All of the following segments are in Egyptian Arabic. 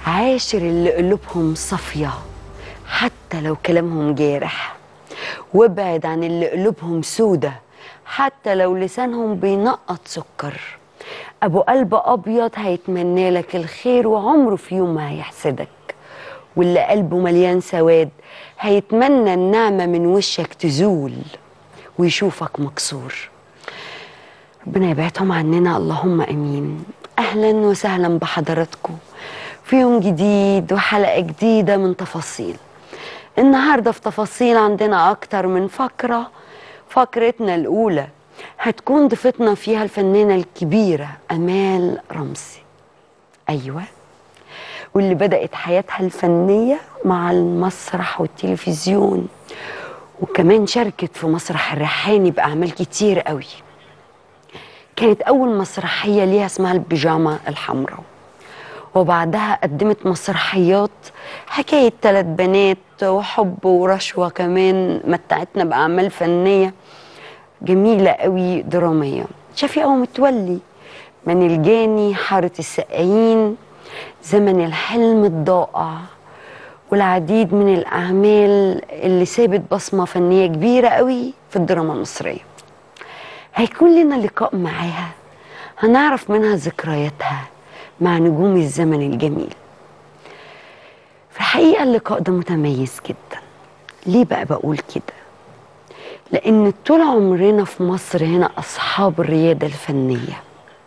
عاشر اللي قلوبهم صافية حتى لو كلامهم جارح وابعد عن اللي قلوبهم سودة حتى لو لسانهم بينقط سكر أبو قلب أبيض هيتمنى لك الخير وعمره في يوم ما هيحسدك واللي قلبه مليان سواد هيتمنى النعمة من وشك تزول ويشوفك مكسور ربنا يبعدهم عننا اللهم امين اهلا وسهلا بحضراتكم في يوم جديد وحلقه جديده من تفاصيل النهارده في تفاصيل عندنا اكتر من فقره فقرتنا الاولى هتكون ضيفتنا فيها الفنانه الكبيره امال رمزي ايوه واللي بدات حياتها الفنيه مع المسرح والتلفزيون وكمان شاركت في مسرح الريحاني باعمال كتير قوي كانت أول مسرحية ليها اسمها البيجامة الحمراء وبعدها قدمت مسرحيات حكاية ثلاث بنات وحب ورشوة كمان متعتنا بأعمال فنية جميلة قوي درامية شفيقة ومتولي من الجاني حارة السقايين زمن الحلم الضائع والعديد من الأعمال اللي سابت بصمة فنية كبيرة قوي في الدراما المصرية هيكون لنا لقاء معاها هنعرف منها ذكرياتها مع نجوم الزمن الجميل في الحقيقة اللقاء ده متميز جدا ليه بقى بقول كده لأن طول عمرنا في مصر هنا أصحاب الريادة الفنية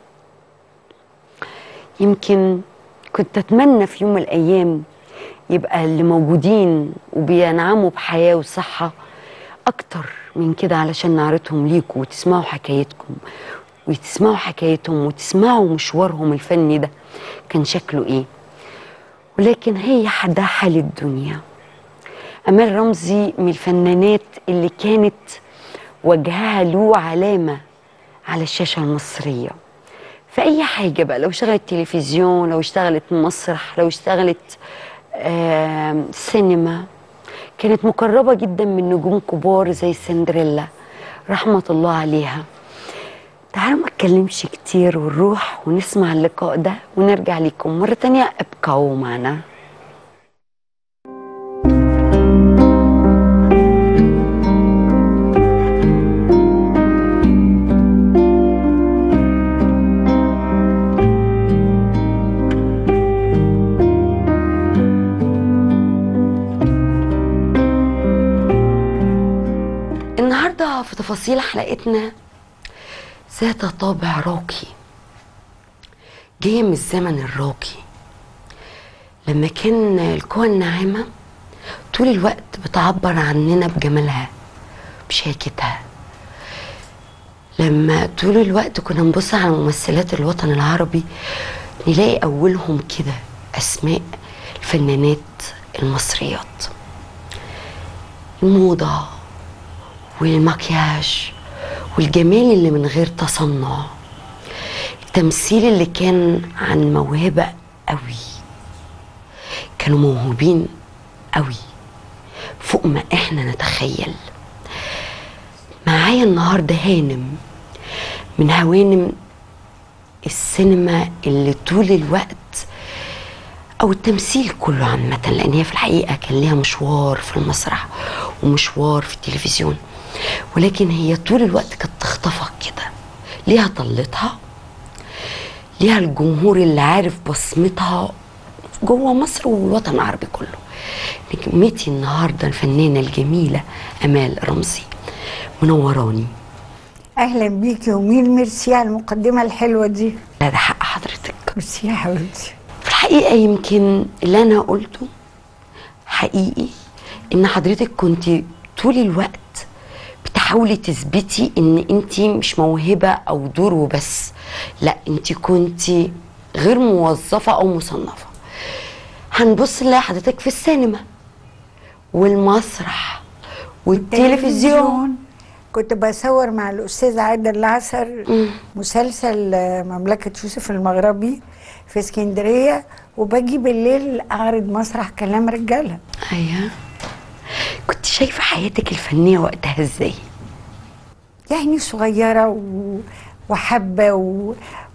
يمكن كنت أتمنى في يوم من الأيام يبقى اللي موجودين وبينعموا بحياة وصحة أكتر من كده علشان نعرضهم ليكم وتسمعوا حكايتكم وتسمعوا حكايتهم وتسمعوا مشوارهم الفني ده كان شكله ايه ولكن هي حدا حال الدنيا أمال رمزي من الفنانات اللي كانت وجهها له علامة على الشاشة المصرية في أي حاجة بقى لو اشتغلت تلفزيون لو اشتغلت مسرح لو اشتغلت آه سينما كانت مقربة جدا من نجوم كبار زي سندريلا رحمة الله عليها تعالوا ما اتكلمش كتير ونروح ونسمع اللقاء ده ونرجع لكم مرة تانية ابقوا معنا النهارده في تفاصيل حلقتنا ذات طابع راقي جايه من الزمن الراقي لما كان القوى الناعمه طول الوقت بتعبر عننا بجمالها بشياكتها لما طول الوقت كنا نبص على ممثلات الوطن العربي نلاقي اولهم كده اسماء الفنانات المصريات الموضه والمكياج والجمال اللي من غير تصنع التمثيل اللي كان عن موهبة قوي كانوا موهوبين قوي فوق ما احنا نتخيل معايا النهارده هانم من هوانم السينما اللي طول الوقت او التمثيل كله عامه لان هي في الحقيقه كان ليها مشوار في المسرح ومشوار في التلفزيون ولكن هي طول الوقت كانت تخطفك كده ليها طلتها ليها الجمهور اللي عارف بصمتها جوه مصر والوطن العربي كله نجمتي النهارده الفنانه الجميله امال رمزي منوراني اهلا بيكي ومين ميرسي على المقدمه الحلوه دي لا ده حق حضرتك ميرسي يا حبيبتي في الحقيقه يمكن اللي انا قلته حقيقي ان حضرتك كنت طول الوقت بتحاولي تثبتي ان انت مش موهبه او دور وبس لا انت كنت غير موظفه او مصنفه هنبص نلاقي حضرتك في السينما والمسرح والتلفزيون كنت بصور مع الاستاذ عادل العسر مسلسل آه، مملكه يوسف المغربي في اسكندريه وباجي بالليل اعرض مسرح كلام رجاله ايوه كنت شايفه حياتك الفنيه وقتها ازاي يعني صغيره و... وحابه و...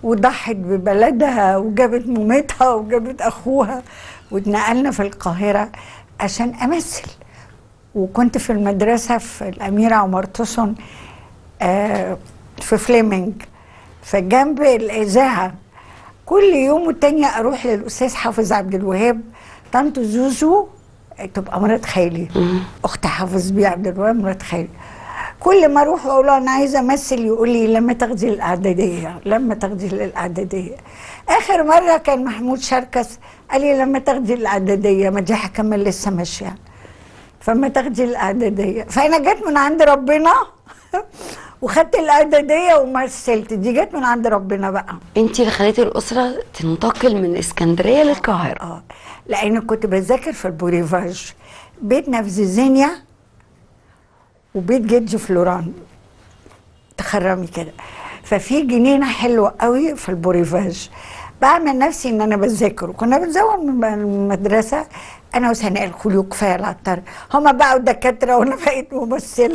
وضحت ببلدها وجابت مامتها وجابت اخوها واتنقلنا في القاهره عشان امثل وكنت في المدرسه في الاميره عمر توسن آه في فليمنج فجنب الاذاعه كل يوم والتانية اروح للاستاذ حافظ عبد الوهاب طنط زوزو تبقى مرات خالي اخت حافظ بيه عبد الوهاب مرات خالي كل ما اروح اقول له انا عايزه امثل يقول لي لما تاخدي الاعداديه لما تاخدي الاعداديه اخر مره كان محمود شركس قال لي لما تاخدي الاعداديه مديحه كمال لسه ماشيه فما تاخدي الاعداديه فانا جت من عند ربنا وخدت الاعداديه ومثلت دي جت من عند ربنا بقى انت اللي خليتي الاسره تنتقل من اسكندريه للقاهره اه لان كنت بذاكر في البوريفاج بيتنا في زيزينيا وبيت جدي في لوران تخرمي كده ففي جنينه حلوه قوي في البوريفاج بعمل نفسي ان انا بذاكر وكنا بنزور من المدرسه انا وسناء الخليو كفايه العطار هما بقوا دكاتره وانا بقيت ممثله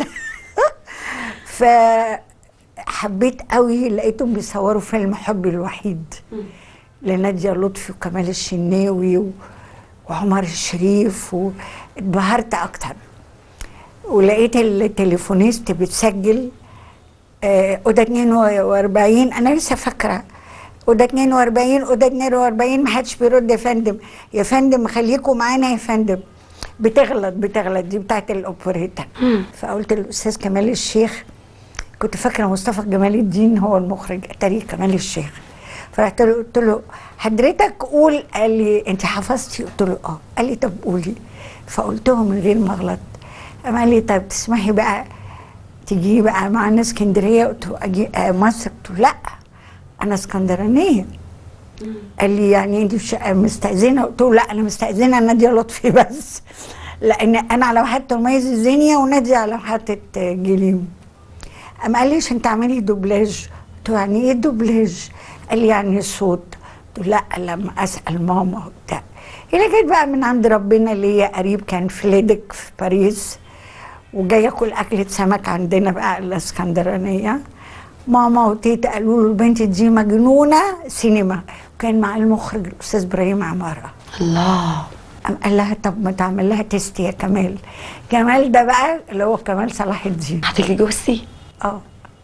فحبيت قوي لقيتهم بيصوروا فيلم حبي الوحيد لنادية لطفي وكمال الشناوي و- وعمر الشريف واتبهرت اكتر ولقيت التليفونيست بتسجل آه، اوضه 42 انا لسه فاكره اوضه 42 اوضه 42 ما حدش بيرد يا فندم يا فندم خليكم معانا يا فندم بتغلط بتغلط دي بتاعت الاوبريتا فقلت للاستاذ كمال الشيخ كنت فاكره مصطفى جمال الدين هو المخرج اتاري كمال الشيخ فرحت له قلت له حضرتك قول قال لي انت حفظتي قلت له اه قال لي طب قولي فقلته من غير ما اغلط قام قال لي طب تسمحي بقى تيجي بقى معانا اسكندريه قلت له اجي آه مصر قلت له لا انا اسكندرانيه قال لي يعني انت مش مستاذنه قلت له لا انا مستاذنه ناديه لطفي بس لان انا على محطه مميز الزينيه وناديه على محطه آه، جليم قام قال لي عشان تعملي دوبلاج قلت له يعني ايه دوبلاج قال لي يعني الصوت قلت له لا لما اسال ماما وبتاع هنا جيت بقى من عند ربنا اللي هي قريب كان في ليدك في باريس وجاي ياكل اكله سمك عندنا بقى الاسكندرانيه ماما وتيتا قالوا له البنت دي مجنونه سينما وكان مع المخرج الاستاذ ابراهيم عماره الله قام قال لها طب ما تعمل لها تيست يا كمال كمال ده بقى اللي هو كمال صلاح الدين حضرتك اتجوزتي اه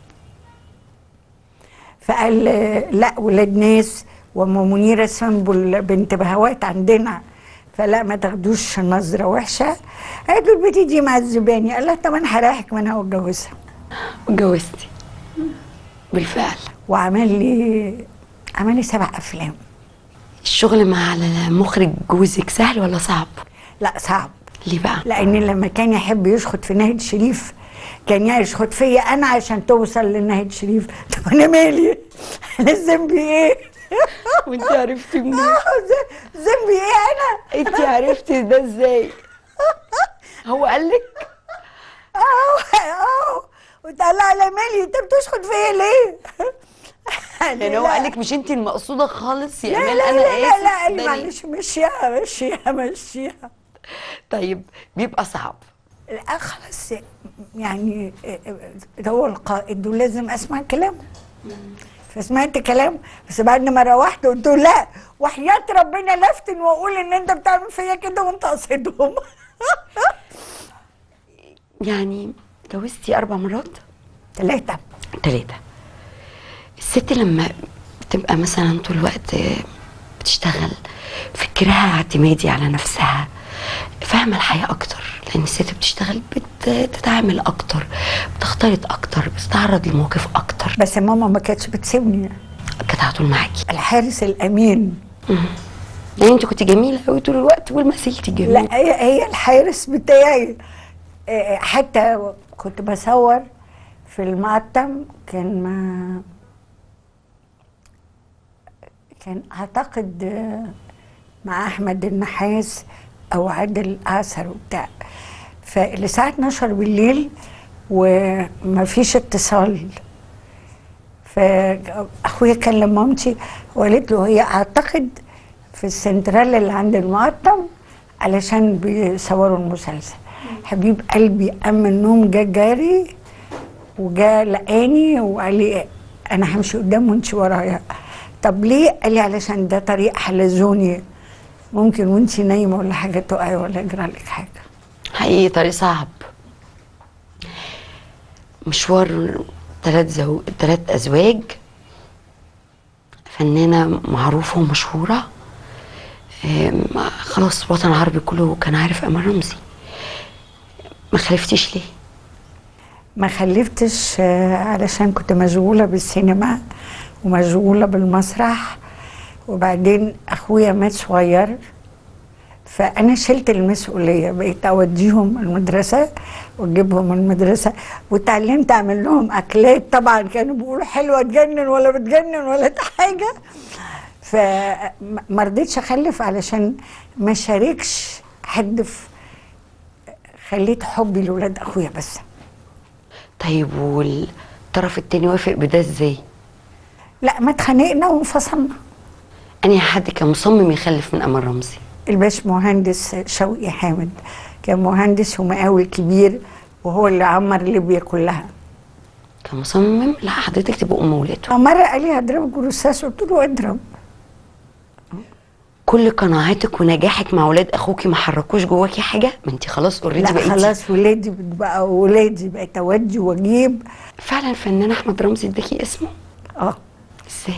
فقال آه، لا ولاد ناس وام منيره سنبل بنت بهوات عندنا فلا ما تاخدوش نظره وحشه قالت له البنت دي معذباني قال لها طب انا هريحك منها واتجوزها اتجوزتي بالفعل وعمل لي عمل لي سبع افلام الشغل مع المخرج جوزك سهل ولا صعب لا صعب ليه بقى لان لما كان يحب يشخط في ناهد شريف كان يشخط فيا انا عشان توصل لنهد شريف طب انا مالي انا ذنبي ايه وانت عرفتي منين ذ- ذنبي ايه انا انت عرفتي ده ازاي هو قال لك اه اه وتقال على مالي انت بتشخط فيا ليه يعني هو قال لك مش انت المقصوده خالص يا لا امال لا انا لا لا, اسف لا, ده لا ليه؟ معلش مشيها مشيها مشيها طيب بيبقى صعب لا خلاص يعني ده هو القائد ولازم اسمع كلامه فسمعت كلامه بس بعد ما روحت قلت له لا وحياة ربنا لفتن واقول ان انت بتعمل فيا كده وانت قصدهم يعني جوزتي اربع مرات ثلاثة ثلاثة الست لما بتبقى مثلا طول الوقت بتشتغل فكرها اعتمادي على نفسها فاهمة الحياة أكتر لأن الست بتشتغل بتتعامل أكتر بتختلط أكتر بتتعرض لمواقف أكتر بس ماما ما كانتش بتسيبني كانت على طول معاكي الحارس الامين يعني أنت كنت جميلة أوي طول الوقت وما زلتي جميلة لا هي هي الحارس بتاعي آه، حتى كنت بصور في المقطم كان ما كان اعتقد آه، مع احمد النحاس او عادل اعسر وبتاع فالساعه 12 بالليل وما فيش اتصال فاخويا كلم مامتي وقالت له هي اعتقد في السنترال اللي عند المقطم علشان بيصوروا المسلسل حبيب قلبي قام من النوم جا جاري وجا لقاني وقال لي انا همشي قدام وانت ورايا طب ليه قال لي علشان ده طريق حلزوني ممكن وانت نايمه ولا حاجه تقعي ولا يجرى لك حاجه حقيقي طريق صعب مشوار ثلاث زو... ثلاث ازواج فنانه معروفه ومشهوره آم، خلاص الوطن العربي كله كان عارف امل رمزي ما خلفتيش ليه ما خلفتش آه، علشان كنت مشغولة بالسينما ومشغولة بالمسرح وبعدين أخويا مات صغير فأنا شلت المسؤولية بقيت أوديهم المدرسة وأجيبهم المدرسة واتعلمت أعمل لهم أكلات طبعا كانوا بيقولوا حلوة تجنن ولا بتجنن ولا حاجة فما رضيتش أخلف علشان ما شاركش حد في خليت حبي لولاد أخويا بس طيب والطرف التاني وافق بده ازاي لا ما اتخانقنا وانفصلنا انهي حد كان مصمم يخلف من امل رمزي الباش مهندس شوقي حامد كان مهندس ومقاول كبير وهو اللي عمر ليبيا كلها كان مصمم لا حضرتك تبقى ام ولاده مرة قال لي هضربك بالرصاص قلت له اضرب كل قناعاتك ونجاحك مع ولاد اخوكي ما حركوش جواكي حاجه ما انت خلاص اوريدي لا بقيتي خلاص ولادي بقى ولادي بقيت اودي واجيب فعلا الفنان احمد رمزي اداكي اسمه اه ازاي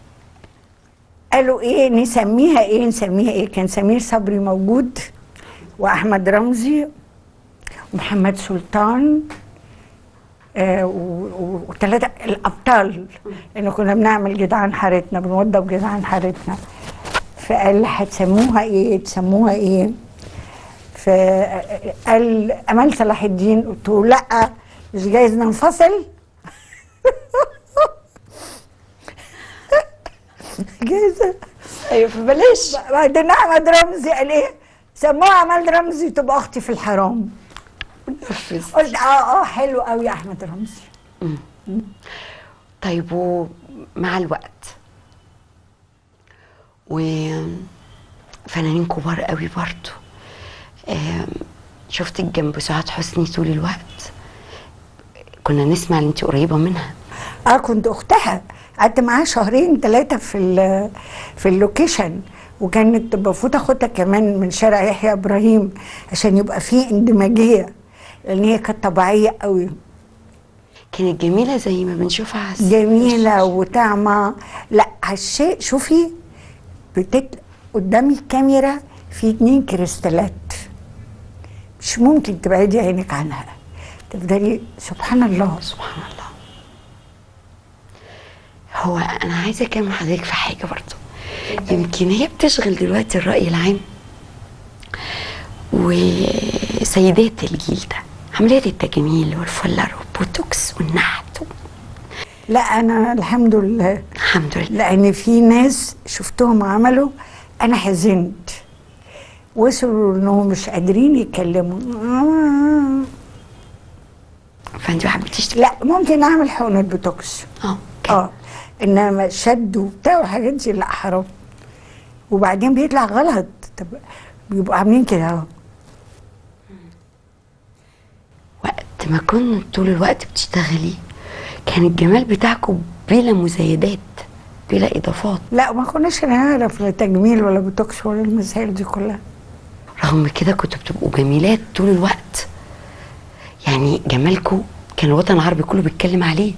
قالوا ايه نسميها ايه نسميها ايه كان سمير صبري موجود واحمد رمزي ومحمد سلطان آه وثلاثه الابطال لان كنا بنعمل جدعان حارتنا بنوضب جدعان حارتنا فقال هتسموها ايه تسموها ايه فقال امال صلاح الدين قلت له لا مش جايز ننفصل جايزه ايوه فبلاش بعدين احمد رمزي قال ايه سموها امال رمزي تبقى اختي في الحرام نفذ قلت اه اه حلو قوي يا احمد رمزي طيب ومع الوقت وفنانين كبار قوي برضو آم، شفتك جنب سعاد حسني طول الوقت كنا نسمع ان انت قريبه منها اه كنت اختها قعدت معاها شهرين ثلاثه في ال- في اللوكيشن وكانت بفوت اخدها كمان من شارع يحيى ابراهيم عشان يبقى فيه اندماجيه لان هي كانت طبيعيه قوي كانت جميله زي ما بنشوفها على الس- جميله وطعمه لا على الشيء شوفي بتت... قدام الكاميرا في اتنين كريستالات مش ممكن تبعدي عينك عنها تفضلي سبحان الله سبحان الله هو انا عايزه اكلم حضرتك في حاجه برضو يمكن هي بتشغل دلوقتي الراي العام وسيدات الجيل ده عمليات التجميل والفلر والبوتوكس والنحت لا انا الحمد لله الحمد لله لان في ناس شفتهم عملوا انا حزنت وصلوا انهم مش قادرين يتكلموا آه. فانت ما حبيتيش لا ممكن اعمل حقنه بوتوكس اه اه انما شد وبتاع والحاجات دي لا حرام وبعدين بيطلع غلط طب بيبقوا عاملين كده اهو وقت ما كنت طول الوقت بتشتغلي كان الجمال بتاعكم بلا مزايدات بلا اضافات لا ما كناش نعرف لا تجميل ولا بوتوكس ولا المسائل دي كلها رغم كده كنتوا بتبقوا جميلات طول الوقت يعني جمالكم كان الوطن العربي كله بيتكلم عليه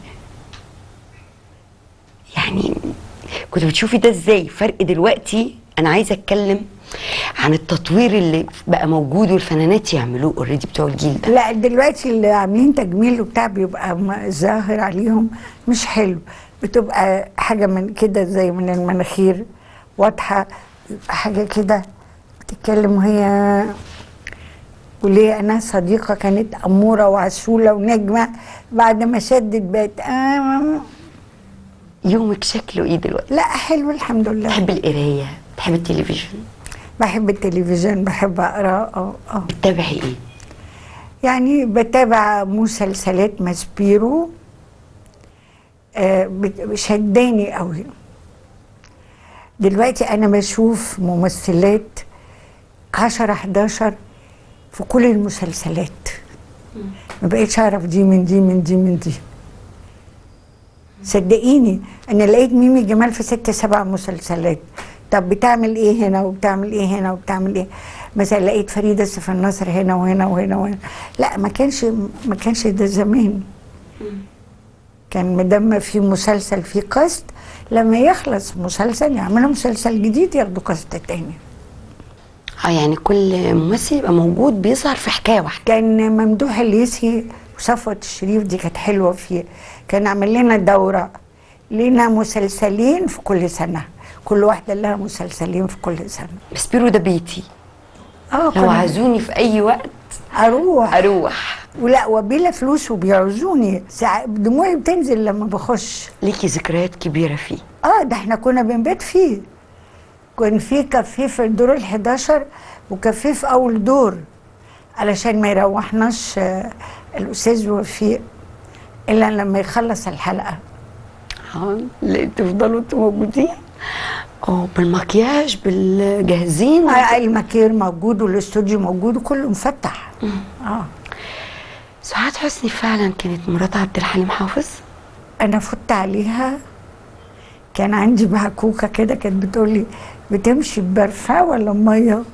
يعني كنت بتشوفي ده ازاي فرق دلوقتي انا عايزه اتكلم عن التطوير اللي بقى موجود والفنانات يعملوه اوريدي بتوع الجيل ده لا دلوقتي اللي عاملين تجميل وبتاع بيبقى م- ظاهر عليهم مش حلو بتبقى حاجة من كده زي من المناخير واضحة بيبقى حاجة كده بتتكلم وهي وليه أنا صديقة كانت أمورة وعسولة ونجمة بعد ما شدت بقت آه يومك شكله ايه دلوقتي لا حلو الحمد لله بتحب القرايه بتحب التلفزيون بحب التلفزيون بحب أقرأ اه اه بتتابعي ايه يعني بتابع مسلسلات ماسبيرو آه، بت- شداني قوي دلوقتي انا بشوف ممثلات 10 11 في كل المسلسلات ما بقيتش اعرف دي من دي من دي من دي صدقيني انا لقيت ميمي جمال في ست سبع مسلسلات طب بتعمل ايه هنا وبتعمل ايه هنا وبتعمل ايه مثلا لقيت فريده سيف النصر هنا وهنا وهنا وهنا لا ما كانش ما كانش ده زمان كان مدام في مسلسل في كاست لما يخلص مسلسل يعملوا مسلسل جديد ياخدوا كاست تاني اه يعني كل ممثل يبقى موجود بيظهر في حكايه واحده كان ممدوح الليثي وصفوت الشريف دي كانت حلوه فيه كان عامل لنا دوره لينا مسلسلين في كل سنه كل واحده لها مسلسلين في كل سنه بس بيرو ده بيتي اه لو كنا- عزوني في اي وقت اروح اروح ولا وبلا فلوس وبيعوزوني ساعة دموعي بتنزل لما بخش ليكي ذكريات كبيره فيه اه ده احنا كنا بنبات فيه كان في كافيه في الدور ال11 وكافيه في اول دور علشان ما يروحناش آه، الاستاذ وفيق الا لما يخلص الحلقه اه اللي تفضلوا انتوا موجودين اه بالمكياج بالجاهزين آه، المكير موجود والاستوديو موجود وكله مفتح اه سعاد حسني فعلا كانت مرات عبد الحليم حافظ انا فت عليها كان عندي بهكوكه كده كانت بتقول لي بتمشي ببرفان ولا ميه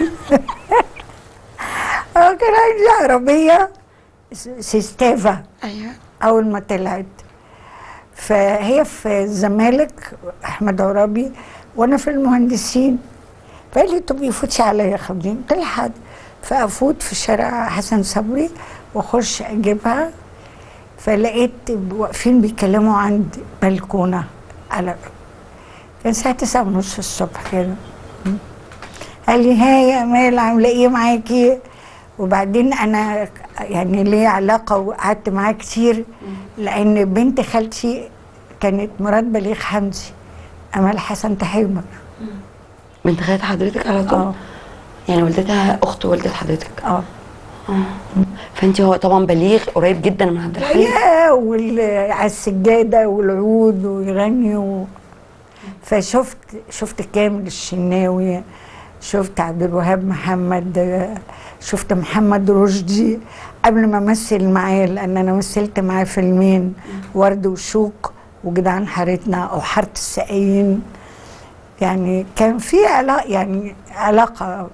اه كان عندي عربيه س- سيستافا ايوه اول ما طلعت فهي في الزمالك احمد عرابي وانا في المهندسين فقال لي طب يفوتش عليا خدين قلت لها حاضر فافوت في شارع حسن صبري واخش اجيبها فلقيت واقفين بيتكلموا عند بلكونه على كان الساعه تسعة ونص الصبح كده قال لي ها يا امال عامله ايه معاكي وبعدين انا يعني ليا علاقه وقعدت معاه كتير لان بنت خالتي كانت مرات بليغ حمدي امال حسن تحيمر بنت خالة حضرتك على طول اه يعني والدتها اخت والدة حضرتك اه فانت هو طبعا بليغ قريب جدا من عبد الحليم يا وال- على السجاده والعود ويغني و... فشفت شفت كامل الشناوي شفت عبد الوهاب محمد شفت محمد رشدي قبل ما امثل معاه لان انا مثلت معاه فيلمين ورد وشوك وجدعان حارتنا او حاره السقايين يعني كان في علاقه يعني علاقه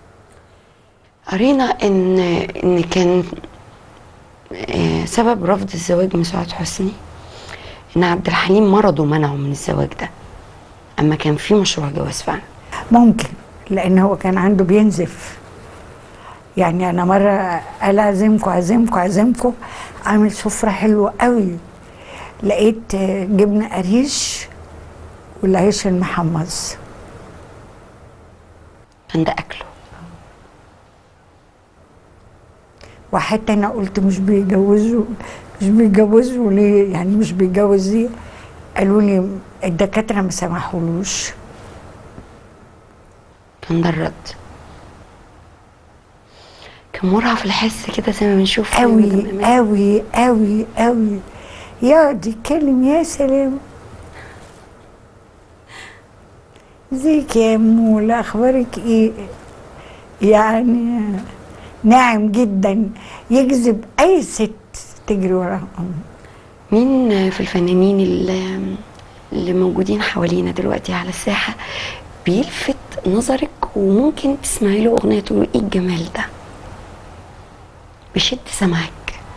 قرينا ان ان كان آه، سبب رفض الزواج من سعاد حسني ان عبد الحليم مرضه منعه من الزواج ده اما كان في مشروع جواز فعلا ممكن لان هو كان عنده بينزف يعني انا مره قال اعزمكم اعزمكم اعزمكم عامل سفره حلوه قوي لقيت آه، جبنه قريش والعيش المحمص كان ده اكله وحتى انا قلت مش بيجوزوا مش بيجوزوا ليه يعني مش بيجوز ليه قالوا لي الدكاتره ما سمحولوش كان ده الرد كان مرهف الحس كده زي ما بنشوف في قوي مدام إيمان. قوي قوي قوي يقعد يتكلم يا سلام ازيك يا مولى اخبارك ايه يعني ناعم جدا يجذب اي ست تجري وراهم مين في الفنانين اللي, اللي موجودين حوالينا دلوقتي على الساحة بيلفت نظرك وممكن تسمعي له أغنية تقولي إيه الجمال ده بيشد سمعك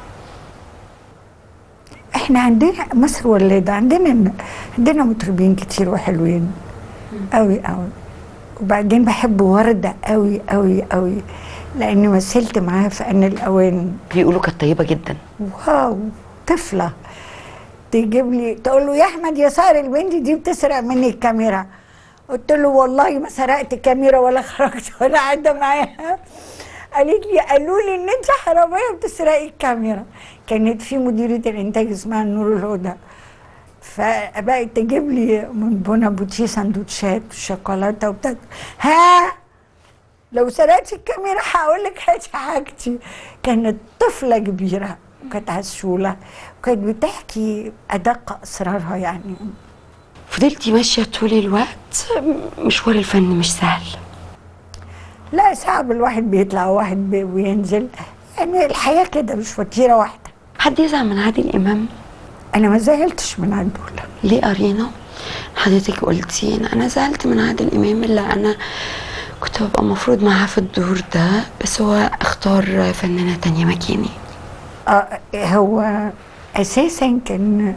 احنا عندنا مصر ولاده عندنا عندنا مطربين كتير وحلوين قوي قوي وبعدين بحب ورده قوي قوي قوي لاني مثلت معاها في ان الاوان بيقولوا كانت طيبة جدا واو طفله تجيب لي تقول له يا احمد يسار البنت دي بتسرق مني الكاميرا قلت له والله ما سرقت كاميرا ولا خرجت ولا قاعده معاها قالت لي قالوا لي ان انت حراميه بتسرقي الكاميرا كانت في مديره الانتاج اسمها نور الهدى فبقت تجيب لي من بونا بوتشي سندوتشات وشوكولاته وبتاع ها لو سرقت الكاميرا هقول لك هاتي حاجتي كانت طفله كبيره وكانت عسوله وكانت بتحكي ادق اسرارها يعني فضلتي ماشية طول الوقت مشوار الفن مش سهل لا صعب الواحد بيطلع وواحد بي- بينزل يعني الحياه كده مش وتيره واحده حد يزعل من عادل إمام انا ما زعلتش من عدول ليه أرينا حضرتك قلتي إن أنا زعلت من عادل إمام اللي أنا كنت ببقى المفروض معاه في الدور ده بس هو اختار فنانة تانية مكاني آه هو اساسا كان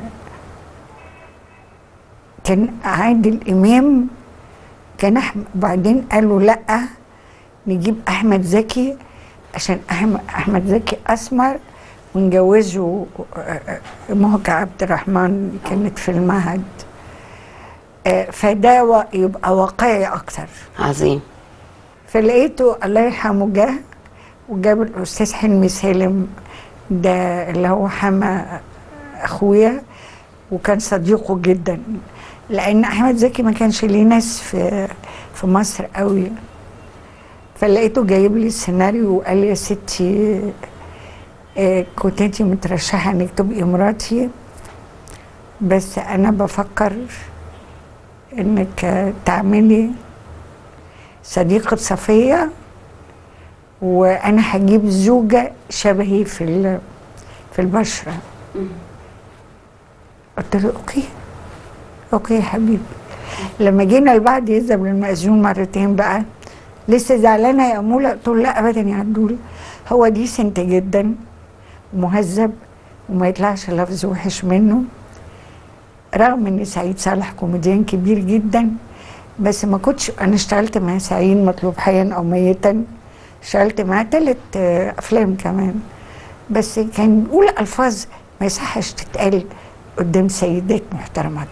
كان عادل امام كان أحمد بعدين قالوا لا نجيب احمد زكي عشان احمد احمد زكي اسمر ونجوزه آه، آه، مهجة عبد الرحمن كانت في المعهد آه، فده و- يبقى واقعي اكتر عظيم فلقيته الله يرحمه جه وجاب الاستاذ حلمي سالم ده اللي هو حما اخويا وكان صديقه جدا لان احمد زكي ما كانش ليه ناس في في مصر قوي فلقيته جايب لي السيناريو وقال لي يا ستي آه، كنت انت مترشحه انك تبقي مراتي بس انا بفكر انك آه، تعملي صديقة صفية وأنا هجيب زوجة شبهي في ال- في البشرة قلت له أوكي أوكي يا حبيبي لما جينا البعض يذهب للمأذون مرتين بقى لسه زعلانة يا أمولة قلت له لا أبدا يا عدول هو ديسنت جدا ومهذب وما يطلعش لفظ وحش منه رغم ان سعيد صالح كوميديان كبير جدا بس ما كنتش انا اشتغلت مع سعيد مطلوب حيا او ميتا اشتغلت معاه تلت آه، افلام كمان بس كان بيقول الفاظ ما يصحش تتقال قدام سيدات محترمات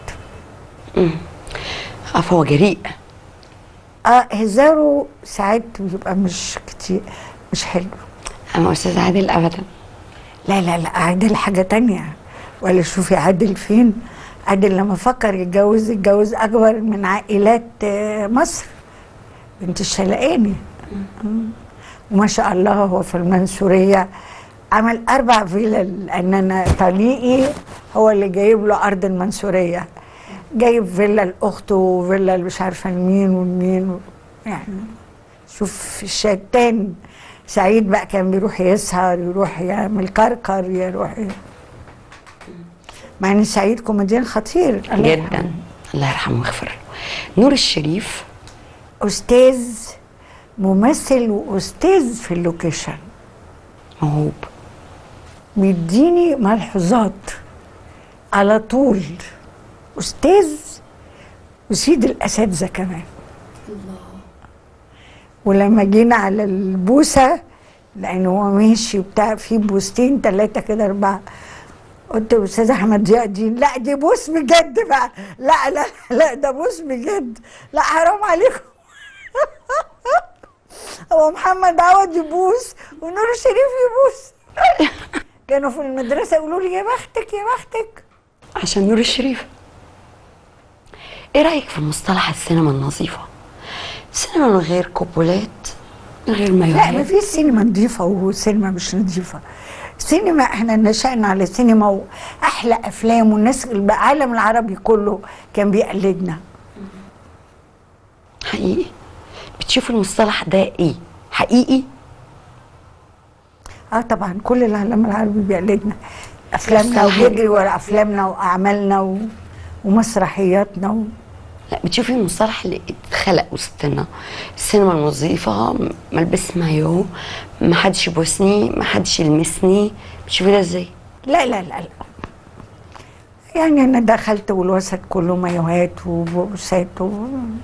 اه فهو جريء اه هزاره ساعات بيبقى مش كتير مش حلو أما أستاذ عادل أبدا لا لا لا عادل حاجة تانية ولا شوفي عادل فين عادل لما فكر يتجوز يتجوز أكبر من عائلات آه، مصر بنت الشلقاني مم. وما شاء الله هو في المنصورية عمل أربع فيلل لأن أنا طليقي هو اللي جايب له أرض المنصورية جايب فيلا لأخته وفيلا مش عارفة لمين ومين و- يعني شوف الشتان سعيد بقى كان بيروح يسهر يروح يعمل كركر يروح ي... مع ان سعيد كوميديان خطير الله يرحمه. جدا الله يرحمه ويغفر له نور الشريف استاذ ممثل واستاذ في اللوكيشن موهوب بيديني ملحوظات على طول استاذ وسيد الاساتذه كمان ولما جينا على البوسه لان هو ماشي وبتاع في بوستين ثلاثه كده اربعه قلت له استاذ احمد ضياء الدين لا دي بوس بجد بقى لا لا لا ده بوس بجد لا حرام عليكم هو محمد عوض يبوس ونور الشريف يبوس كانوا في المدرسه يقولوا لي يا بختك يا بختك عشان نور الشريف ايه رايك في مصطلح السينما النظيفه السينما من غير كوبولات من غير لا ما مايوهات في سينما نظيفه وسينما مش نظيفه سينما احنا نشأنا على سينما واحلى افلام والناس العالم العربي كله كان بيقلدنا حقيقي بتشوف المصطلح ده ايه حقيقي اه طبعا كل العالم العربي بيقلدنا افلامنا بس الحقيقة- وبيجري ورا افلامنا واعمالنا و... ومسرحياتنا و... لا بتشوفي المصطلح اللي اتخلق وسطنا السينما النظيفة ملبس مايو ما حدش يبوسني ما حدش يلمسني بتشوفي ده ازاي لا لا لا لا يعني انا دخلت والوسط كله مايوهات وبوسات و...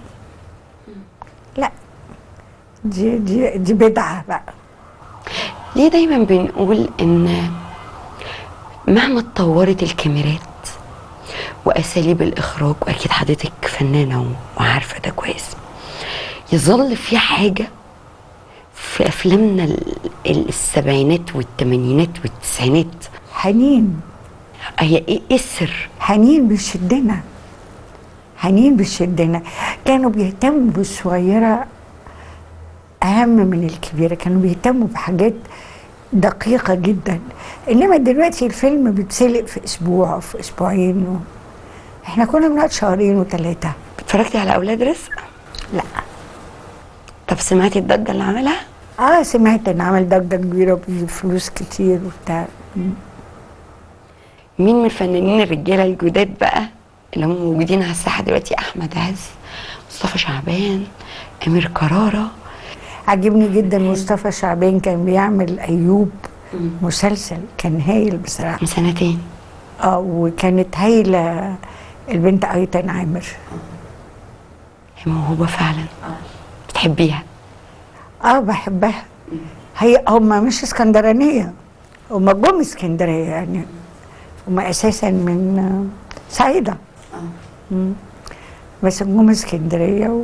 لا دي دي دي بدعه بقى ليه دايما بنقول ان مهما اتطورت الكاميرات واساليب الاخراج واكيد حضرتك فنانه وعارفه ده كويس يظل في حاجه في افلامنا ال- ال- السبعينات والثمانينات والتسعينات حنين هي ايه إيه السر حنين بيشدنا حنين بيشدنا كانوا بيهتموا بالصغيرة أهم من الكبيرة كانوا بيهتموا بحاجات دقيقة جدا إنما دلوقتي الفيلم بيتسلق في أسبوع أو في أسبوعين و... إحنا كنا بنقعد شهرين وثلاثة اتفرجتي على اولاد رزق لا طب سمعتي الضجه اللي عملها آه سمعت إن عمل ضجة كبيرة وبيجيب فلوس كتير وبتاع مين من الفنانين الرجاله الجداد بقى اللي هم موجودين على الساحه دلوقتي احمد عز مصطفى شعبان امير كراره عجبني جدا مصطفى شعبان كان بيعمل ايوب مسلسل كان هايل بصراحه من سنتين اه وكانت هايله البنت ايتن عامر هي موهوبه فعلا بتحبيها اه بحبها هي هم مش اسكندرانيه هم جم اسكندريه يعني هم اساسا من آه، صعيده مم. بس جم اسكندريه و...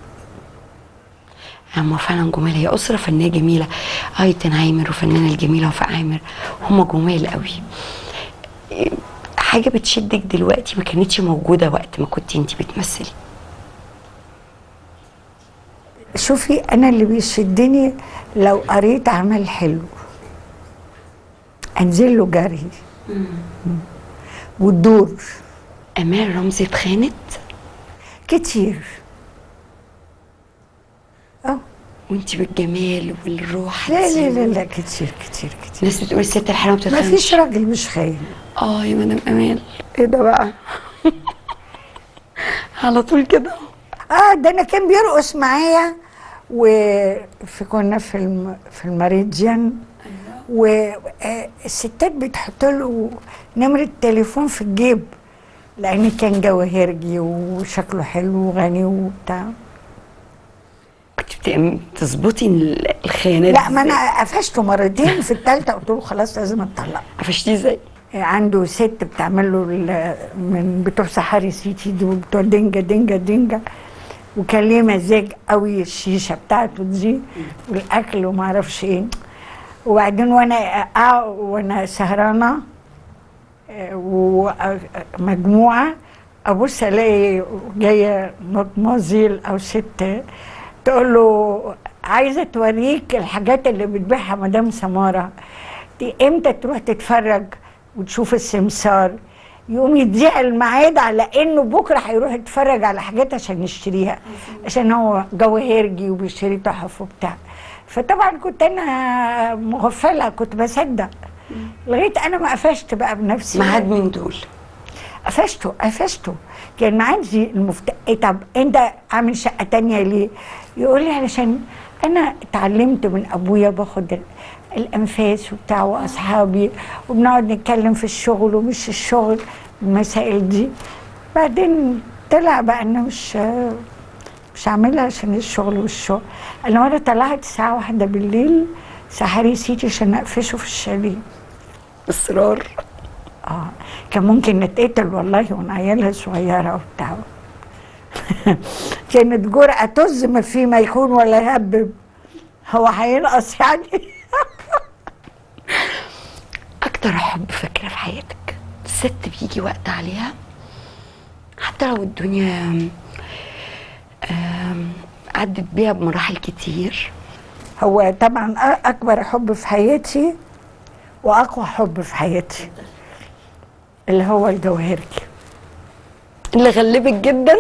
هم فعلا جمال هي اسره فنيه جميله ايتن عامر وفنانه الجميله وفاء عامر هم جمال قوي إيه، حاجه بتشدك دلوقتي ما كانتش موجوده وقت ما كنت انت بتمثلي شوفي انا اللي بيشدني لو قريت عمل حلو انزل له جري مم. والدور امال رمزي اتخانت كتير اه وانت بالجمال والروح لا دي. لا لا لا كتير كتير كتير الناس بتقول الست الحلوه ما ما بتتخانش فيش راجل مش خاين اه يا مدام امال ايه ده بقى على طول كده اه ده انا كان بيرقص معايا وفي كنا في الم في المريديان والستات بتحط له نمرة تليفون في الجيب لأن كان جواهرجي وشكله حلو وغني وبتاع كنت بت- تظبطي ال- الخيانات لا ما إزاي؟ أنا قفشته مرتين في التالتة قلت له خلاص لازم أتطلق قفشتيه ازاي؟ عنده ست بتعمل له ال- من بتوع سحاري سيتي دول بتوع دينجا دينجا دينجا وكان ليه مزاج قوي الشيشه بتاعته دي والاكل وما اعرفش ايه وبعدين وانا آه وانا سهرانه آه، ومجموعه ابص الاقي جايه مطمازيل او ست تقول له عايزه توريك الحاجات اللي بتبيعها مدام سماره دي امتى تروح تتفرج وتشوف السمسار يقوم يضيع الميعاد على انه بكره هيروح يتفرج على حاجات عشان يشتريها عشان هو جواهرجي وبيشتري تحف وبتاع فطبعا كنت انا مغفله كنت بصدق لغايه انا ما قفشت بقى بنفسي ميعاد من دول قفشته قفشته كان عندي المفت... إيه طب انت عامل شقه تانية ليه؟ يقول لي علشان انا اتعلمت من ابويا باخد ال- الانفاس وبتاع واصحابي وبنقعد نتكلم في الشغل ومش الشغل المسائل دي بعدين طلع بقى انا مش مش عاملها عشان الشغل والشغل انا مره طلعت الساعه واحدة بالليل سحري سيتي عشان اقفشه في الشاليه اصرار اه كان ممكن نتقتل والله وانا عيالها صغيره وبتاع كانت جرأة طز ما في ما يكون ولا يهبب هو هينقص يعني اكتر حب فاكره في حياتك الست بيجي وقت عليها حتى لو الدنيا آم، عدت بيها بمراحل كتير هو طبعا أ- اكبر حب في حياتي واقوى حب في حياتي اللي هو الجوهرجي اللي غلبك جدا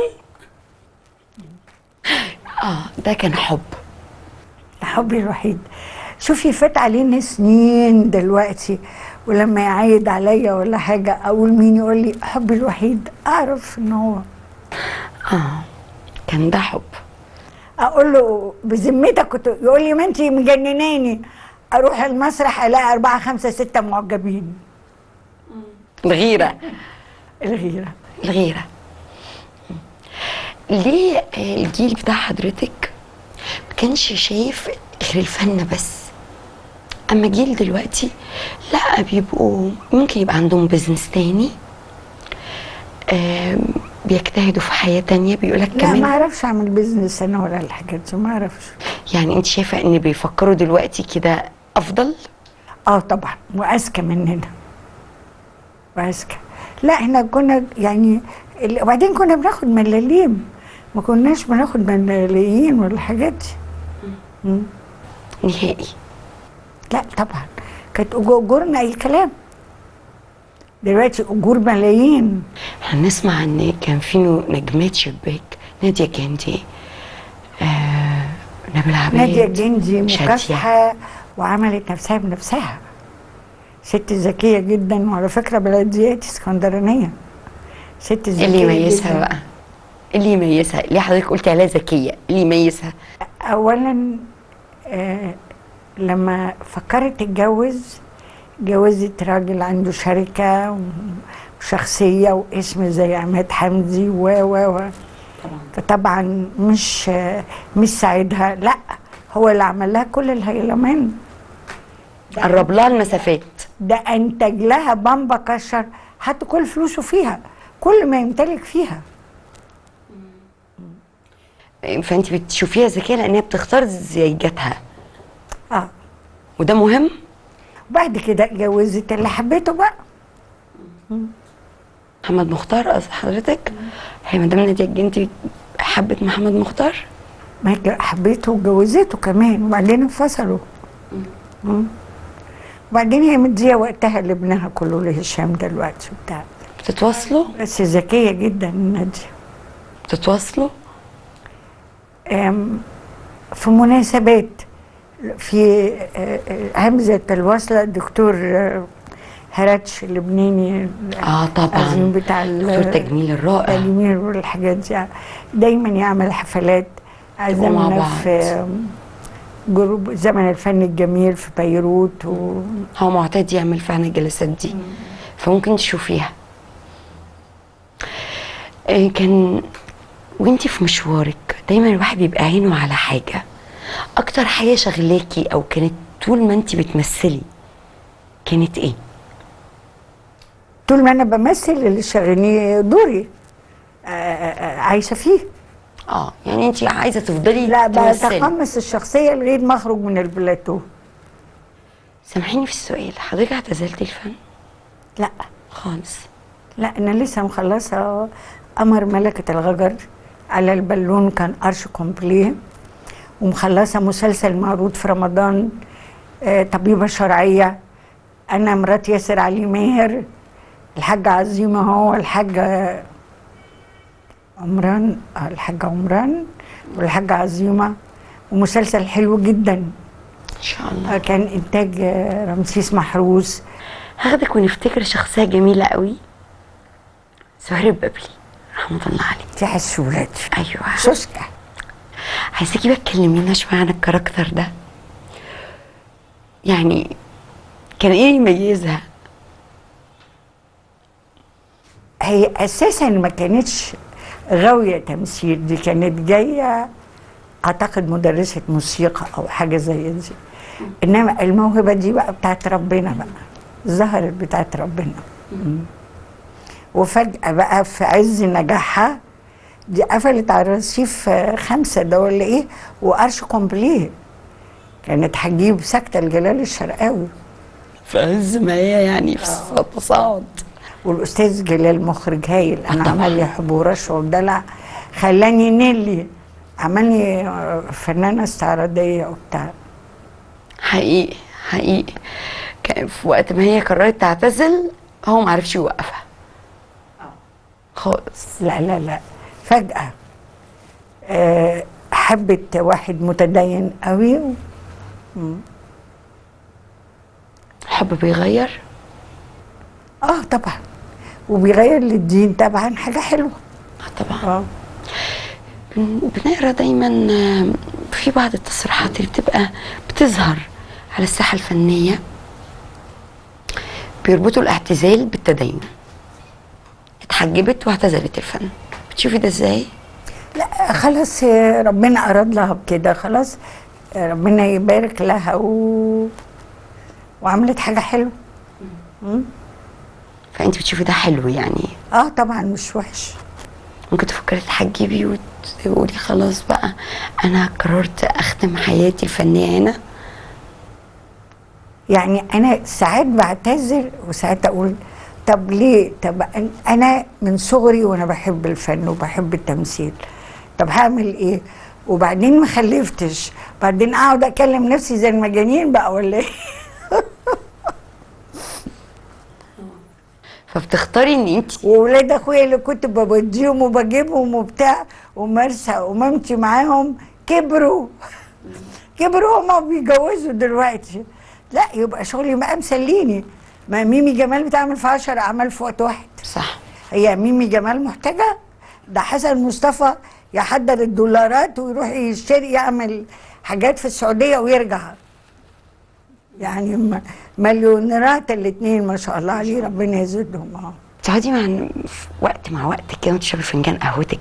اه ده كان حب حبي الوحيد شوفي فات علينا سنين دلوقتي ولما يعيد عليا ولا حاجه اقول مين يقول لي حبي الوحيد اعرف ان هو اه كان ده حب اقول له بذمتك كنت يقول لي ما انت مجنناني اروح المسرح الاقي اربعه خمسه سته معجبين الغيره الغيره الغيره ليه آه، الجيل بتاع حضرتك ما كانش شايف غير الفن بس اما جيل دلوقتي لا بيبقوا ممكن يبقى عندهم بيزنس تاني آم، بيجتهدوا في حياه تانية بيقولك لا ما كمان اعرفش اعمل بيزنس انا ولا الحاجات دي ما اعرفش يعني انت شايفه ان بيفكروا دلوقتي كده افضل اه طبعا واذكى مننا واذكى لا احنا كنا يعني ال- وبعدين كنا بناخد ملاليم ما كناش بناخد ملايين ولا الحاجات دي مم. نهائي لا طبعا كانت أجو- اجورنا اي كلام دلوقتي اجور ملايين احنا نسمع ان كان في نو- نجمات شباك ناديه جندي آه نبيل عبيد ناديه الجندي شادية. مكافحه وعملت نفسها بنفسها ست ذكيه جدا وعلى فكره بلدياتي اسكندرانيه ست ذكيه إيه اللي يميزها جداً. بقى إيه اللي يميزها ليه حضرتك قلتي عليها ذكيه إيه اللي يميزها اولا آه لما فكرت تتجوز جوزت راجل عنده شركه وشخصيه واسم زي عماد حمدي و و و فطبعا مش آه مش ساعدها لا هو اللي عمل لها كل الهيلمان قرب لها المسافات ده انتج لها بامبا كشر حط كل فلوسه فيها كل ما يمتلك فيها فانت بتشوفيها ذكيه لان هي بتختار زيجتها اه وده مهم وبعد كده اتجوزت اللي حبيته بقى محمد مختار قصد حضرتك هي مدام ناديه الجندي حبت محمد مختار ما هي حبيته وجوزته كمان وبعدين انفصلوا مم. وبعدين هي مديه وقتها لابنها كله لهشام دلوقتي وبتاع بتتواصلوا بس ذكيه جدا ناديه بتتواصلوا أم، في مناسبات في آه، آه، همزة الوصلة الدكتور آه، هراتش اللبناني اه طبعا العظيم بتاع ال- دكتور تجميل الرائع التجميل والحاجات دي دايما يعمل حفلات مع عزمنا بعض. في جروب زمن الفن الجميل في بيروت و... هو معتاد يعمل فعلا الجلسات دي فممكن تشوفيها آه، كان وانتي في مشوارك دايما الواحد بيبقى عينه على حاجة اكتر حاجة شغلاكي او كانت طول ما انتي بتمثلي كانت ايه طول ما انا بمثل اللي شاغلني دوري آه، آه، آه، عايشه فيه اه يعني انتي عايزة تفضلي لا تمثلي بتقمص الشخصيه لغايه ما اخرج من البلاتو سامحيني في السؤال حضرتك اعتزلتي الفن لا خالص لا انا لسه مخلصه قمر ملكه الغجر على البالون كان ارش كومبليه ومخلصه مسلسل معروض في رمضان آه، طبيبه شرعيه انا مرات ياسر علي ماهر الحاجه عزيمه هو الحاجه عمران آه، الحاجه عمران والحاجه عزيمه ومسلسل حلو جدا ان شاء الله آه، كان انتاج آه، رمسيس محروس هاخدك ونفتكر شخصية جميلة قوي سهير البابلي رحمة الله عليه في حسولات ايوه سوسكا عايزاكي بقى تكلمينا شويه عن الكاركتر ده يعني كان ايه يميزها هي اساسا ما كانتش غاويه تمثيل دي كانت جايه اعتقد مدرسه موسيقى او حاجه زي دي انما الموهبه دي بقى بتاعت ربنا بقى ظهرت بتاعت ربنا مم. وفجاه بقى في عز نجاحها دي قفلت على الرصيف آه، خمسه ده ولا ايه وقرش كومبليه كانت هتجيب سكته لجلال الشرقاوي في عز ما هي يعني في تصاعد والاستاذ جلال مخرج هايل انا طبعا. عمل لي حب ورشوه ودلع خلاني نيلي عملني آه، فنانه استعراضيه وبتاع حقيقي حقيقي كان في وقت ما هي قررت تعتزل هو ما عرفش يوقفها خالص لا لا لا فجاه آه، حبت واحد متدين قوي الحب بيغير اه طبعا وبيغير للدين طبعا حاجه حلوه آه طبعا اه بن- بنقرا دايما آم، في بعض التصريحات اللي بتبقى بتظهر على الساحه الفنيه بيربطوا الاعتزال بالتدين اتحجبت واعتزلت الفن بتشوفي ده ازاي لا خلاص آه، ربنا اراد لها بكده خلاص آه، ربنا يبارك لها و... وعملت حاجه حلوه فانت بتشوفي ده حلو يعني اه طبعا مش وحش ممكن تفكري تحجبي وتقولي خلاص بقى انا قررت اختم حياتي الفنيه هنا يعني انا ساعات بعتذر وساعات اقول طب ليه طب أن- انا من صغري وانا بحب الفن وبحب التمثيل طب هعمل ايه وبعدين ما خلفتش بعدين اقعد اكلم نفسي زي المجانين بقى ولا ايه فبتختاري ان انت وولاد اخويا اللي كنت بوديهم وبجيبهم وبتاع ومرسى ومامتي معاهم كبروا كبروا هما بيتجوزوا دلوقتي لا يبقى شغلي بقى مسليني ما ميمي جمال بتعمل في 10 اعمال في وقت واحد صح هي ميمي جمال محتاجه ده حسن مصطفى يحضر الدولارات ويروح يشتري يعمل حاجات في السعوديه ويرجع يعني م- مليونيرات الاثنين ما شاء الله عليه ربنا يزيدهم اه تقعدي مع في وقت مع وقت كده وتشربي فنجان قهوتك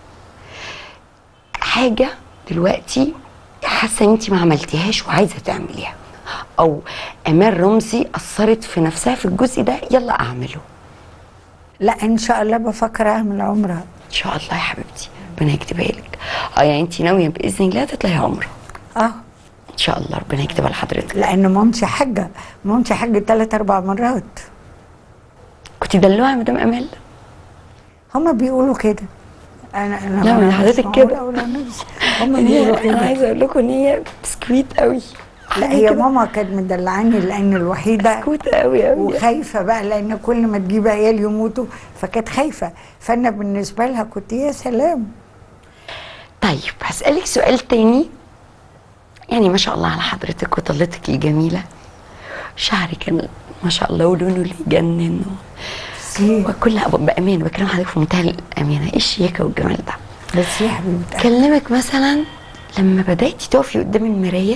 حاجه دلوقتي حاسه ان انت ما عملتيهاش وعايزه تعمليها او امال رمزي اثرت في نفسها في الجزء ده يلا اعمله لا ان شاء الله بفكر اعمل عمره ان شاء الله يا حبيبتي ربنا يكتبها لك اه يعني انت ناويه باذن الله تطلعي عمره اه ان شاء الله ربنا يكتبها لحضرتك لان مامتي حاجه مامتي حاجه ثلاث اربع مرات كنت دلوعه يا مدام امال هما بيقولوا كده انا انا لا، ما من حضرتك مش كده. معقولة أقول أنا نفسي. هما يعني بيقولوا انا كده عايزه اقول لكم ان هي بسكويت قوي لا حاجة هي كده ماما كانت مدلعاني لان الوحيده بسكوت قوي قوي وخايفه بقى لان كل ما تجيب عيال يموتوا فكانت خايفه فانا بالنسبه لها كنت يا سلام طيب هسألك سؤال تاني يعني ما شاء الله على حضرتك وطلتك الجميلة شعرك كان ما شاء الله ولونه اللي يجنن وكل بأمانة بكلم حضرتك في منتهى الأمانة ايه الشياكة والجمال ده بس يا حبيبتي كلمك مثلا لما بدأتي تقفي قدام المراية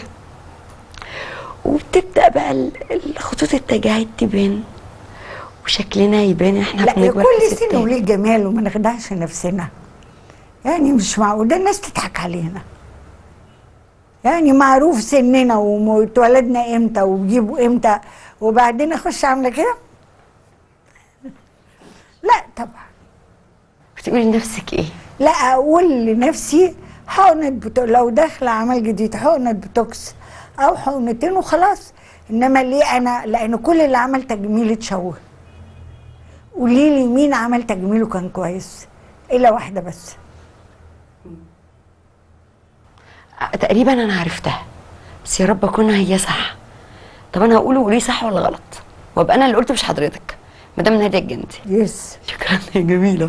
وبتبدأ بقى ال- الخطوط التجاعيد تبان وشكلنا يبان احنا لا بنكبر كل كستات. سن وليه جمال وما نخدعش نفسنا يعني مش معقول ده الناس تضحك علينا يعني معروف سننا واتولدنا امتى وبيجيبوا امتى وبعدين اخش عامله كده لا طبعا بتقولي لنفسك ايه لا اقول لنفسي حقنه بتو... لو داخله عمل جديد حقنه بوتوكس او حقنتين وخلاص انما ليه انا لان كل اللي عمل تجميل اتشوه قولي لي مين عمل تجميل وكان كويس الا واحده بس تقريبا انا عرفتها بس يا رب اكون هي صح طب انا هقوله قولي صح ولا غلط وابقى انا اللي قلت مش حضرتك مدام ناديه الجندي يس شكرا يا جميله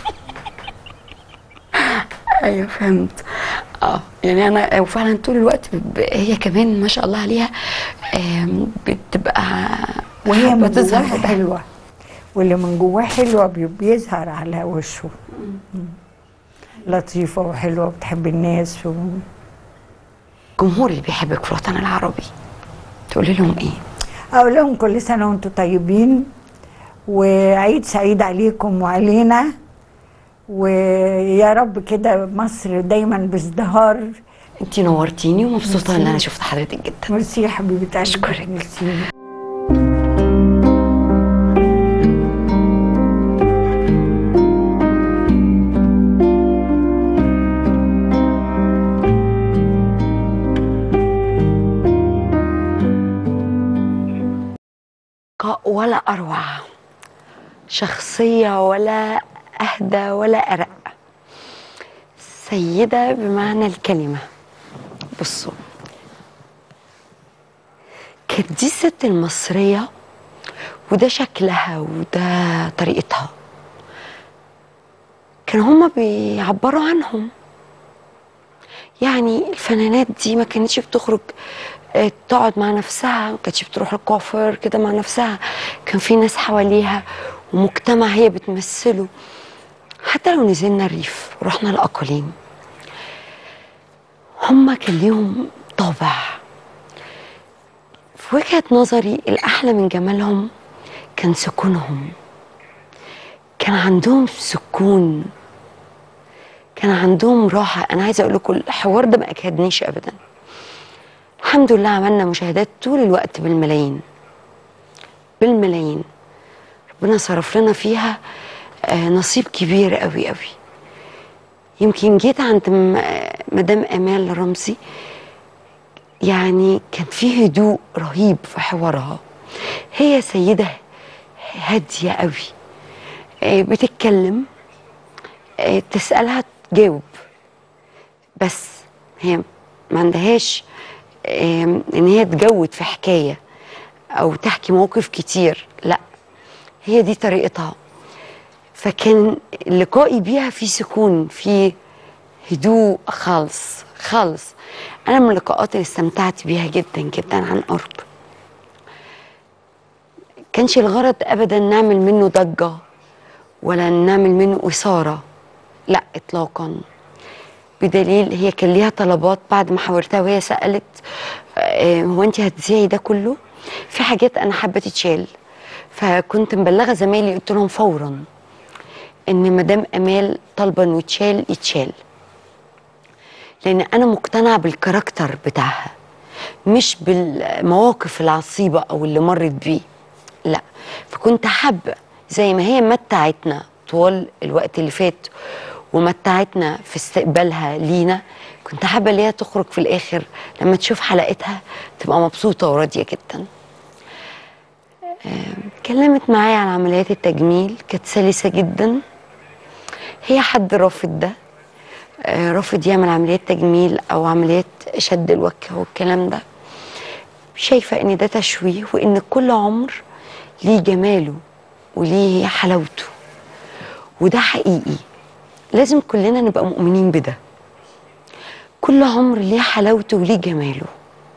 ايوه فهمت اه يعني انا وفعلا طول الوقت ب- هي كمان ما شاء الله عليها آم، بتبقى وهي حابة من تظهر جواها بده. حلوه واللي من جواه حلوه بي- بيظهر على وشه مم. لطيفه وحلوه وبتحب الناس و... الجمهور اللي بيحبك في الوطن العربي تقولي لهم ايه اقول لهم كل سنه وانتم طيبين وعيد سعيد عليكم وعلينا ويا رب كده مصر دايما بازدهار انتي نورتيني ومبسوطه ان انا ميرسي. شفت حضرتك جدا ميرسي يا حبيبه قلبي أشكرك. ميرسي لقاء ولا أروع شخصية ولا أهدى ولا أرق سيدة بمعنى الكلمة بصوا كانت دي الست المصرية وده شكلها وده طريقتها كانوا هما بيعبروا عنهم يعني الفنانات دي ما كانتش بتخرج آه، تقعد مع نفسها ما كانتش بتروح الكوافير كده مع نفسها كان في ناس حواليها ومجتمع هي بتمثله حتى لو نزلنا الريف ورحنا الأقاليم هما كان ليهم طابع في وجهة نظري الأحلى من جمالهم كان سكونهم كان عندهم سكون كان عندهم راحة أنا عايزة أقول لكم الحوار ده ما أكادنيش أبدا الحمد لله عملنا مشاهدات طول الوقت بالملايين بالملايين ربنا صرف لنا فيها آه، نصيب كبير قوي قوي يمكن جيت عند م- آه، مدام امال رمزي يعني كان في هدوء رهيب في حوارها هي سيده هاديه قوي آه، بتتكلم آه، تسالها تجاوب بس هي ما عندهاش آم، ان هي تجود في حكايه او تحكي موقف كتير لا هي دي طريقتها فكان لقائي بيها في سكون في هدوء خالص خالص انا من اللقاءات اللي استمتعت بيها جدا جدا عن قرب كانش الغرض ابدا نعمل منه ضجه ولا نعمل منه اثاره لا اطلاقا بدليل هي كان ليها طلبات بعد ما حاورتها وهي سالت آه، هو انت هتذيعي ده كله في حاجات انا حابه تتشال فكنت مبلغه زمايلي قلت لهم فورا ان مدام امال طالبه انه يتشال يتشال لان انا مقتنعه بالكاركتر بتاعها مش بالمواقف العصيبه او اللي مرت بيه لا فكنت حابه زي ما هي متعتنا طوال الوقت اللي فات ومتعتنا في استقبالها لينا كنت حابه ان هي تخرج في الاخر لما تشوف حلقتها تبقى مبسوطه وراضيه جدا آم، اتكلمت معايا عن عمليات التجميل كانت سلسه جدا هي حد رافض ده آه، رافض يعمل عمليات تجميل او عمليات شد الوجه والكلام ده شايفه ان ده تشويه وان كل عمر ليه جماله وليه حلاوته وده حقيقي لازم كلنا نبقى مؤمنين بده كل عمر ليه حلاوته وليه جماله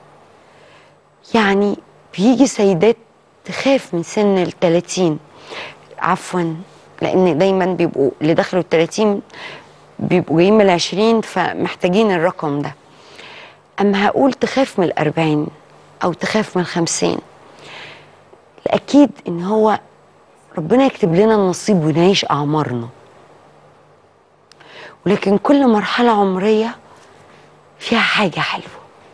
يعني بيجي سيدات تخاف من سن ال 30 عفوا لان دايما بيبقوا اللي دخلوا ال 30 بيبقوا جايين من ال 20 فمحتاجين الرقم ده اما هقول تخاف من ال 40 او تخاف من ال 50 الاكيد ان هو ربنا يكتب لنا النصيب ونعيش اعمارنا ولكن كل مرحله عمريه فيها حاجه حلوه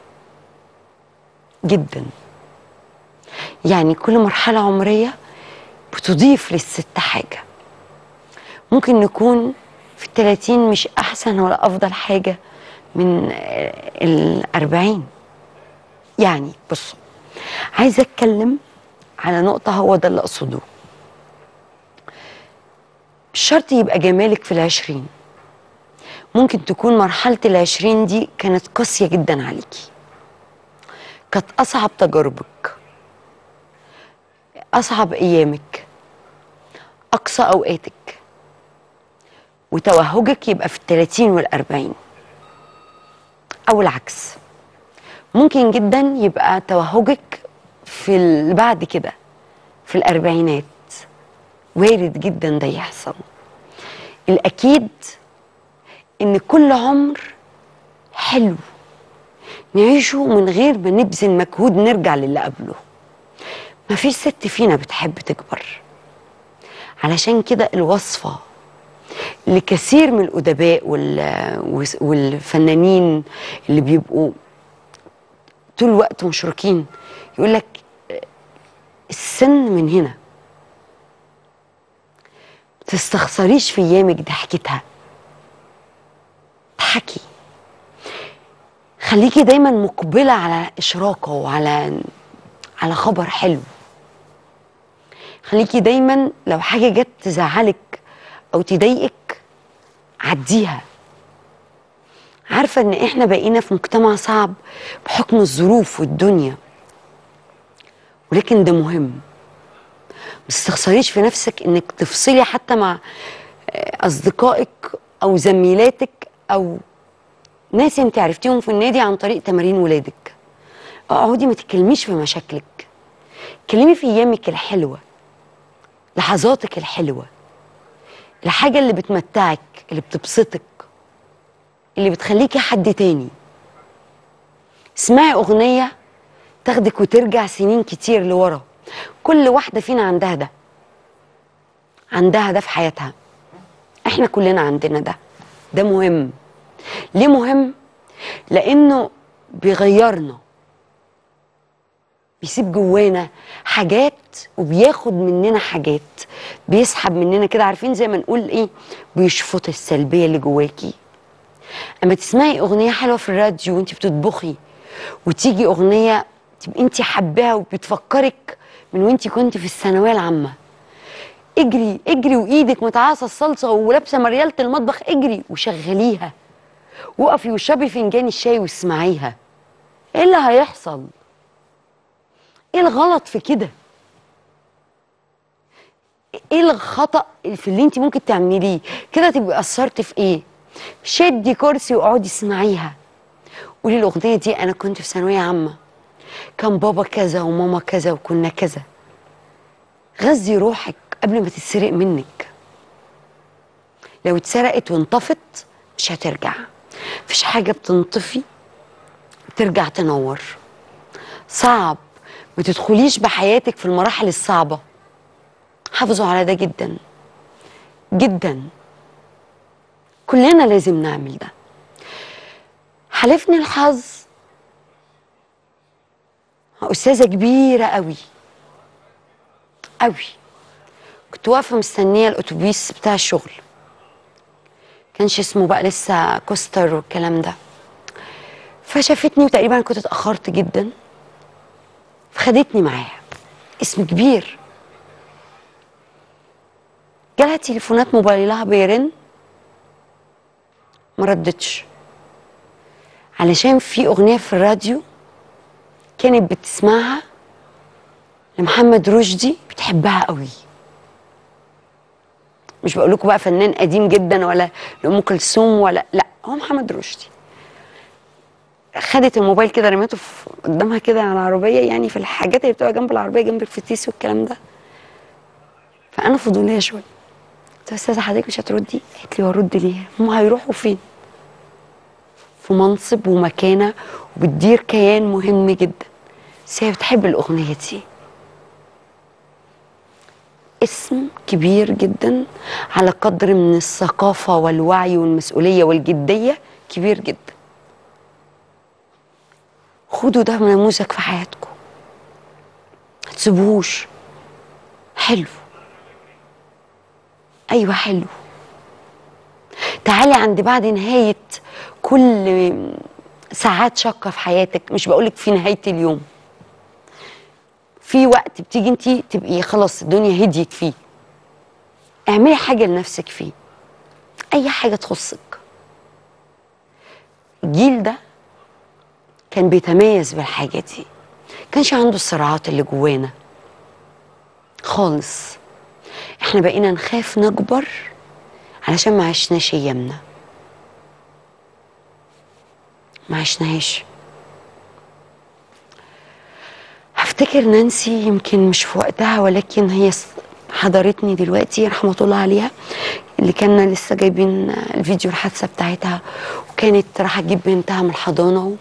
جدا يعني كل مرحله عمريه بتضيف للست حاجه ممكن نكون في التلاتين مش احسن ولا افضل حاجه من آه، الاربعين يعني بصوا عايزه اتكلم على نقطه هو ده اللي اقصده مش شرط يبقى جمالك في العشرين ممكن تكون مرحلة العشرين دي كانت قاسية جدا عليكي كانت أصعب تجاربك أصعب أيامك أقصى أوقاتك وتوهجك يبقى في التلاتين والأربعين أو العكس ممكن جدا يبقى توهجك في ال- بعد كده في الأربعينات وارد جدا ده يحصل الأكيد إن كل عمر حلو نعيشه من غير ما نبذل مجهود نرجع للي قبله مفيش ست فينا بتحب تكبر علشان كده الوصفة لكثير من الأدباء وال- والفنانين اللي بيبقوا طول الوقت مشركين يقول لك السن من هنا تستخسريش في ايامك ضحكتها اضحكي خليكي دايما مقبلة على إشراقة وعلى على خبر حلو خليكي دايما لو حاجة جت تزعلك أو تضايقك عديها عارفة إن إحنا بقينا في مجتمع صعب بحكم الظروف والدنيا ولكن ده مهم ما تستخسريش في نفسك إنك تفصلي حتى مع آه، أصدقائك أو زميلاتك أو ناس انت عرفتيهم في النادي عن طريق تمارين ولادك اقعدي ما تتكلميش في مشاكلك اتكلمي في ايامك الحلوه لحظاتك الحلوه الحاجه اللي بتمتعك اللي بتبسطك اللي بتخليكي حد تاني اسمعي اغنيه تاخدك وترجع سنين كتير لورا كل واحده فينا عندها ده عندها ده في حياتها احنا كلنا عندنا ده ده مهم ليه مهم لانه بيغيرنا بيسيب جوانا حاجات وبياخد مننا حاجات بيسحب مننا كده عارفين زي ما نقول ايه بيشفط السلبيه اللي جواكي اما تسمعي اغنيه حلوه في الراديو وانت بتطبخي وتيجي اغنيه تبقي انت حباها وبتفكرك من وانت كنت في الثانويه العامه اجري اجري وايدك متعاصه الصلصه ولابسه مرياله المطبخ اجري وشغليها وقفي واشربي فنجان الشاي واسمعيها ايه اللي هيحصل ايه الغلط في كده ايه الخطا في اللي انت ممكن تعمليه كده تبقي قصرت في ايه شدي كرسي واقعدي اسمعيها قولي الاغنيه دي انا كنت في ثانويه عامه كان بابا كذا وماما كذا وكنا كذا غذي روحك قبل ما تتسرق منك لو اتسرقت وانطفت مش هترجع مفيش حاجة بتنطفي ترجع تنور صعب ما تدخليش بحياتك في المراحل الصعبة حافظوا على ده جدا جدا كلنا لازم نعمل ده حالفني الحظ أستاذة كبيرة قوي قوي كنت واقفة مستنية الأتوبيس بتاع الشغل كانش اسمه بقى لسه كوستر والكلام ده فشافتني وتقريبا كنت اتأخرت جدا فخدتني معاها اسم كبير جالها تليفونات موبايلها بيرن ما ردتش علشان في أغنية في الراديو كانت بتسمعها لمحمد رشدي بتحبها قوي مش بقول لكم بقى فنان قديم جدا ولا لأم كلثوم ولا لا هو محمد رشدي خدت الموبايل كده رميته في قدامها كده على العربيه يعني في الحاجات اللي بتبقى جنب العربيه جنب الفتيس والكلام ده فانا فضوليه شويه قلت لها استاذه حضرتك مش هتردي قالت لي وارد ليه هم هيروحوا فين في منصب ومكانه وبتدير كيان مهم جدا بس هي بتحب الاغنيه دي اسم كبير جدا على قدر من الثقافه والوعي والمسؤوليه والجديه كبير جدا خدوا ده نموذج في حياتكم ما تسيبوهوش حلو ايوه حلو تعالي عند بعد نهايه كل ساعات شاقه في حياتك مش بقولك في نهايه اليوم في وقت بتيجي انت تبقي خلاص الدنيا هديت فيه اعملي حاجه لنفسك فيه اي حاجه تخصك الجيل ده كان بيتميز بالحاجة دي كانش عنده الصراعات اللي جوانا خالص احنا بقينا نخاف نكبر علشان ما عشناش ايامنا ما عشناهاش هفتكر نانسي يمكن مش في وقتها ولكن هي حضرتني دلوقتي رحمة الله عليها اللي كنا لسه جايبين الفيديو الحادثة بتاعتها وكانت رايحة تجيب بنتها من الحضانة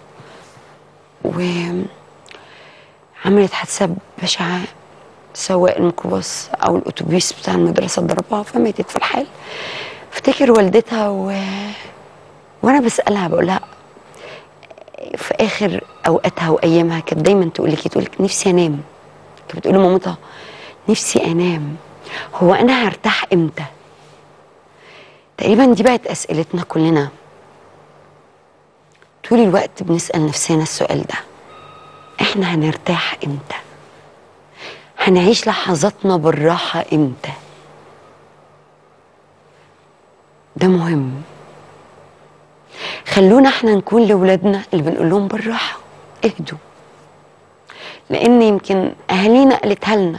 وعملت حادثة بشعة سواق الميكروباص أو الأتوبيس بتاع المدرسة ضربها فماتت في الحال افتكر والدتها و... وأنا بسألها بقول لها في آخر أوقاتها وأيامها كانت دايما تقول لك تقول لك نفسي أنام كانت بتقول لمامتها نفسي أنام هو أنا هرتاح إمتى؟ تقريبا دي بقت أسئلتنا كلنا طول الوقت بنسأل نفسنا السؤال ده احنا هنرتاح امتى هنعيش لحظاتنا بالراحة امتى ده مهم خلونا احنا نكون لولادنا اللي بنقول لهم بالراحة اهدوا لان يمكن اهالينا قالتها لنا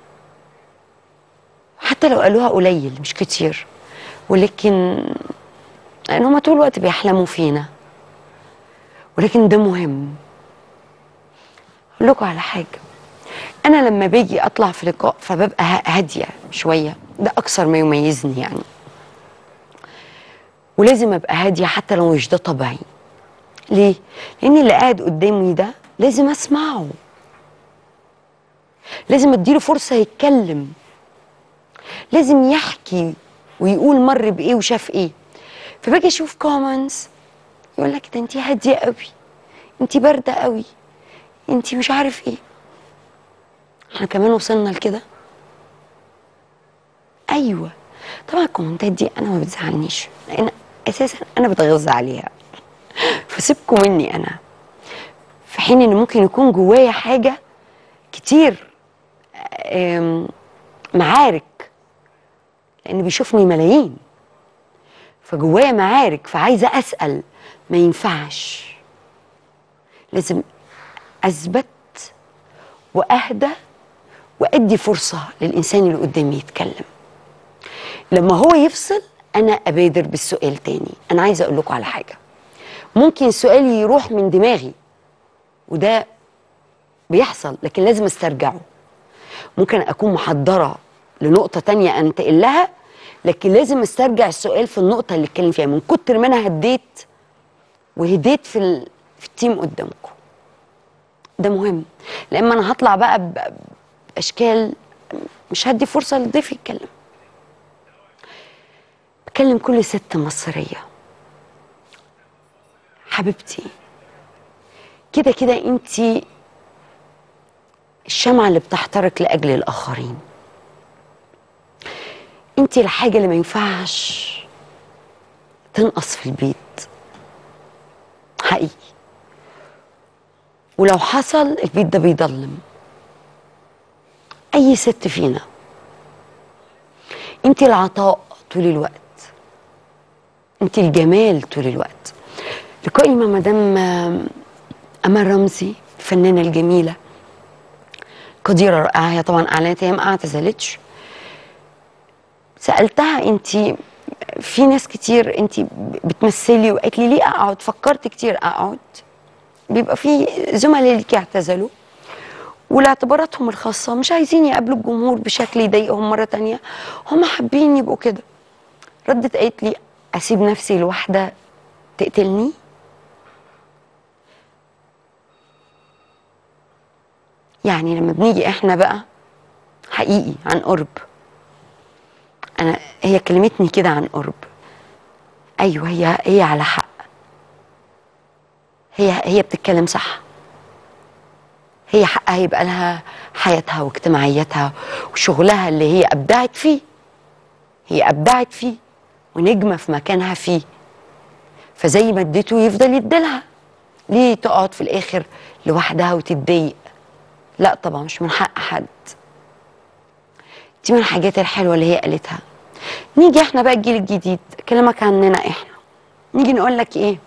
حتى لو قالوها قليل مش كتير ولكن لان هما طول الوقت بيحلموا فينا ولكن ده مهم اقول لكم على حاجه انا لما باجي اطلع في لقاء فببقى هاديه شويه ده اكثر ما يميزني يعني ولازم ابقى هاديه حتى لو مش ده طبيعي ليه لان اللي قاعد قدامي ده لازم اسمعه لازم اديله فرصه يتكلم لازم يحكي ويقول مر بايه وشاف ايه فباجي اشوف كومنتس يقول لك ده انت هاديه قوي انت بارده قوي انت مش عارف ايه احنا كمان وصلنا لكده ايوه طبعا الكومنتات دي انا ما بتزعلنيش لان اساسا انا بتغذى عليها فسيبكم مني انا في حين ان ممكن يكون جوايا حاجه كتير معارك لان بيشوفني ملايين فجوايا معارك فعايزه اسال ما ينفعش لازم اثبت واهدى وادي فرصه للانسان اللي قدامي يتكلم لما هو يفصل انا ابادر بالسؤال تاني انا عايزه اقول لكم على حاجه ممكن السؤال يروح من دماغي وده بيحصل لكن لازم استرجعه ممكن اكون محضره لنقطه تانية انتقل لها لكن لازم استرجع السؤال في النقطه اللي اتكلم فيها من كتر ما انا هديت وهديت في ال... في التيم قدامكم ده مهم لان انا هطلع بقى ب- باشكال مش هدي فرصه للضيف يتكلم بكلم كل ست مصريه حبيبتي كده كده انت الشمعة اللي بتحترق لأجل الآخرين انت الحاجة اللي ما ينفعش تنقص في البيت حقيقي ولو حصل البيت ده بيضلم أي ست فينا انت العطاء طول الوقت انت الجمال طول الوقت لقائي مع مدام آم، أمال رمزي الفنانة الجميلة قديرة رائعة هي طبعا أعلنت هي ما اعتزلتش سألتها أنت في ناس كتير أنت بتمثلي وقالت لي ليه أقعد فكرت كتير أقعد بيبقى في زملاء ليكي اعتزلوا ولاعتباراتهم الخاصة مش عايزين يقابلوا الجمهور بشكل يضايقهم مرة تانية هم حابين يبقوا كده ردت قالت لي أسيب نفسي لوحدة تقتلني يعني لما بنيجي احنا بقى حقيقي عن قرب انا هي كلمتني كده عن قرب ايوه هي هي على حق هي هي بتتكلم صح هي حقها يبقى لها حياتها واجتماعيتها وشغلها اللي هي ابدعت فيه هي ابدعت فيه ونجمه في مكانها فيه فزي ما اديته يفضل يديلها ليه تقعد في الاخر لوحدها وتتضايق لا طبعا مش من حق حد دي من الحاجات الحلوه اللي هي قالتها نيجي احنا بقى الجيل الجديد اكلمك عننا احنا نيجي نقول لك ايه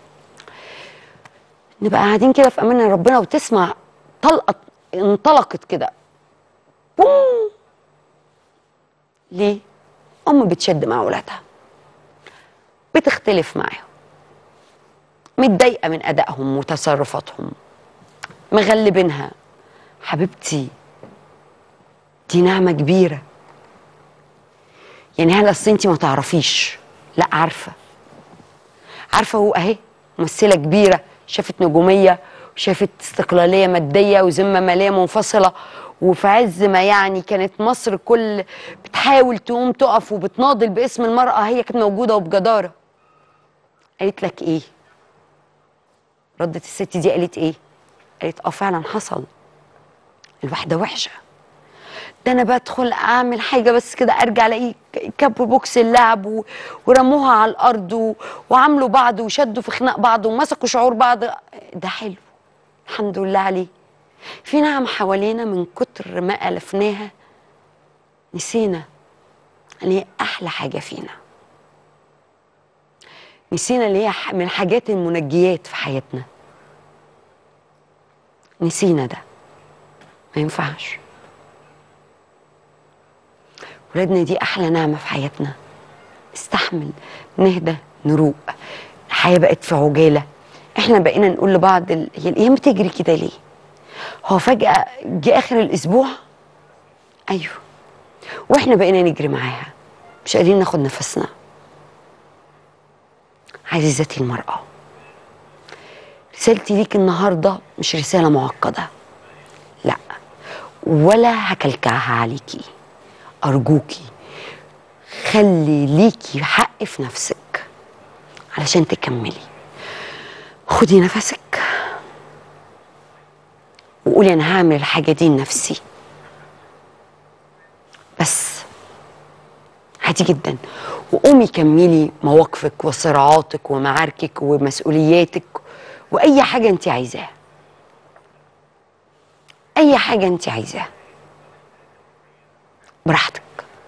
نبقى قاعدين كده في امان ربنا وتسمع طلقه انطلقت كده بوم ليه ام بتشد مع اولادها بتختلف معاهم متضايقه من ادائهم وتصرفاتهم مغلبينها حبيبتي دي نعمه كبيره يعني هل اصل انت ما تعرفيش لا عارفه عارفه هو اهي ممثله كبيره شافت نجوميه وشافت استقلاليه ماديه وذمه ماليه منفصله وفي عز ما يعني كانت مصر كل بتحاول تقوم تقف وبتناضل باسم المراه هي كانت موجوده وبجداره قالت لك ايه ردت الست دي قالت ايه قالت اه فعلا حصل الواحده وحشه ده انا بدخل اعمل حاجه بس كده ارجع الاقي كب بوكس اللعب و... ورموها على الارض و... وعملوا بعض وشدوا في خناق بعض ومسكوا شعور بعض ده حلو الحمد لله عليه في نعم حوالينا من كتر ما الفناها نسينا ان هي احلى حاجه فينا نسينا اللي هي ح- من الحاجات المنجيات في حياتنا نسينا ده ما ينفعش ولادنا دي احلى نعمه في حياتنا استحمل نهدى نروق الحياه بقت في عجاله احنا بقينا نقول لبعض ال... هي الايام بتجري كده ليه هو فجاه جه اخر الاسبوع ايوه واحنا بقينا نجري معاها مش قادرين ناخد نفسنا عزيزتي المراه رسالتي ليك النهارده مش رساله معقده لا ولا هكلكعها عليكي أرجوكي خلي ليكي حق في نفسك علشان تكملي خدي نفسك وقولي أنا هعمل الحاجة دي لنفسي بس عادي جدا وقومي كملي مواقفك وصراعاتك ومعاركك ومسؤولياتك وأي حاجة أنت عايزاها أي حاجة أنت عايزاها براحتك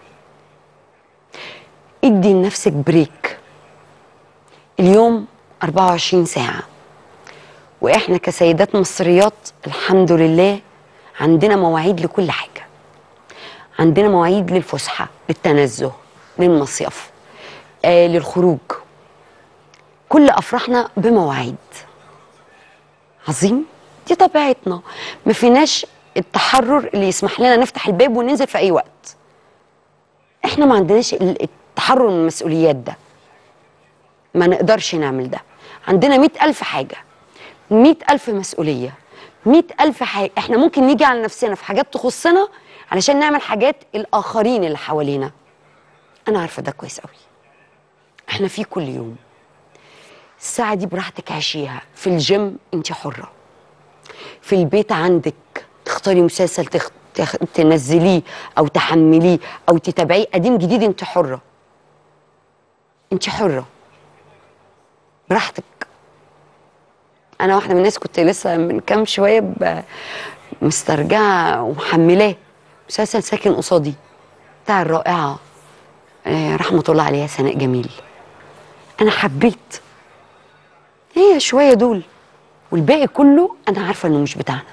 ادي لنفسك بريك اليوم 24 ساعة واحنا كسيدات مصريات الحمد لله عندنا مواعيد لكل حاجة عندنا مواعيد للفسحة للتنزه للمصيف آه للخروج كل أفراحنا بمواعيد عظيم دي طبيعتنا ما فيناش التحرر اللي يسمح لنا نفتح الباب وننزل في اي وقت احنا ما عندناش ال- التحرر من المسؤوليات ده ما نقدرش نعمل ده عندنا مئة ألف حاجة مئة ألف مسؤولية مئة ألف حاجة احنا ممكن نيجي على نفسنا في حاجات تخصنا علشان نعمل حاجات الآخرين اللي حوالينا أنا عارفة ده كويس قوي احنا فيه كل يوم الساعة دي براحتك عيشيها في الجيم انت حرة في البيت عندك تختاري مسلسل تخ... تخ... تنزليه او تحمليه او تتابعيه قديم جديد انت حرة انت حرة براحتك انا واحدة من الناس كنت لسه من كام شوية ب... مسترجعة ومحملاه مسلسل ساكن قصادي بتاع الرائعة آه، رحمة الله عليها سناء جميل انا حبيت هي شويه دول والباقي كله انا عارفه انه مش بتاعنا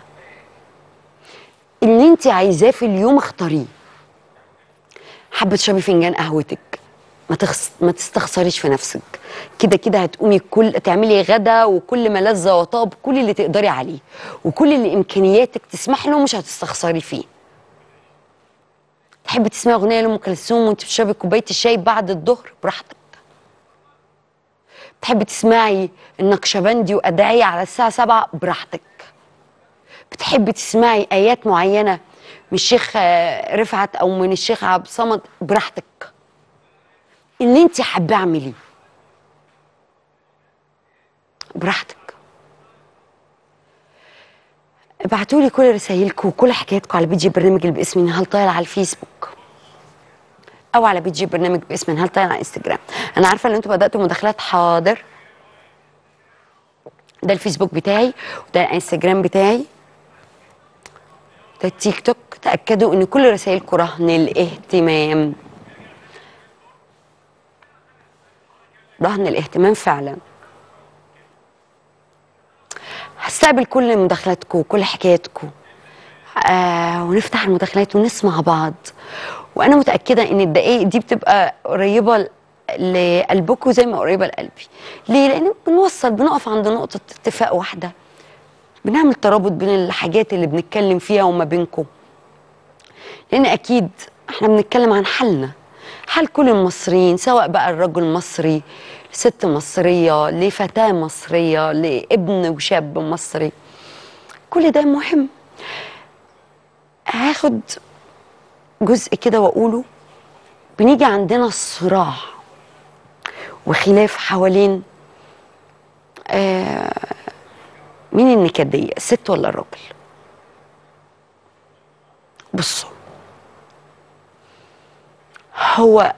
اللي انت عايزاه في اليوم اختاريه حابه تشربي فنجان قهوتك ما تخص... ما تستخسريش في نفسك كده كده هتقومي كل تعملي غدا وكل ما لذ وطاب كل اللي تقدري عليه وكل اللي امكانياتك تسمح له مش هتستخسري فيه تحبي تسمعي اغنيه لام كلثوم وانت بتشربي كوبايه الشاي بعد الظهر براحتك بتحبي تسمعي النقشبندي وأدعية على الساعة سبعة براحتك بتحبي تسمعي آيات معينة من الشيخ آه، رفعت أو من الشيخ عبد الصمد براحتك اللي انت حابة اعمليه براحتك ابعتوا لي كل رسائلكم وكل حكاياتكم على بيجي برنامج اللي باسمي نهال طايل على الفيسبوك او على بيجي برنامج باسم نهال طايل على انستجرام انا عارفه ان انتوا بداتوا مداخلات حاضر ده الفيسبوك بتاعي وده الانستجرام بتاعي ده التيك توك تاكدوا ان كل رسائلكم رهن الاهتمام رهن الاهتمام فعلا هستقبل كل مداخلاتكم وكل حكاياتكم آه ونفتح المداخلات ونسمع بعض وانا متاكده ان الدقائق دي بتبقى قريبه ل- لقلبكم زي ما قريبه لقلبي ليه لان بنوصل بنقف عند نقطه اتفاق واحده بنعمل ترابط بين الحاجات اللي بنتكلم فيها وما بينكم لان اكيد احنا بنتكلم عن حالنا حال كل المصريين سواء بقى الرجل مصري ست مصريه لفتاه مصريه لابن وشاب مصري كل ده مهم هاخد جزء كده واقوله بنيجي عندنا صراع وخلاف حوالين آه مين النكدية الست ولا الراجل بصوا هو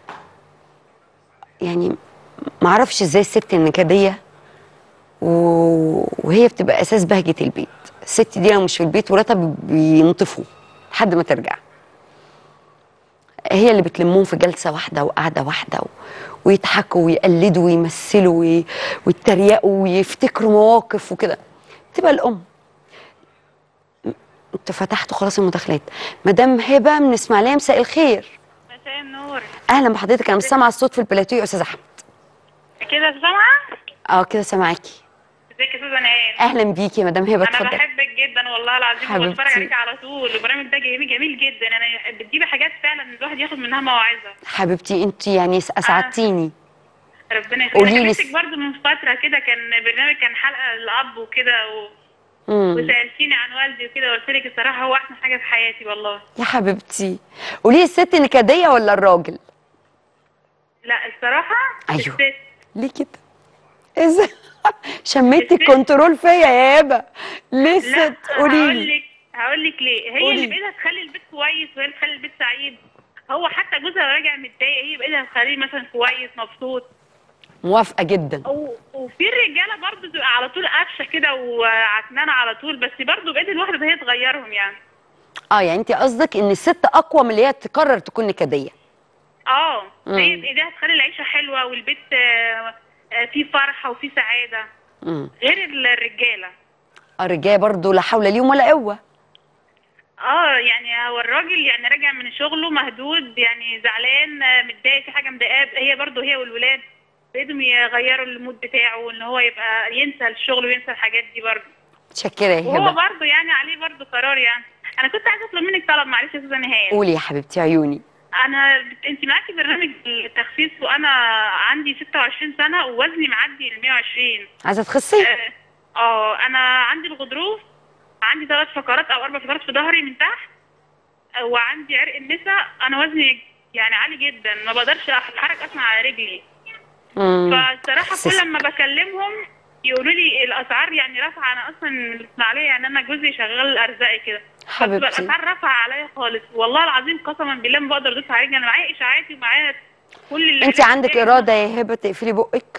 يعني معرفش ازاي الست النكدية و- وهي بتبقى اساس بهجة البيت الست دي لو مش في البيت ولادها بي- بينطفوا لحد ما ترجع هي اللي بتلمهم في جلسة واحدة وقعدة واحدة و... ويضحكوا ويقلدوا ويمثلوا وي... ويتريقوا ويفتكروا مواقف وكده تبقى الأم م- انتوا فتحتوا خلاص المداخلات مدام هبة من اسماعيلية مساء الخير مساء النور أهلا بحضرتك أنا مش سامعة الصوت في البلاتو يا أستاذ أحمد كده سامعة؟ أه كده سامعاكي ازيك يا استاذة نهال؟ أهلا بيكي يا مدام هبة انا اتفضلي بحبك جدا والله العظيم حبيبتي. وبتفرج عليك على طول البرنامج ده جميل جميل جدا انا بتجيبي حاجات فعلا الواحد ياخد منها موعظة حبيبتي أنت يعني اسعدتيني ربنا يخليك قولي لي انا س- كلمتك برضه من فترة كده كان برنامج كان حلقة الأب وكده و... مم. وسألتيني عن والدي وكده قلت لك الصراحة هو أحسن حاجة في حياتي والله يا حبيبتي قولي لي الست نكدية ولا الراجل لا الصراحة أيوه. الست ليه كده ازاي شميتي الست- الكنترول فيا يا هبه ليه لا الست قولي هقول لي لك هقول لك ليه هي قولي. اللي بايدها تخلي البيت كويس وهي اللي تخلي البيت سعيد هو حتى جوزها راجع متضايق هي بايدها تخليه مثلا كويس مبسوط موافقه جدا و- وفي الرجاله برضه تبقى على طول قفشه كده وعكنانه على طول بس برضه بايد الواحده ده هي تغيرهم يعني اه يعني انت قصدك ان الست اقوى من اللي هي تقرر تكون نكديه اه مم. هي بايديها تخلي العيشه حلوه والبيت آه، آه، فيه فرحه وفيه سعاده امم غير الرجاله الرجاله برضو لا حول ليهم ولا قوه اه يعني هو الراجل يعني راجع من شغله مهدود يعني زعلان آه، متضايق في حاجه مضايقاه هي برضه هي والولاد بايدهم يغيروا المود بتاعه ان هو يبقى ينسى الشغل وينسى الحاجات دي برضه متشكره يا وهو هبه برضه يعني عليه برضه قرار يعني انا كنت عايزه اطلب منك طلب معلش يا استاذه نهاد قولي يا حبيبتي عيوني انا انت معاكي برنامج التخسيس وانا عندي 26 سنه ووزني معدي ال 120 عايزه تخسي اه آه، انا عندي الغضروف عندي ثلاث فقرات او اربع فقرات في ظهري من تحت آه، وعندي عرق النساء انا وزني يعني عالي جدا ما بقدرش اتحرك اصلا على رجلي مم. فالصراحه حسس- كل ما بكلمهم يقولوا لي الاسعار يعني رافعه انا اصلا من الاسماعيليه يعني انا جوزي شغال ارزاقي كده حبيبتي. فبتبقى الاسعار رافعه عليا خالص والله العظيم قسما بالله ما بقدر ادوس على رجلي انا معايا اشاعاتي ومعايا كل اللي انت عندك اراده يا هبه تقفلي بقك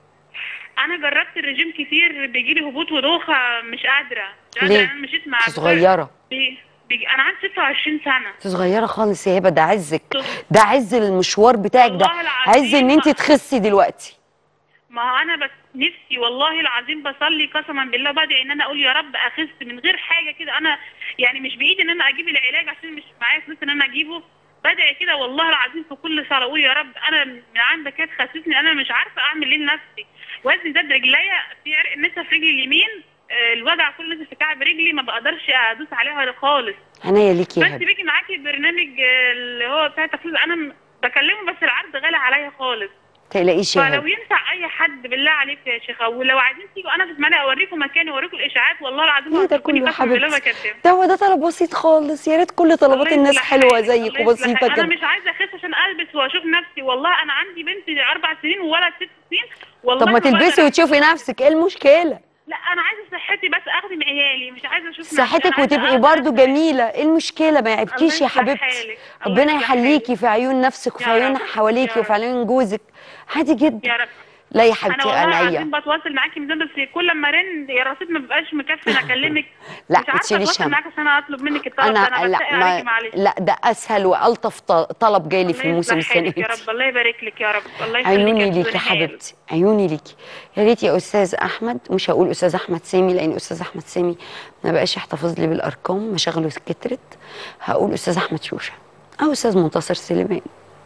انا جربت الرجيم كتير بيجي لي هبوط ودوخه مش قادره مش قادره ليه؟ انا مشيت مع انت صغيره بي... بيجي... انا عندي 26 سنه انت صغيره خالص يا هبه ده عزك ده عز المشوار بتاعك ده والله العظيم عز ان انت ما- تخسي دلوقتي ما هو انا بس نفسي والله العظيم بصلي قسما بالله بدعي ان انا اقول يا رب اخس من غير حاجه كده انا يعني مش بايدي ان انا اجيب العلاج عشان مش معايا فلوس ان انا اجيبه بدعي كده والله العظيم في كل صلاه اقول يا رب انا من عندك كده تخسسني انا مش عارفه اعمل ايه لنفسي وزني زاد رجليا في عرق النسا في رجلي اليمين آه، الوجع كله نزل في كعب رجلي ما بقدرش ادوس عليها خالص عناية ليكي يا بس هبه بيجي معاكي برنامج آه، اللي هو بتاع التخسيس انا م- بكلمه بس العرض غالي عليا خالص تقلقيش يا فلو هبه ينفع اي حد بالله عليك يا شيخه ولو عايزين تيجوا انا في اسماعيليه اوريكم مكاني اوريكم الاشاعات والله العظيم ايه ده هتشوفوني كله يا قسما بالله حبيبتي بكذب ده هو ده طلب بسيط خالص يا ريت كل طلبات الله الناس يصلح حلوه حالك، زيك الله يصلح وبسيطه حالك. كده انا مش عايزه اخس عشان البس واشوف نفسي والله انا عندي بنت اربع سنين وولد ست سنين والله طب ما بقدر تلبسي أعمل- وتشوفي نفسك ايه المشكله لا انا عايزه صحتي بس اخدم عيالي مش عايزه اشوف نفسي. صحتك أنا عايزة وتبقي أقدر برضو أخس. جميله ايه المشكله ما يعبكيش يا يصلح حبيبتي حالك. الله ربنا يصلح يحليكي في عيون نفسك وفي يا عيون رب. حواليكي يا وفي رب. عيون جوزك عادي جدا يا رب لا يا انا حبيبتي والله انا العظيم ايه بتواصل معاكي من زمان بس كل ما رن يا الرصيد ما بيبقاش مكفي إن اكلمك لا، مش ما عارفه تشيليش اتواصل هم. معاك عشان اطلب منك الطلب ده انا انا لا بتقل عليكي ما معلش لا ده اسهل والطف ط- طلب جاي في الله الموسم يصلح السنه حالك يا دي رب الله يبارك لك يا رب الله يخليك عيوني يا ليكي أستاذة يا نهال. حبيبتي عيوني ليكي يا ريت يا استاذ احمد مش هقول استاذ احمد سامي لان استاذ احمد سامي ما بقاش يحتفظ لي بالارقام مشاغله كترت هقول استاذ احمد شوشه او استاذ منتصر سليمان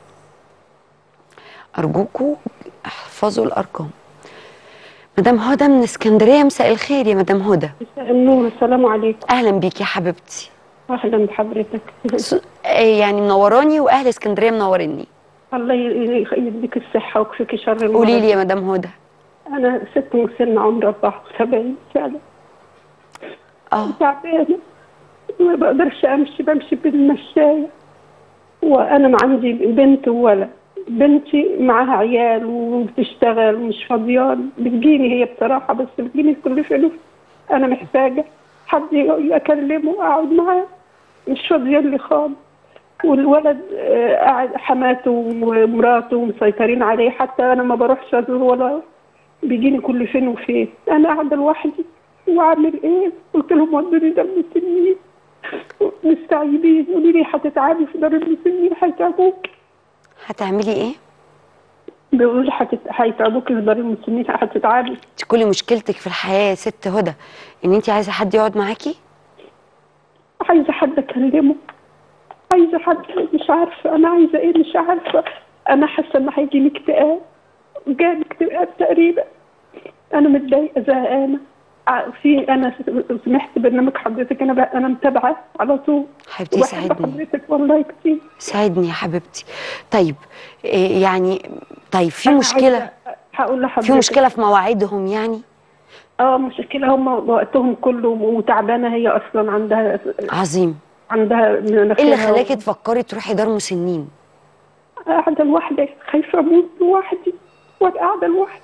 ارجوكوا احفظوا الارقام مدام هدى من اسكندريه مساء الخير يا مدام هدى مساء النور السلام عليكم اهلا بيكي يا حبيبتي اهلا بحضرتك س- آه يعني منوراني واهل اسكندريه منوريني الله ي- يديك الصحه ويكفيك شر المرض قولي لي يا مدام هدى انا ست مسن عمري 74 سنه اه تعبانه ما بقدرش امشي بمشي بالمشايه وانا ما عندي بنت وولد بنتي معاها عيال وبتشتغل ومش فاضيان بتجيني هي بصراحه بس بتجيني كل فلوس انا محتاجه حد اكلمه اقعد معاه مش فاضيان لي خالص والولد آه، قاعد حماته ومراته مسيطرين عليه حتى انا ما بروحش ازور ولا بيجيني كل فين وفين انا قاعده لوحدي واعمل ايه قلت لهم ودوني دار المسنين مستعيبين قولوا لي هتتعبي في دار المسنين هيتعبوك هتعملي ايه بيقولوا لي هتت- هيتعبوك في دار المسنين هتتعبي انت كل مشكلتك في الحياه يا ست هدى ان انت عايزه حد يقعد معاكي عايزه حد اكلمه عايزه حد مش عارفه انا عايزه ايه مش عارفه انا حاسه ان هيجيلي اكتئاب جالي اكتئاب تقريبا انا متضايقه زهقانه ع- في انا سمعت برنامج حضرتك انا بقى انا متابعه على طول حبيبتي وبحب ساعدني حضرتك والله كتير ساعدني يا حبيبتي طيب إيه يعني طيب في أنا مشكله عايزة- هقول لحضرتك في مشكله في مواعيدهم يعني اه مشكله هم وقتهم كله وتعبانه هي اصلا عندها عظيم عندها ايه اللي مناخيرها خلاكي تفكري تروحي دار مسنين قاعده لوحدي خايفه اموت لوحدي وأبقى قاعده لوحدي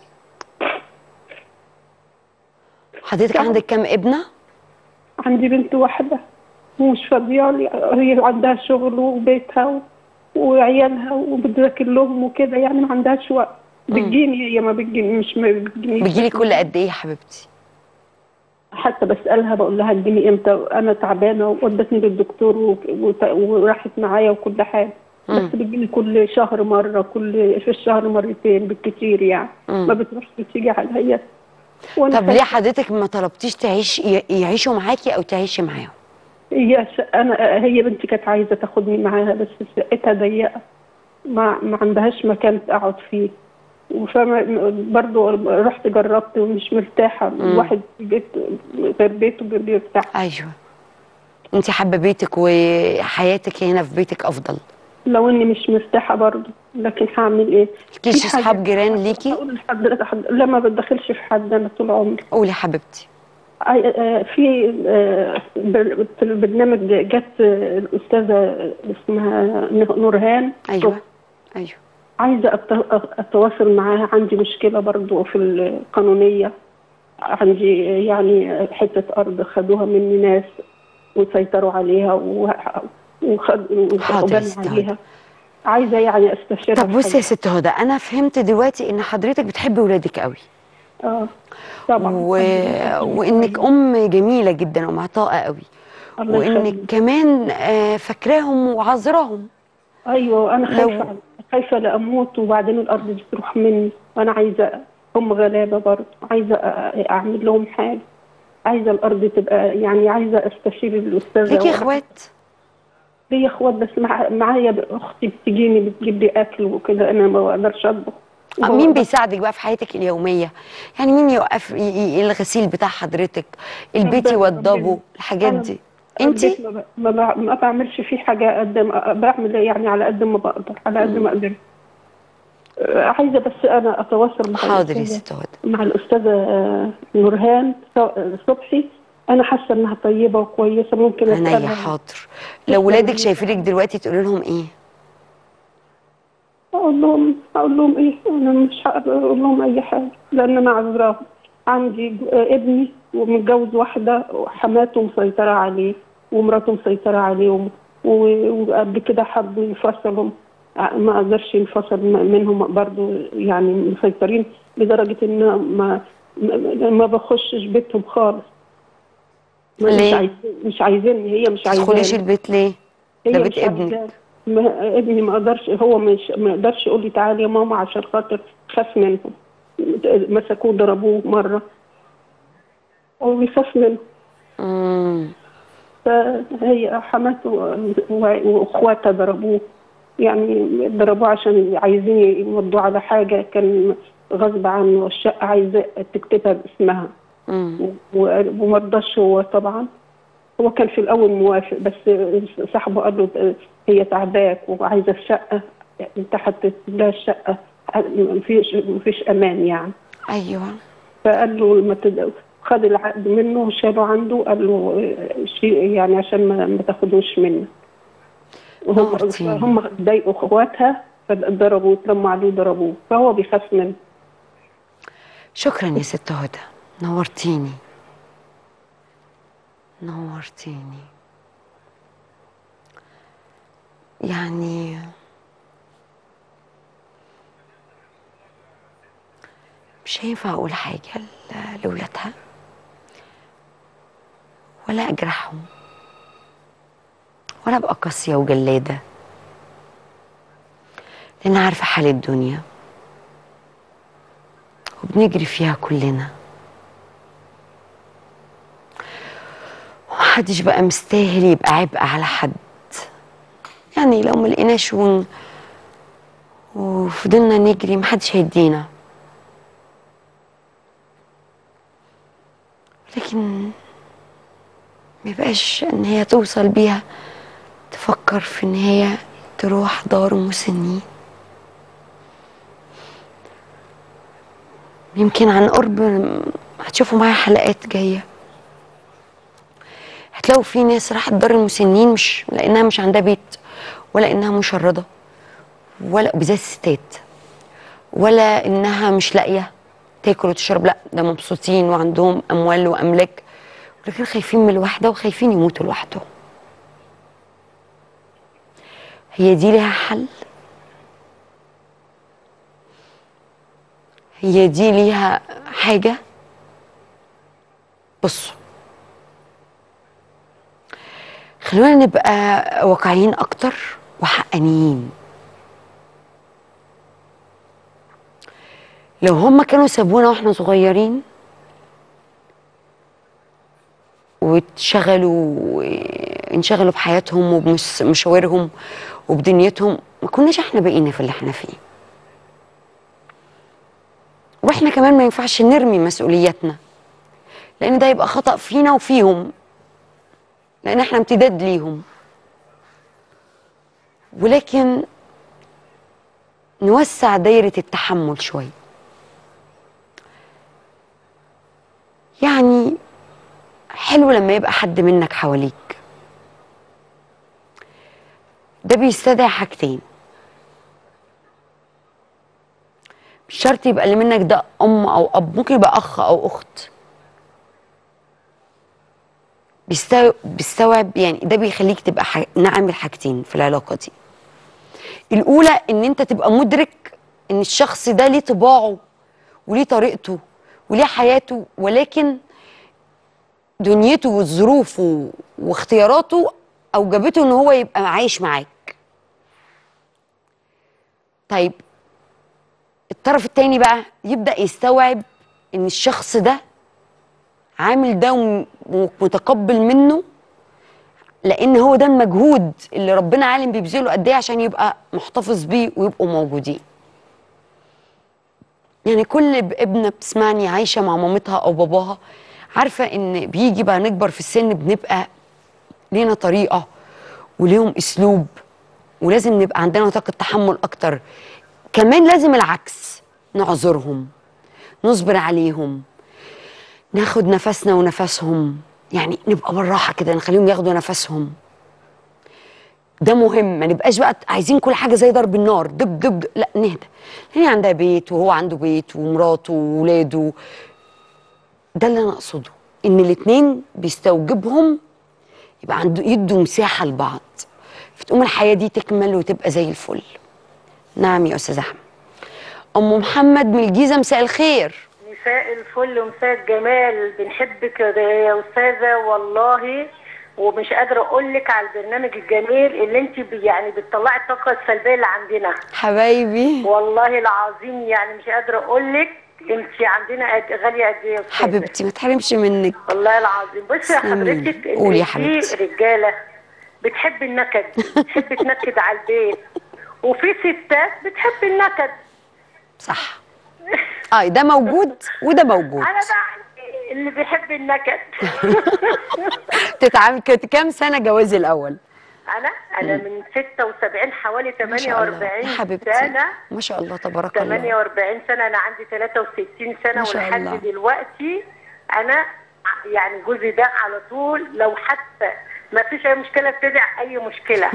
حضرتك طبعا. عندك كام ابنه عندي بنت واحدة ومش فاضيالي هي عندها شغل وبيتها و... وعيالها وبتذاكر لهم وكده يعني ما عندهاش وقت بتجيني هي ما بتجيني مش ما بتجيني بيجيلي كل قد ايه يا حبيبتي حتى بسألها بقول لها تجيني امتى انا تعبانة وودتني للدكتور و... وت... وراحت معايا وكل حاجة بس مم. بتجيلي كل شهر مرة كل في الشهر مرتين بالكتير يعني مم. ما بتروحش بتيجي على هي وانا طب ليه حضرتك ما طلبتيش تعيش ي- يعيشوا معاكي او تعيشي معاهم هي ش... انا هي بنتي كانت عايزه تاخدني معاها بس شقتها ضيقه ما ما عندهاش مكان اقعد فيه وفما برضو رحت جربت ومش مرتاحه الواحد في بيت غير بيته بيرتاح ايوه انت حابه بيتك وحياتك هنا في بيتك افضل لو اني مش مرتاحه برضه لكن هعمل ايه لكيش في حاجة- اصحاب جيران ليكي اقول لحضرتك حد... لا ما بتدخلش في حد انا طول عمري قولي يا حبيبتي عاي- آه، في آه، بر- في البرنامج جت آه، الاستاذه اسمها نورهان ايوه ايوه عايزه أت- اتواصل معاها عندي مشكله برضو في القانونيه عندي يعني حته ارض خدوها مني ناس وسيطروا عليها و- وخد حاضر يا وخدوا ست هدى. عليها عايزه يعني استشيرها طب في بصي يا حاجة. ست هدى انا فهمت دلوقتي ان حضرتك بتحبي ولادك قوي اه طبعا و... وانك ام جميله جدا ومعطاءه قوي الله وانك يخليك. كمان آه، فاكراهم وعذراهم ايوه انا لو- خايفه خايفه لاموت وبعدين الارض دي تروح مني وانا عايزه هم غلابه برضه عايزه أ- اعمل لهم حاجه عايزه الارض تبقى يعني عايزه استشير الاستاذه ليكي وأنا- اخوات ليا اخوات بس مع... معايا اختي بتجيني بتجيب لي اكل وكده انا ما بقدرش اطبخ آه، مين بيساعدك بقى في حياتك اليوميه يعني مين يوقف ي- ي- الغسيل بتاع حضرتك البيت ربنا- يوضبه ربنا. الحاجات أنا دي انتي البيت ما, ب... ما, ب... ما بعملش فيه حاجه قد ما بعمل يعني على قد ما بقدر على قد ما اقدر آه، عايزه بس انا اتواصل مع حاضر يا الأستاذة- ست هدى مع الأستاذة آه، نورهان ص- صبحي أنا حاسة إنها طيبة وكويسة ممكن عينيا أسألها حاضر لو ولادك شايفينك دلوقتي تقول لهم ايه أقول لهم أقول لهم إيه أنا مش هقدر أقول لهم أي حاجة لأن أنا عذراهم عندي ج- آه، ابني ومتجوز واحدة وحماته مسيطرة عليه ومراته مسيطرة عليه وم- و- وقبل كده حبوا ينفصلوا ع- ما قدرش ينفصل م- منهم برضو يعني مسيطرين لدرجة إن ما ما- ما بخشش بيتهم خالص ما- ليه؟ مش عايزين مش عايزيني هي مش تدخليش عايزاني البيت ليه هي ده مش بيت ابنك عايزاني. ما ابني ما قدرش هو مش ما يقدرش يقول لي تعالي يا ماما عشان خاطر خاف منهم مسكوه ضربوه مره هو بيخاف منهم امم فهي حماته و- واخواتها ضربوه يعني ضربوه عشان عايزين يمضوا على حاجه كان غصب عنه الشقه عايزه تكتبها باسمها امم و- وما رضاش هو طبعا هو كان في الاول موافق بس صاحبه قال له هي تعباك وعايزه الشقه انت حطيت لها الشقه مفيش مفيش امان يعني ايوه فقال له ما تد... خد العقد منه وشاله عنده قال له شيء يعني عشان ما, ما تاخدوش منه وهم نورتيني. هم ضايقوا اخواتها فضربوه اتلموا عليه ضربوه فهو بيخاف منه شكرا يا ست هدى نورتيني نورتيني يعني مش هينفع اقول حاجه ل- لولادها ولا اجرحهم ولا ابقى قاسيه وجلاده لان عارفه حال الدنيا وبنجري فيها كلنا ومحدش بقى مستاهل يبقى عبء على حد يعني لو ما لقيناش ون... وفضلنا نجري محدش هيدينا لكن ما يبقاش ان هي توصل بيها تفكر في ان هي تروح دار مسنين يمكن عن قرب هتشوفوا معايا حلقات جايه هتلاقوا في ناس راحت دار المسنين مش لانها مش عندها بيت ولا انها مشرده ولا بالذات الستات ولا انها مش لاقيه تاكل وتشرب لا ده مبسوطين وعندهم اموال واملاك ولكن خايفين من الوحده وخايفين يموتوا لوحدهم هي دي ليها حل هي دي ليها حاجه بصوا خلونا نبقى واقعيين اكتر وحقانيين لو هم كانوا سابونا واحنا صغيرين واتشغلوا انشغلوا بحياتهم وبمشاورهم وبدنيتهم ما كناش احنا بقينا في اللي احنا فيه واحنا كمان ما ينفعش نرمي مسؤولياتنا لان ده يبقى خطأ فينا وفيهم لان احنا امتداد ليهم ولكن نوسع دايره التحمل شويه يعني حلو لما يبقى حد منك حواليك ده بيستدعي حاجتين مش شرط يبقى اللي منك ده ام او اب ممكن يبقى اخ او اخت بيستو... بيستوعب يعني ده بيخليك تبقى ح... نعمل حاجتين في العلاقه دي الاولى ان انت تبقى مدرك ان الشخص ده ليه طباعه وليه طريقته وليه حياته ولكن دنيته وظروفه واختياراته اوجبته ان هو يبقى عايش معاك طيب الطرف التاني بقى يبدا يستوعب ان الشخص ده عامل ده وم- ومتقبل منه لان هو ده المجهود اللي ربنا عالم بيبذله قد ايه عشان يبقى محتفظ بيه ويبقوا موجودين يعني كل ب- ابنه بتسمعني عايشه مع مامتها او باباها عارفه ان بيجي بقى نكبر في السن بنبقى لينا طريقه وليهم اسلوب ولازم نبقى عندنا طاقه تحمل اكتر كمان لازم العكس نعذرهم نصبر عليهم ناخد نفسنا ونفسهم يعني نبقى بالراحه كده نخليهم ياخدوا نفسهم ده مهم ما نبقاش بقى عايزين كل حاجه زي ضرب النار دب دب, دب. لا نهدى هي عندها بيت وهو عنده بيت ومراته وولاده ده اللي انا اقصده ان الاتنين بيستوجبهم يبقى عنده يدوا مساحه لبعض فتقوم الحياه دي تكمل وتبقى زي الفل نعم يا استاذ احمد ام محمد من الجيزه مساء الخير مساء الفل ومساء الجمال بنحبك يا يا استاذه والله ومش قادره اقول لك على البرنامج الجميل اللي انت بي- يعني بتطلعي الطاقه السلبيه اللي عندنا حبايبي والله العظيم يعني مش قادره اقول لك انت عندنا قد- غاليه قد ايه يا استاذه حبيبتي ما تحرمش منك والله العظيم بصي يا تسلمي. حضرتك إن قولي يا في حبيبتي. رجاله بتحب النكد بتحب تنكد على البيت وفي ستات بتحب النكد صح اه ده موجود وده موجود انا بقى اللي بيحب النكد تتعامل كنت كام سنه جوازي الاول انا انا من 76 حوالي ما شاء الله 48 يا حبيبتي سنه ما شاء الله تبارك الله 48 سنه انا عندي 63 سنه ما شاء الله. ولحد دلوقتي انا ع- يعني جوزي ده على طول لو حتى ما فيش اي مشكله ابتدع اي مشكله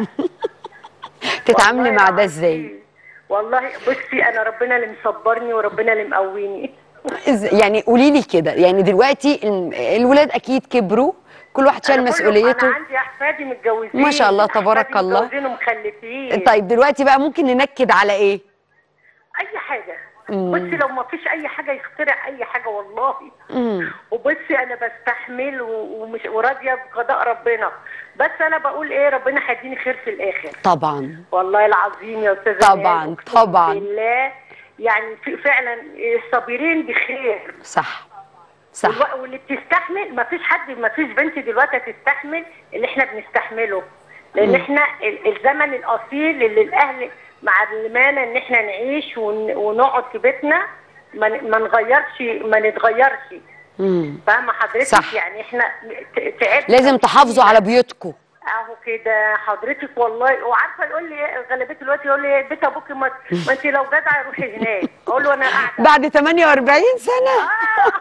تتعاملي والله مع ده العظيم. ازاي والله بصي انا ربنا اللي مصبرني وربنا اللي مقويني إز- يعني قولي لي كده يعني دلوقتي ال- الولاد اكيد كبروا كل واحد شايل أنا كله- مسؤوليته انا عندي احفادي متجوزين ما شاء الله، تبارك أحفادي الله. متجوزين ومخلفين طيب دلوقتي بقى ممكن ننكد على ايه اي حاجه مم. بصي لو ما فيش اي حاجه يخترع اي حاجه والله مم. وبصي انا بستحمل و- ومش وراضيه بقضاء ربنا بس انا بقول ايه ربنا هيديني خير في الاخر طبعا والله العظيم يا استاذه طبعاً، نال، أقسم طبعاً. بالله يعني في فعلا الصابرين بخير صح صح والو- واللي بتستحمل ما فيش حد ما فيش بنت دلوقتي تستحمل اللي احنا بنستحمله لان احنا ال- الزمن الاصيل اللي الاهل معلمانا ان احنا نعيش ون- ونقعد في بيتنا ما ن- ما نغيرش ما نتغيرش مم. فاهمه حضرتك صح. يعني احنا ت- تعبنا لازم تحافظوا على بيوتكم اهو كده حضرتك والله وعارفه يقول لي إيه، غالبيه الوقت يقول لي إيه، بيت ابوك ما, ما انت لو جدعه روحي هناك اقول له انا قاعده بعد 48 سنه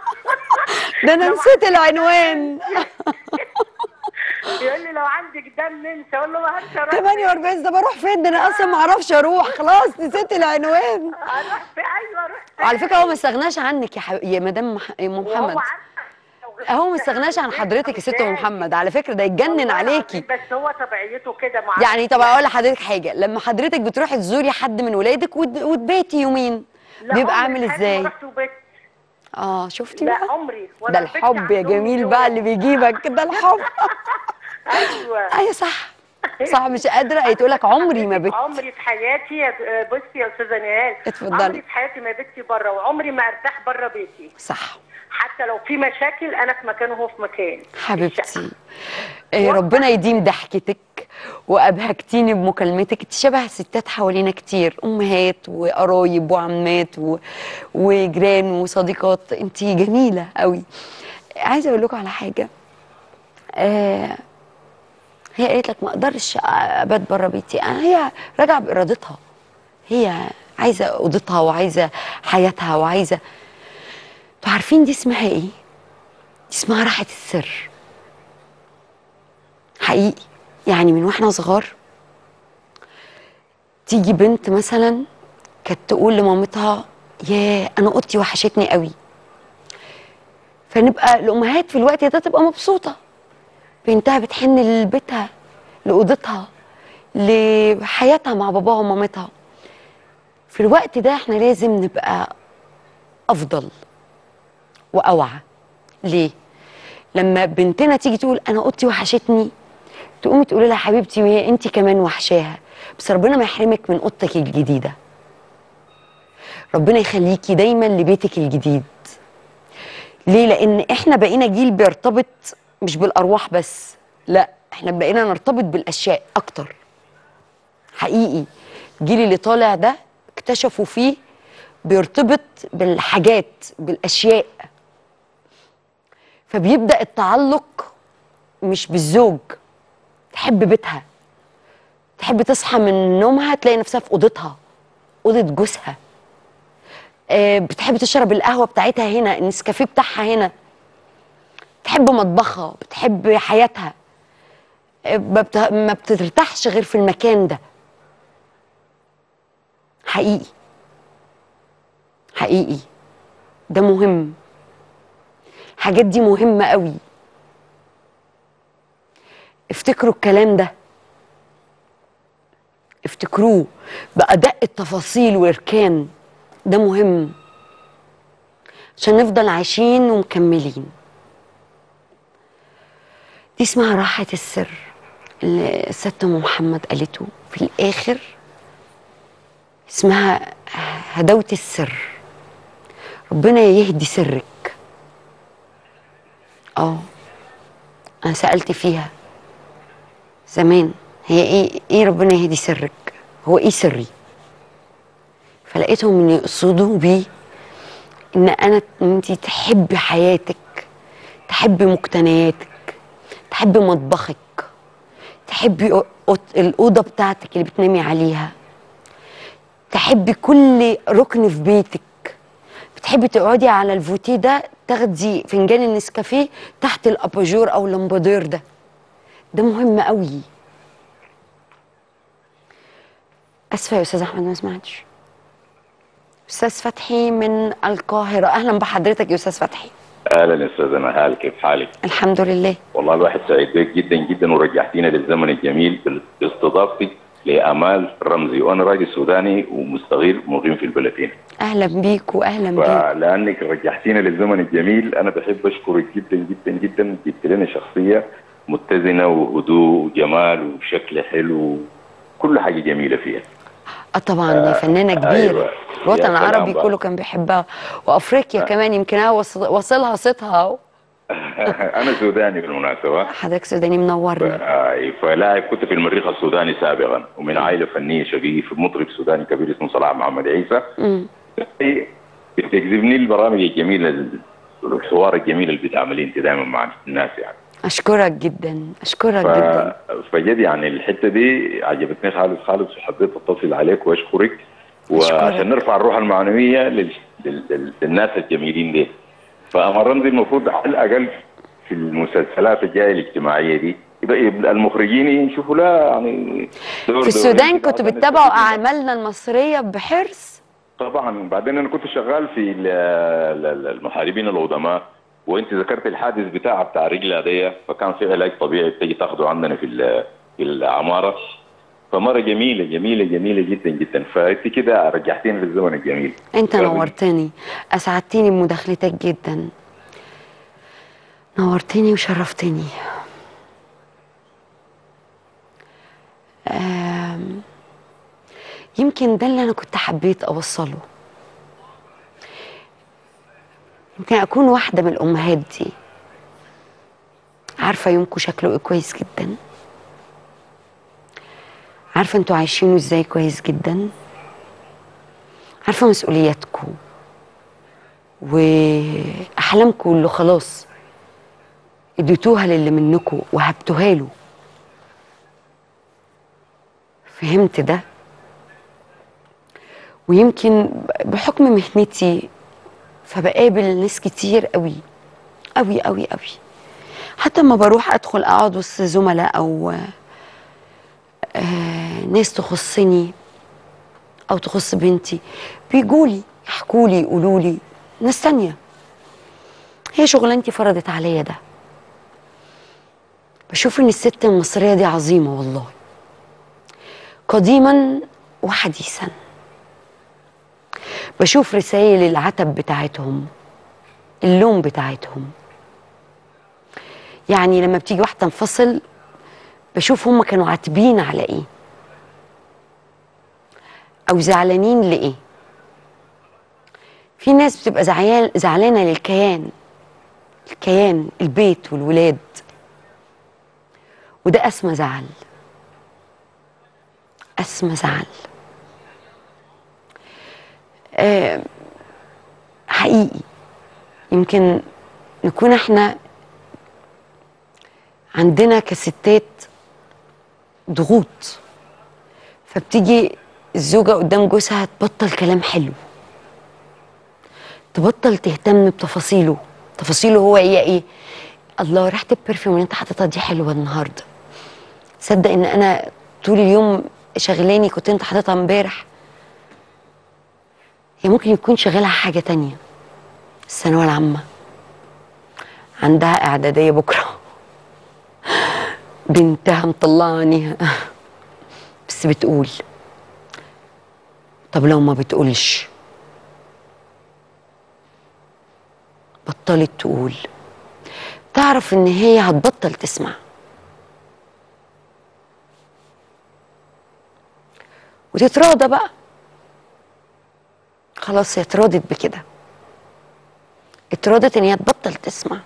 ده انا نسيت العنوان يقول لي لو عندك دم انسى اقول له ما همشي اروح 48 ده بروح فين ده انا اصلا ما اعرفش اروح خلاص نسيت العنوان اروح في ايوه اروح فين؟ على فكره هو ما استغناش عنك يا, حب... يا مدام مح... يا ام وهو محمد عارفة لو هو ما استغناش عن حضرتك يا ست ام محمد على فكره ده يتجنن والله عليكي العظيم، بس هو طبيعته كده معاه يعني طب اقول لحضرتك حاجه لما حضرتك بتروحي تزوري حد من ولادك وت- وتباتي يومين لا بيبقى عمري عامل في حياتي ازاي ما رحت وبيت اه شفتي لا بقى عمري ولا ده البيت الحب يا عندهم جميل يوم. بقى اللي بيجيبك ده الحب ايوه ايوه صح صح مش قادره هي تقول لك عمري ما بت عمري في حياتي يا بصي يا استاذه نهال اتفضلي. عمري في حياتي ما بيتي بره وعمري ما ارتاح بره بيتي صح حتى لو في مشاكل انا في مكان وهو في مكان حبيبتي آه، ربنا يديم ضحكتك وابهجتيني بمكالمتك انت شبه ستات حوالينا كتير امهات وقرايب وعمات و... وجيران وصديقات انت جميله قوي عايزه اقول لكم على حاجه آه هي قالت لك ما اقدرش ابات بره بيتي أنا هي راجعه بارادتها هي عايزه اوضتها وعايزه حياتها وعايزه انتوا عارفين دي اسمها ايه دي اسمها راحه السر حقيقي يعني من واحنا صغار تيجي بنت مثلا كانت تقول لمامتها يا انا اوضتي وحشتني قوي فنبقى الامهات في الوقت ده تبقى مبسوطه بنتها بتحن لبيتها لاوضتها لحياتها مع باباها ومامتها في الوقت ده احنا لازم نبقى افضل واوعى ليه لما بنتنا تيجي تقول انا اوضتي وحشتني تقومي تقولي لها حبيبتي وهي انت كمان وحشاها بس ربنا ما يحرمك من اوضتك الجديده ربنا يخليكي دايما لبيتك الجديد ليه لان احنا بقينا جيل بيرتبط مش بالارواح بس لا احنا بقينا نرتبط بالاشياء اكتر حقيقي الجيل اللي طالع ده اكتشفوا فيه بيرتبط بالحاجات بالاشياء فبيبدا التعلق مش بالزوج تحب بيتها تحب تصحى من نومها تلاقي نفسها في اوضتها اوضه جوزها آه، بتحب تشرب القهوه بتاعتها هنا النسكافيه بتاعها هنا بتحب مطبخها بتحب حياتها آه، ما بت- ما بترتاحش غير في المكان ده حقيقي حقيقي ده مهم الحاجات دي مهمة قوي افتكروا الكلام ده افتكروه بأدق التفاصيل وإركان ده مهم عشان نفضل عايشين ومكملين دي اسمها راحة السر اللي الست أم محمد قالته في الآخر اسمها هدوة السر ربنا يهدي سرك اه انا سألت فيها زمان هي ايه ايه ربنا يهدي سرك هو ايه سري فلقيتهم ان يقصدوا بيه ان انا ان انت تحبي حياتك تحبي مقتنياتك تحبي مطبخك تحبي أو- أوض- الاوضه بتاعتك اللي بتنامي عليها تحبي كل ركن في بيتك بتحبي تقعدي على الفوتيه ده تاخدي فنجان النسكافيه تحت الاباجور او اللمبادير ده ده مهم قوي اسفه يا استاذ احمد ما سمعتش استاذ فتحي من القاهره اهلا بحضرتك يا استاذ فتحي اهلا يا استاذ نهال كيف حالك؟ الحمد لله والله الواحد سعيد بك جدا جدا ورجعتينا للزمن الجميل بال- باستضافتك لامال رمزي وانا راجل سوداني ومستغير مقيم في البلدين اهلا بيك واهلا بيك فلانك رجعتينا للزمن الجميل انا بحب اشكرك جدا جدا جدا جبت لنا شخصيه متزنه وهدوء وجمال وشكل حلو كل حاجه جميله فيها اه طبعا دي فنانه كبيره أيوة. الوطن يا سلام العربي بقى. كله كان بيحبها وافريقيا كمان يمكن هي وصل- واصلها صيتها اهو انا سوداني بالمناسبه حضرتك سوداني منورني آه، فلاعب كنت في المريخ السوداني سابقا ومن عائله فنيه شقيق في مطرب سوداني كبير اسمه صلاح محمد عيسى مم. بتجذبني البرامج الجميله الحوار الجميل اللي بتعمليه انت دائما مع الناس يعني اشكرك جدا اشكرك ف... جدا فجد يعني الحته دي عجبتني خالص خالص وحبيت اتصل عليك واشكرك أشكرك. وعشان نرفع الروح المعنويه لل... لل... لل... للناس الجميلين دي فامر رمزي المفروض على الاقل في المسلسلات الجايه الاجتماعيه دي يبقى يبقى المخرجين يشوفوا لا يعني دور في السودان دورين كده كنتوا عشان بتتابعوا نستفيد منها. اعمالنا المصريه بحرص طبعا بعدين انا كنت شغال في ال- ال- المحاربين القدماء وانت ذكرت الحادث بتاع بتاع رجلها دي فكان في علاج طبيعي بتجي تاخده عندنا في ال- في العماره فمره جميله جميله جميله جدا جدا فانت كده رجعتيني للزمن الجميل انت فاهم؟ نورتني اسعدتني بمداخلتك جدا نورتني وشرفتني آم، يمكن ده اللي انا كنت حبيت اوصله يمكن اكون واحده من الامهات دي عارفه يومكم شكله ايه كويس جدا عارفه انتوا عايشينه ازاي كويس جدا عارفه مسؤولياتكم واحلامكم اللي خلاص اديتوها للي منكم وهبتوها له فهمت ده ويمكن بحكم مهنتي فبقابل ناس كتير قوي قوي قوي قوي حتى لما بروح ادخل اقعد وسط زملاء او آه ناس تخصني او تخص بنتي بيجولي يحكوا لي يقولوا لي ناس تانية هي شغلانتي فرضت عليا ده بشوف ان الست المصريه دي عظيمه والله قديما وحديثا بشوف رسائل العتب بتاعتهم اللوم بتاعتهم يعني لما بتيجي واحده تنفصل بشوف هم كانوا عاتبين على ايه او زعلانين لايه في ناس بتبقى زعيان زعلانه للكيان الكيان البيت والولاد وده اسمى زعل اسمى زعل آه حقيقي يمكن نكون احنا عندنا كستات ضغوط فبتيجي الزوجة قدام جوزها تبطل كلام حلو تبطل تهتم بتفاصيله تفاصيله هو هي ايه الله ريحة البرفيوم اللي انت حاططها دي حلوة النهاردة تصدق ان انا طول اليوم شغلاني كنت انت حاططها امبارح هي ممكن يكون شغالها حاجة تانية الثانوية العامة عندها إعدادية بكرة بنتها مطلعاني بس بتقول طب لو ما بتقولش بطلت تقول تعرف ان هي هتبطل تسمع وتتراضى بقى خلاص هي اتراضت بكده اتراضت ان هي تبطل تسمع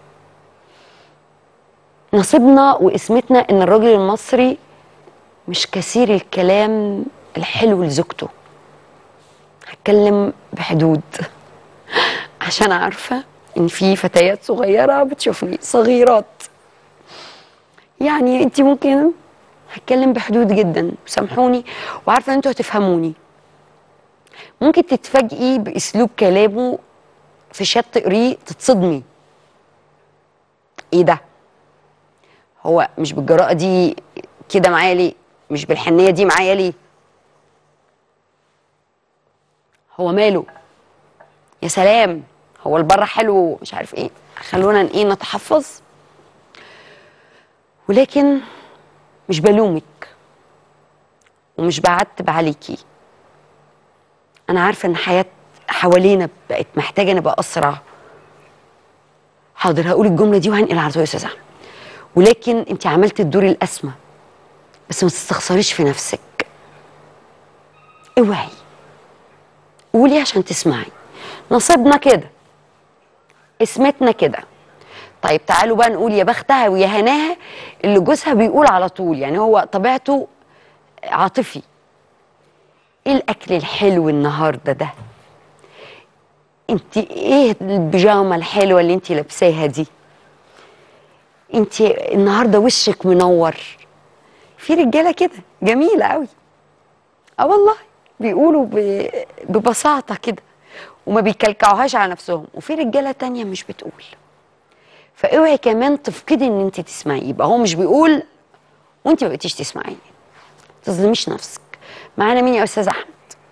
نصيبنا واسمتنا ان الراجل المصري مش كثير الكلام الحلو لزوجته هتكلم بحدود عشان عارفه ان في فتيات صغيره بتشوفني صغيرات يعني انت ممكن هتكلم بحدود جدا سامحوني وعارفه ان انتوا هتفهموني ممكن تتفاجئي باسلوب كلامه في شات تقريه تتصدمي ايه ده هو مش بالجراءه دي كده معايا ليه مش بالحنيه دي معايا ليه هو ماله يا سلام هو البره حلو مش عارف ايه خلونا ايه نتحفظ ولكن مش بلومك ومش بعتب عليكي انا عارفه ان حياه حوالينا بقت محتاجه نبقى اسرع حاضر هقول الجمله دي وهنقل على طول يا استاذ احمد ولكن انت عملت الدور الاسمى بس ما تستخسريش في نفسك اوعي قولي عشان تسمعي نصيبنا كده اسمتنا كده طيب تعالوا بقى نقول يا بختها ويا هناها اللي جوزها بيقول على طول يعني هو طبيعته عاطفي ايه الاكل الحلو النهارده ده انت ايه البيجامه الحلوه اللي انت لابساها دي انت النهارده وشك منور في رجاله كده جميله قوي اه والله بيقولوا ب... ببساطه كده وما بيكلكعوهاش على نفسهم وفي رجاله تانية مش بتقول فاوعي كمان تفقدي ان انت تسمعي يبقى هو مش بيقول وانت ما بقيتيش تسمعي ما تظلميش نفسك معانا مين يا استاذ احمد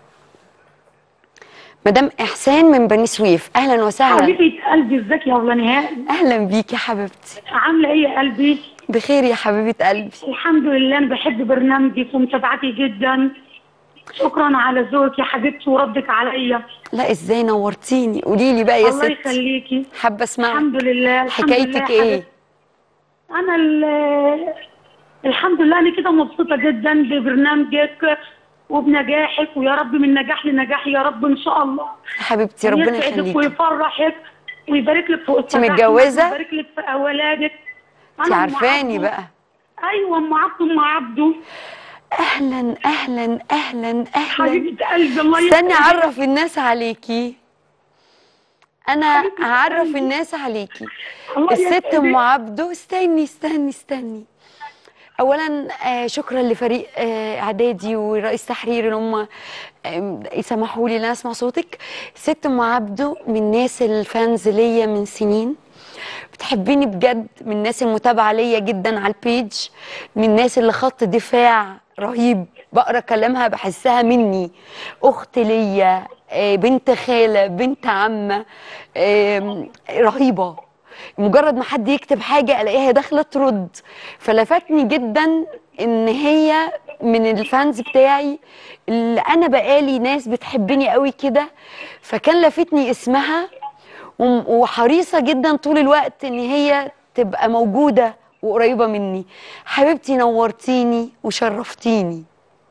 مدام احسان من بني سويف اهلا وسهلا حبيبة قلبي ازيك يا الله نهاء اهلا بيكي يا حبيبتي عاملة ايه يا قلبي بخير يا حبيبه قلبي الحمد لله انا بحب برنامجك ومتابعتي جدا شكرا على ذوقك يا حبيبتي وردك عليا لا ازاي نورتيني قولي لي بقى يا الله ستي يخليكي حابه اسمع الحمد لله الحمد لله حكايتك يا ايه حبيبتي. انا ال- الحمد لله انا كده مبسوطة جدا ببرنامجك وبنجاحك ويا رب من نجاح لنجاح يا رب ان شاء الله يا حبيبتي ربنا يسعدك يخليكي ويفرحك ويبارك لك في أسرتك متجوزة؟ ويبارك لك في اولادك انت أنا أم عارفاني عبده. بقى ايوه ام عبده ام عبده اهلا اهلا اهلا اهلا حبيبه قلبي الله استني يسعدك. اعرف الناس عليكي انا حبيبة هعرف قلبي. الناس عليكي الله الست يسعدك. ام عبده استني استني استني اولا آه، شكرا لفريق آه، اعدادي ورئيس تحرير ان هم آم، يسمحوا لي ان انا اسمع صوتك ست ام عبده من الناس الفانز ليا من سنين بتحبيني بجد من الناس المتابعه ليا جدا على البيج من الناس اللي خط دفاع رهيب بقرا كلامها بحسها مني اخت ليا آه، بنت خاله بنت عمه آم، رهيبه مجرد ما حد يكتب حاجه الاقيها داخله ترد فلفتني جدا ان هي من الفانز بتاعي اللي انا بقالي ناس بتحبني قوي كده فكان لفتني اسمها وم- وحريصه جدا طول الوقت ان هي تبقى موجوده وقريبه مني حبيبتي نورتيني وشرفتيني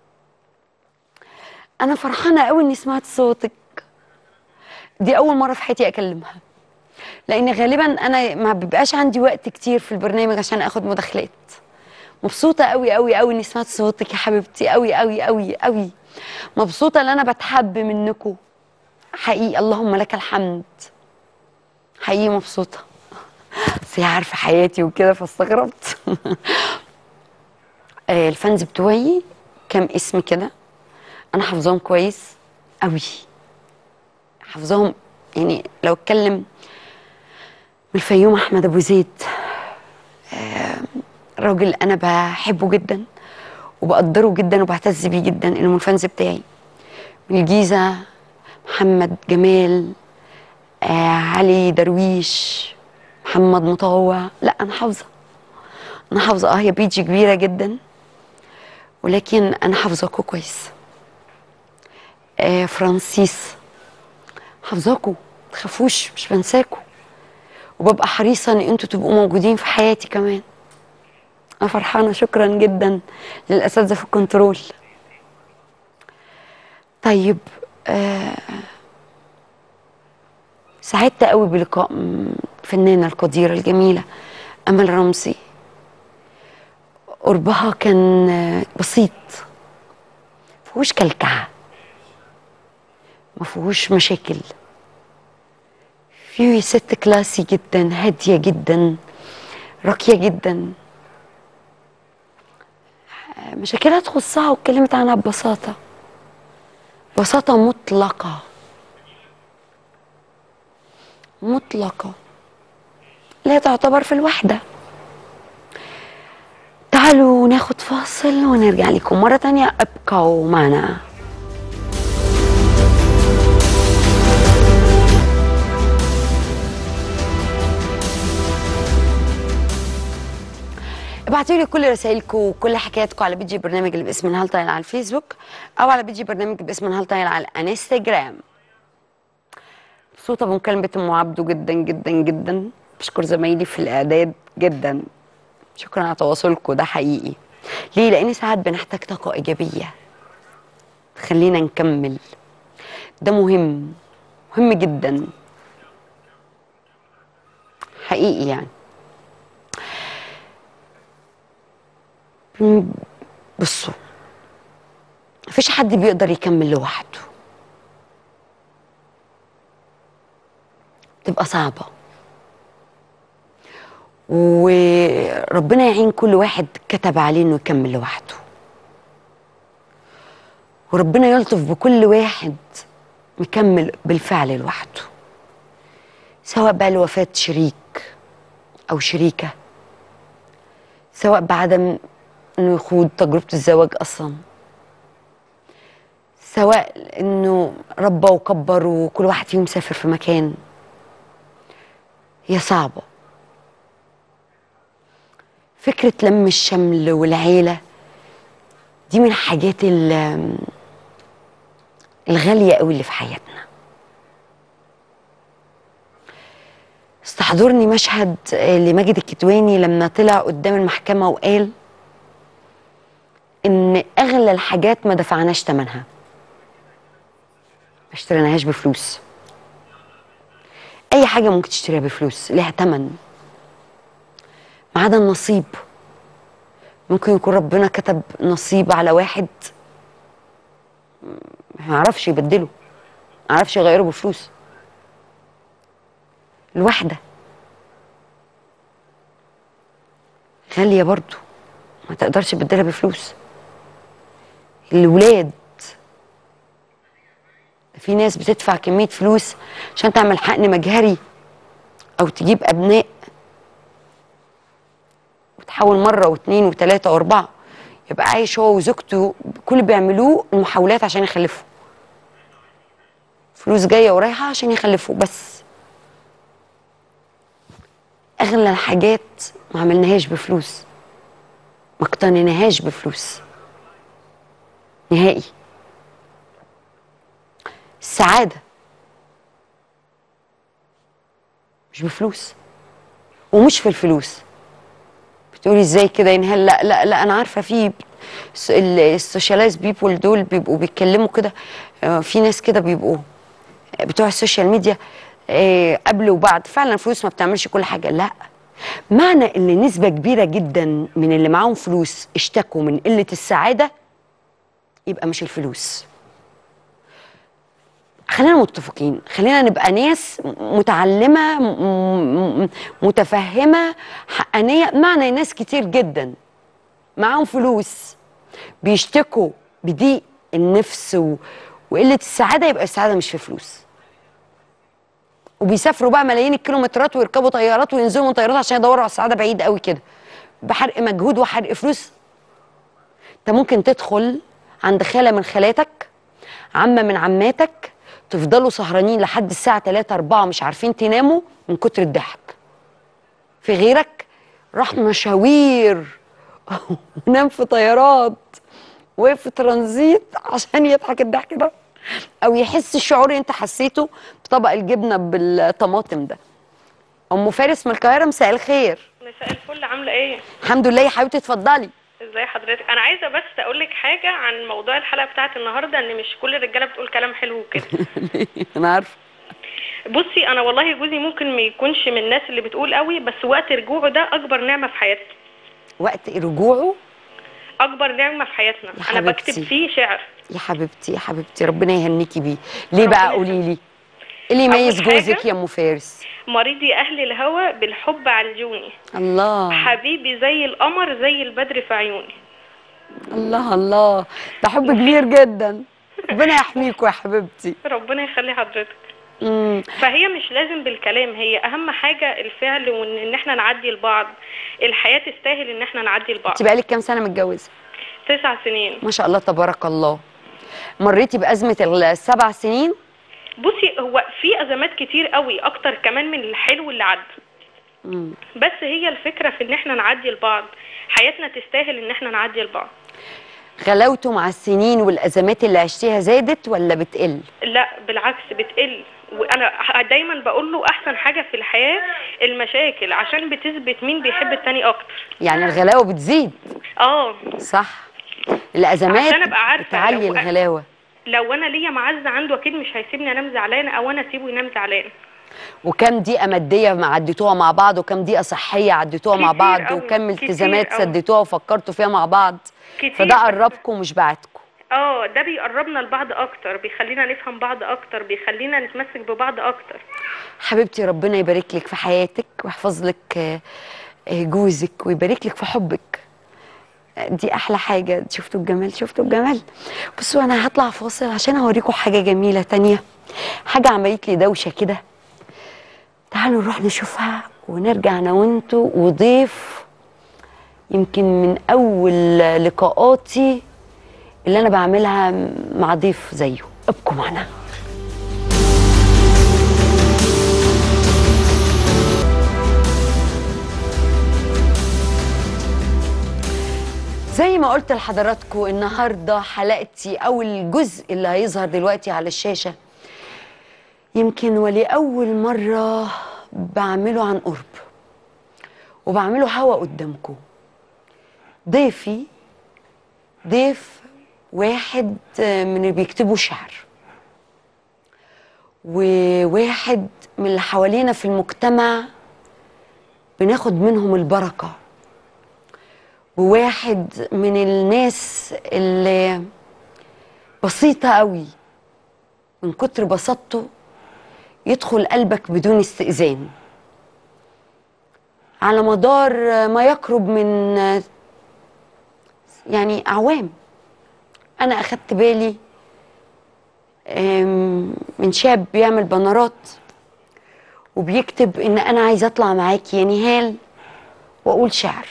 انا فرحانه قوي اني سمعت صوتك دي اول مره في حياتي اكلمها لان غالبا انا ما بيبقاش عندي وقت كتير في البرنامج عشان اخد مداخلات مبسوطه قوي قوي قوي اني سمعت صوتك يا حبيبتي قوي قوي قوي قوي مبسوطه ان انا بتحب منكم حقيقي اللهم لك الحمد حقيقي مبسوطه بس هي عارفه حياتي وكده فاستغربت آه، الفانز بتوعي كام اسم كده انا حافظاهم كويس قوي حافظاهم يعني لو اتكلم من الفيوم احمد ابو زيد آه، راجل انا بحبه جدا وبقدره جدا وبعتز بيه جدا انه من الفانز بتاعي من الجيزه محمد جمال آه علي درويش محمد مطوع لا انا حافظه انا حافظه اه هي بيجي كبيره جدا ولكن انا حافظاكوا كويس آه فرانسيس حافظاكوا تخافوش مش بنساكوا وببقى حريصه ان انتوا تبقوا موجودين في حياتي كمان انا فرحانه شكرا جدا للاساتذه في الكنترول طيب آه سعدت قوي بلقاء م- الفنانه القديره الجميله امل رمزي قربها كان آه، بسيط مفيهوش كلكعه مفيهوش مشاكل فيه ست كلاسي جدا هاديه جدا راقيه جدا آه، مشاكلها تخصها واتكلمت عنها ببساطه بساطه مطلقه مطلقة لا تعتبر في الوحدة تعالوا ناخد فاصل ونرجع لكم مرة تانية ابقوا معنا ابعتوا لي كل رسائلكم وكل حكاياتكم على بيجي برنامج اللي باسم نهال طايل على الفيسبوك او على بيجي برنامج باسم نهال طايل على الانستجرام مبسوطة بمكالمة أم عبده جدا جدا جدا بشكر زمايلي في الإعداد جدا شكرا على تواصلكم ده حقيقي ليه؟ لأن ساعات بنحتاج طاقة إيجابية تخلينا نكمل ده مهم مهم جدا حقيقي يعني م- بصوا مفيش حد بيقدر يكمل لوحده تبقى صعبة وربنا يعين كل واحد كتب عليه انه يكمل لوحده وربنا يلطف بكل واحد مكمل بالفعل لوحده سواء بقى لوفاة شريك أو شريكة سواء بعدم انه يخوض تجربة الزواج أصلا سواء انه ربى وكبر وكل واحد فيهم سافر في مكان هي صعبة فكرة لم الشمل والعيلة دي من الحاجات ال- الغالية قوي اللي في حياتنا استحضرني مشهد آه، لماجد الكدواني لما طلع قدام المحكمة وقال إن أغلى الحاجات ما دفعناش ثمنها ما اشتريناهاش بفلوس اي حاجه ممكن تشتريها بفلوس ليها تمن ما عدا النصيب ممكن يكون ربنا كتب نصيب على واحد ما يعرفش يبدله ما يعرفش يغيره بفلوس الوحده غاليه برضو ما تقدرش تبدلها بفلوس الولاد في ناس بتدفع كمية فلوس عشان تعمل حقن مجهري أو تجيب أبناء وتحاول مرة واثنين وثلاثة وأربعة يبقى عايش هو وزوجته كل اللي بيعملوه المحاولات عشان يخلفوا فلوس جاية ورايحة عشان يخلفوا بس أغلى الحاجات ما عملناهاش بفلوس ما اقتنيناهاش بفلوس نهائي السعادة مش بفلوس ومش في الفلوس بتقولي ازاي كده ينهال لا لا لا انا عارفه في السوشيالايز بيبول دول بيبقوا بيتكلموا كده آه، في ناس كده بيبقوا بتوع السوشيال ميديا آه، قبل وبعد فعلا الفلوس ما بتعملش كل حاجه لا معنى ان نسبه كبيره جدا من اللي معاهم فلوس اشتكوا من قله السعاده يبقى مش الفلوس خلينا متفقين خلينا نبقى ناس متعلمة م- م- متفهمة حقانية معنى ناس كتير جدا معاهم فلوس بيشتكوا بضيق النفس و... وقلة السعادة يبقى السعادة مش في فلوس وبيسافروا بقى ملايين الكيلومترات ويركبوا طيارات وينزلوا من طيارات عشان يدوروا على السعادة بعيد قوي كده بحرق مجهود وحرق فلوس انت ممكن تدخل عند خالة من خالاتك عمة من عماتك تفضلوا سهرانين لحد الساعة 3 4 مش عارفين تناموا من كتر الضحك في غيرك راح مشاوير ونام في طيارات وقف في ترانزيت عشان يضحك الضحك ده او يحس الشعور اللي انت حسيته بطبق الجبنه بالطماطم ده ام فارس من القاهره مساء الخير مساء الفل عامله ايه الحمد لله يا حبيبتي اتفضلي ازاي حضرتك انا عايزه بس اقول لك حاجه عن موضوع الحلقه بتاعت النهارده ان مش كل الرجاله بتقول كلام حلو وكده انا عارفه بصي انا والله جوزي ممكن ما يكونش من الناس اللي بتقول قوي بس وقت رجوعه ده اكبر نعمه في حياتنا وقت رجوعه اكبر نعمه في حياتنا يا انا حبيبتي. بكتب فيه شعر يا حبيبتي يا حبيبتي ربنا يهنيكي بيه ليه بقى ربنا قولي لي ايه اللي يميز أول حاجة- جوزك يا ام فارس مريضي اهل الهوى بالحب عالجوني الله حبيبي زي القمر زي البدر في عيوني الله الله ده حب كبير جدا ربنا يحميكوا يا حبيبتي ربنا يخلي حضرتك امم فهي مش لازم بالكلام هي اهم حاجه الفعل وان إن احنا نعدي لبعض الحياه تستاهل ان احنا نعدي لبعض انت بقالك كام سنه متجوزه تسع سنين ما شاء الله تبارك الله مريتي بأزمة السبع سنين بصي هو في ازمات كتير قوي اكتر كمان من الحلو اللي عدى مم. بس هي الفكره في ان احنا نعدي لبعض حياتنا تستاهل ان احنا نعدي لبعض غلاوته مع السنين والأزمات اللي عشتيها زادت ولا بتقل لا بالعكس بتقل وانا ح- دايما بقول له احسن حاجه في الحياه المشاكل عشان بتثبت مين بيحب التاني اكتر يعني الغلاوة بتزيد اه صح الأزمات عشان أبقى عارفة بتعلي لو- الغلاوة لو انا ليا معزه عنده اكيد مش هيسيبني انام زعلانه او انا اسيبه ينام زعلان وكم دقيقة مادية ما عديتوها مع بعض وكم دقيقة صحية عديتوها مع كتير بعض أوي، وكم كتير التزامات أوي. سديتوها وفكرتوا فيها مع بعض كتير فده قربكم مش بعدكم اه ده بيقربنا لبعض اكتر بيخلينا نفهم بعض اكتر بيخلينا نتمسك ببعض اكتر حبيبتي ربنا يبارك لك في حياتك ويحفظ لك آه، آه، جوزك ويبارك لك في حبك آه، دي احلى حاجه شفتوا الجمال شفتوا الجمال بصوا انا هطلع فاصل عشان اوريكم حاجه جميله تانية حاجه عملت لي دوشه كده تعالوا نروح نشوفها ونرجع انا وانتوا وضيف يمكن من اول لقاءاتي اللي انا بعملها مع ضيف زيه ابقوا معنا زي ما قلت لحضراتكم النهارده حلقتي او الجزء اللي هيظهر دلوقتي على الشاشه يمكن ولاول مره بعمله عن قرب وبعمله هوا قدامكم ضيفي ضيف واحد من اللي بيكتبوا شعر وواحد من اللي حوالينا في المجتمع بناخد منهم البركه وواحد من الناس اللي بسيطة قوي من كتر بساطته يدخل قلبك بدون استئذان على مدار ما يقرب من يعني اعوام انا اخدت بالي آم، من شاب بيعمل بنرات وبيكتب ان انا عايزه اطلع معاكي يا نهال واقول شعر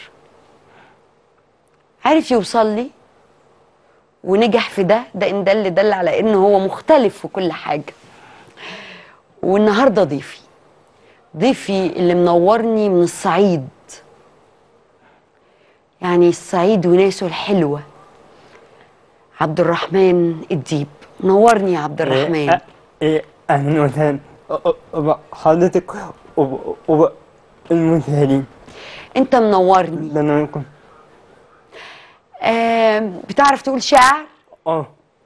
عارف يوصل لي ونجح في ده ده ان ده اللي دل على انه هو مختلف في كل حاجه والنهارده ضيفي ضيفي اللي منورني من الصعيد يعني الصعيد وناسه الحلوه عبد الرحمن الديب منورني يا عبد الرحمن إيه، إيه، أهلا وسهلا أ- أ- حضرتك وب- وب- المشاهدين انت منورني ده أنا منكم آم، بتعرف تقول شعر اه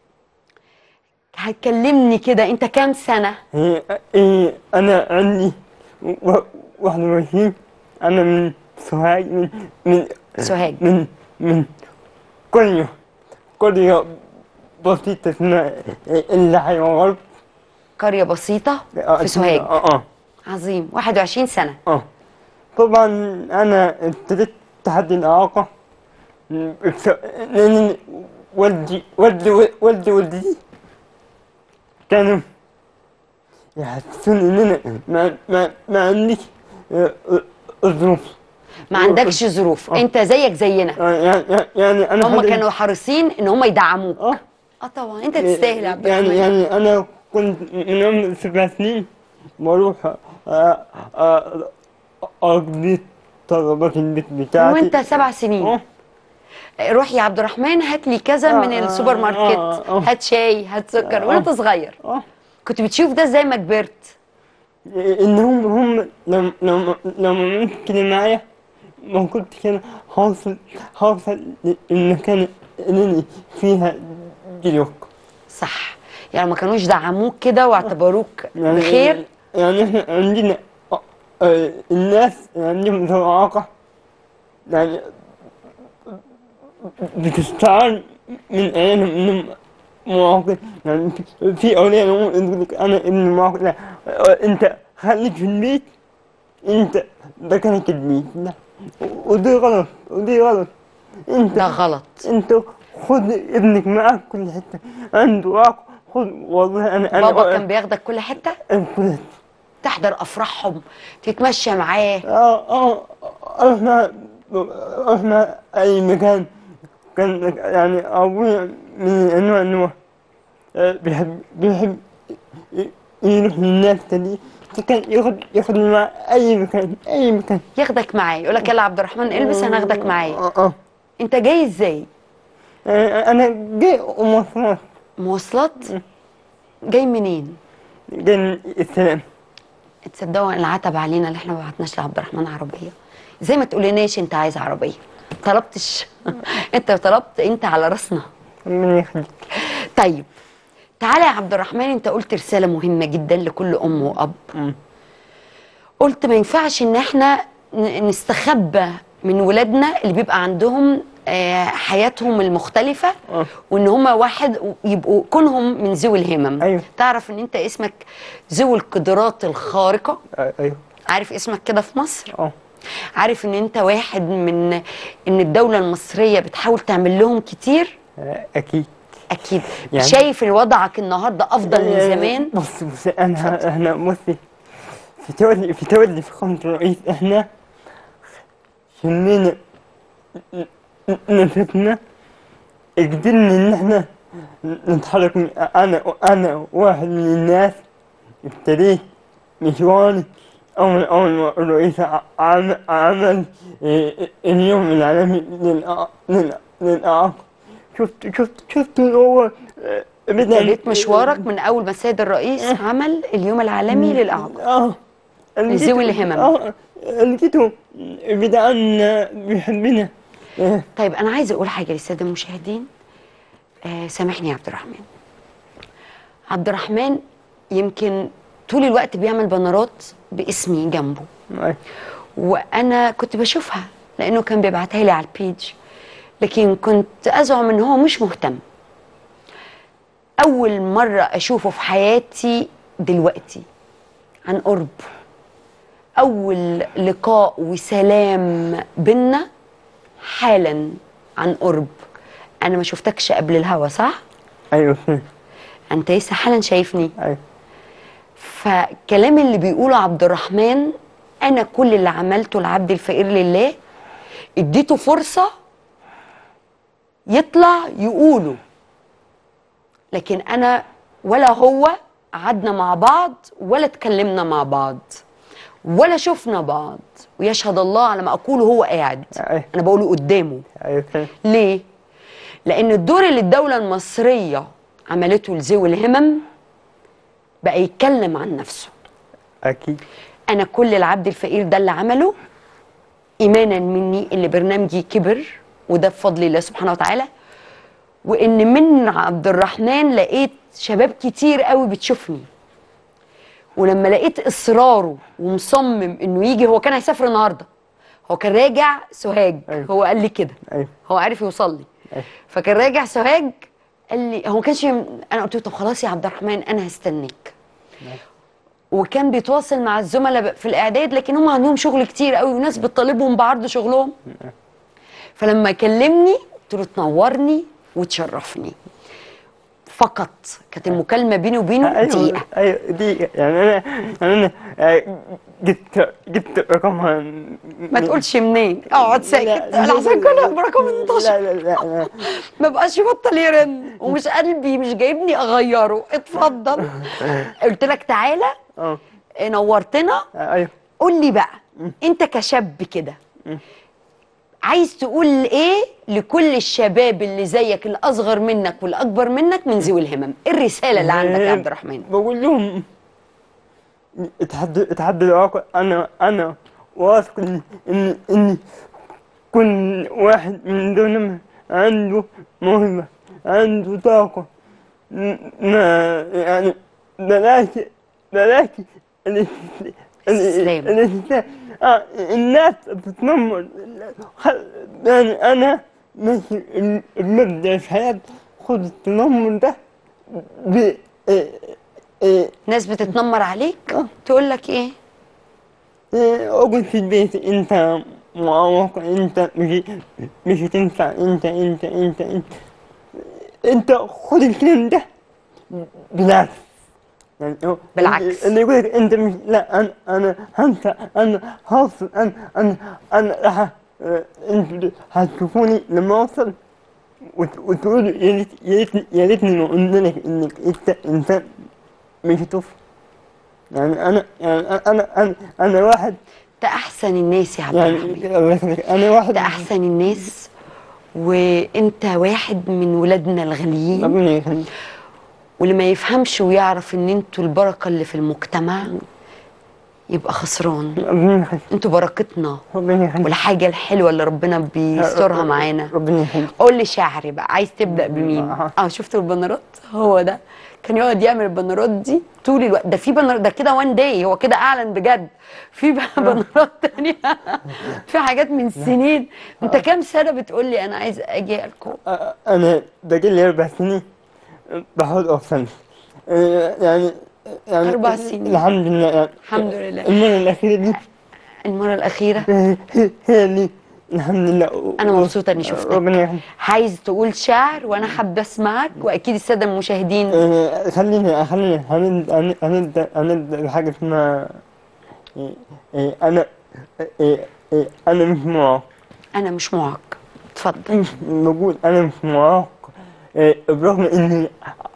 هتكلمني كده انت كام سنه إيه، إيه، أنا عندي و- واحد وعشرين أنا من سوهاج من من سوهاج من من قرية قرية بسيطة اسمها اللحي والغرب قريه بسيطه آه، في سوهاج اه اه عظيم 21 سنه اه طبعا انا ابتديت تحدي الاعاقه بس- لان والدي والدي والدي والدتي كانوا يحسسون ان انا ما ما ما عنديش آه، آه، ظروف ما عندكش ظروف آه. انت زيك زينا آه، يعني يعني انا هم حد- كانوا حريصين ان هم يدعموك اه اه طبعا انت تستاهل يا عبد يعني الرحمن يعني انا كنت من عمر سبع سنين بروح آه، آه، اقضي طلبات البيت بتاعتي وانت سبع سنين اه روح يا عبد الرحمن هات لي كذا آه، من آه، السوبر آه، ماركت آه. هات شاي هات سكر آه. وانت صغير اه كنت بتشوف ده ازاي ما كبرت ان هم هم لما لما لما عملت كده معايا ما كنتش انا هوصل هوصل للمكان اللي أنا فيها دلوقتي صح يعني ما كانوش دعموك كده واعتبروك بخير يعني احنا عندنا آه، آه، الناس اللي عندهم ذوي إعاقة يعني بتستعان من عيالهم انهم معاقين يعني في- في اولياء الامور يقول لك انا ابن معاق لا آه، انت خليك في البيت انت مكانك البيت لا ودي غلط ودي غلط انت ده غلط انت خد ابنك معاك كل حته عنده إعاقة خد والله انا انا بابا كان بياخدك كل حته كل تحضر افراحهم تتمشى معاه اه اه رحنا رحنا اي مكان كان يعني ابوي من النوع انه آه، بيحب بيحب ي- يروح للناس تاني كان ياخد ياخد مع اي مكان اي مكان ياخدك معاه يقول لك يلا يا عبد الرحمن البس انا هاخدك معايا اه اه انت جاي ازاي آه، انا جاي مواصلات مواصلات جاي منين جاي من السلام تصدقوا العتب علينا اللي احنا ما بعتناش لعبد الرحمن عربيه زي ما تقولناش انت عايز عربيه طلبتش انت طلبت انت على راسنا ربنا يخليك طيب تعالى يا عبد الرحمن انت قلت رساله مهمه جدا لكل ام واب مم. قلت ما ينفعش ان احنا ن- نستخبى من ولادنا اللي بيبقى عندهم آه، حياتهم المختلفة آه. وان هما واحد يبقوا كونهم من ذوي الهمم أيوة. تعرف ان انت اسمك ذوي القدرات الخارقة آه، ايوه عارف اسمك كده في مصر اه عارف ان انت واحد من ان الدولة المصرية بتحاول تعمل لهم كتير آه، اكيد اكيد يعني- شايف ان وضعك النهارده افضل من آه، زمان بص بص انا احنا بصي في تولي في تولي فخامة الرئيس احنا شمينا نفسنا قدرنا ان احنا نتحرك من انا انا واحد من الناس ابتديت مشواري أول أول ما الرئيس ع- عمل, عمل إيه، اليوم العالمي للإع- للإع- للإعاقة شفت شفت شفت إن هو آه، بدأ ابتديت مشوارك من اول ما السيد الرئيس عمل اليوم العالمي للاعاقه اه لذوي الهمم. اه لقيته بدأ بيحبنا آه، طيب انا عايزه اقول حاجه للساده المشاهدين آه سامحني يا عبد الرحمن عبد الرحمن يمكن طول الوقت بيعمل بنرات باسمي جنبه معاك. وانا كنت بشوفها لانه كان بيبعتها لي على البيج لكن كنت ازعم ان هو مش مهتم اول مره اشوفه في حياتي دلوقتي عن قرب اول لقاء وسلام بينا حالا عن قرب انا ما شفتكش قبل الهوا صح ايوه فهمت انت لسه حالا شايفني ايوه فكلام اللي بيقوله عبد الرحمن انا كل اللي عملته لعبد الفقير لله اديته فرصه يطلع يقوله لكن انا ولا هو قعدنا مع بعض ولا اتكلمنا مع بعض ولا شفنا بعض ويشهد الله على ما اقوله هو قاعد أيوة. انا بقوله قدامه ايوه فهمت ليه؟ لأن الدور اللي الدولة المصرية عملته لذوي الهمم بقى يتكلم عن نفسه اكيد أنا كل العبد الفقير ده اللي عمله إيمانا مني اللي برنامجي كبر وده بفضل الله سبحانه وتعالى وإن من عبد الرحمن لقيت شباب كتير قوي بتشوفني ولما لقيت إصراره ومصمم إنه يجي هو كان هيسافر النهارده هو كان راجع سوهاج أيوة. هو قال لي كده ايوه هو عارف يوصل لي أيوة. فكان راجع سوهاج قال لي هو ما كانش انا قلت له طب خلاص يا عبد الرحمن انا هستناك وكان بيتواصل مع الزملاء في الاعداد لكن هم عندهم شغل كتير قوي وناس بتطالبهم بعرض شغلهم فلما كلمني قلت له تنورني وتشرفني فقط كانت المكالمه بيني وبينه ايوه دقيقه ايوه دقيقة يعني انا يعني انا آه، جبت جبت رقمها ما تقولش منين اقعد ساكت لحسن كلها برقم منتشر لا لا لا لا ما بقاش يبطل يرن ومش قلبي مش جايبني اغيره اتفضل قلت لك تعالى اه نورتنا ايوه قول لي بقى انت كشاب كده عايز تقول ايه لكل الشباب اللي زيك اللي اصغر منك واللي اكبر منك من ذوي الهمم ايه الرساله اللي عندك يا عبد الرحمن بقول لهم اتحدى اتحدى الواقع انا انا واثق ان ان ان كل واحد من دول عنده موهبة عنده طاقة م- ما يعني بلاش بلاش الاس- استسلام. الاستسلام آه الناس بتنمر خ- يعني انا ماشي ال- المبدأ في حياتي خد التنمر ده ب إيه إيه ناس بتتنمر عليك تقول لك ايه إيه، اقعد في البيت انت معوق انت مش مش هتنفع انت انت انت انت انت خد الكلام ده بالعكس يعني هو- بالعكس. اللي يقول لك انت مش لا انا انا هنسى انا هوصل انا انا انا راح اه، انتوا هتشوفوني لما اوصل وت- وتقولوا يا ريت يا ريت يا ريتني ما قلنا لك انك انت انسان مش هتوصل يعني انا يعني انا انا انا واحد ده احسن الناس يا عبد يعني الرحمن الله يخليك انا واحد ده احسن الناس وانت واحد من ولادنا الغاليين ربنا يخليك واللي ما يفهمش ويعرف ان انتوا البركه اللي في المجتمع يبقى خسران ربنا يخليك انتوا بركتنا ربنا يخليك والحاجه الحلوه اللي ربنا بيسترها معانا ربنا يخليك قول لي شعري بقى عايز تبدا بمين أها. اه شفتوا البنرات هو ده كان يقعد يعمل البنرات دي طول الوقت ده في بنرات ده كده وان داي هو كده اعلن بجد في بقى بنرات تانية في حاجات من سنين انت كام سنه بتقول لي انا عايز اجي الكوب أ- انا باقي لي اربع سنين بحاول اوصل آه، يعني يعني أربع سنين. الحمد لله يعني الحمد لله المرة الأخيرة دي المره الاخيره هي هي- هي اللي الحمد لله انا مبسوطه اني شفتك ربنا يخليك عايز تقول شعر وانا حابه اسمعك واكيد الساده المشاهدين آه، خليني خليني هنبدا هنبدا هنبدا بحاجة اسمها آه، آه، انا آه، آه، انا مش معاق انا مش معاق اتفضل مش بقول انا مش معاق آه، برغم اني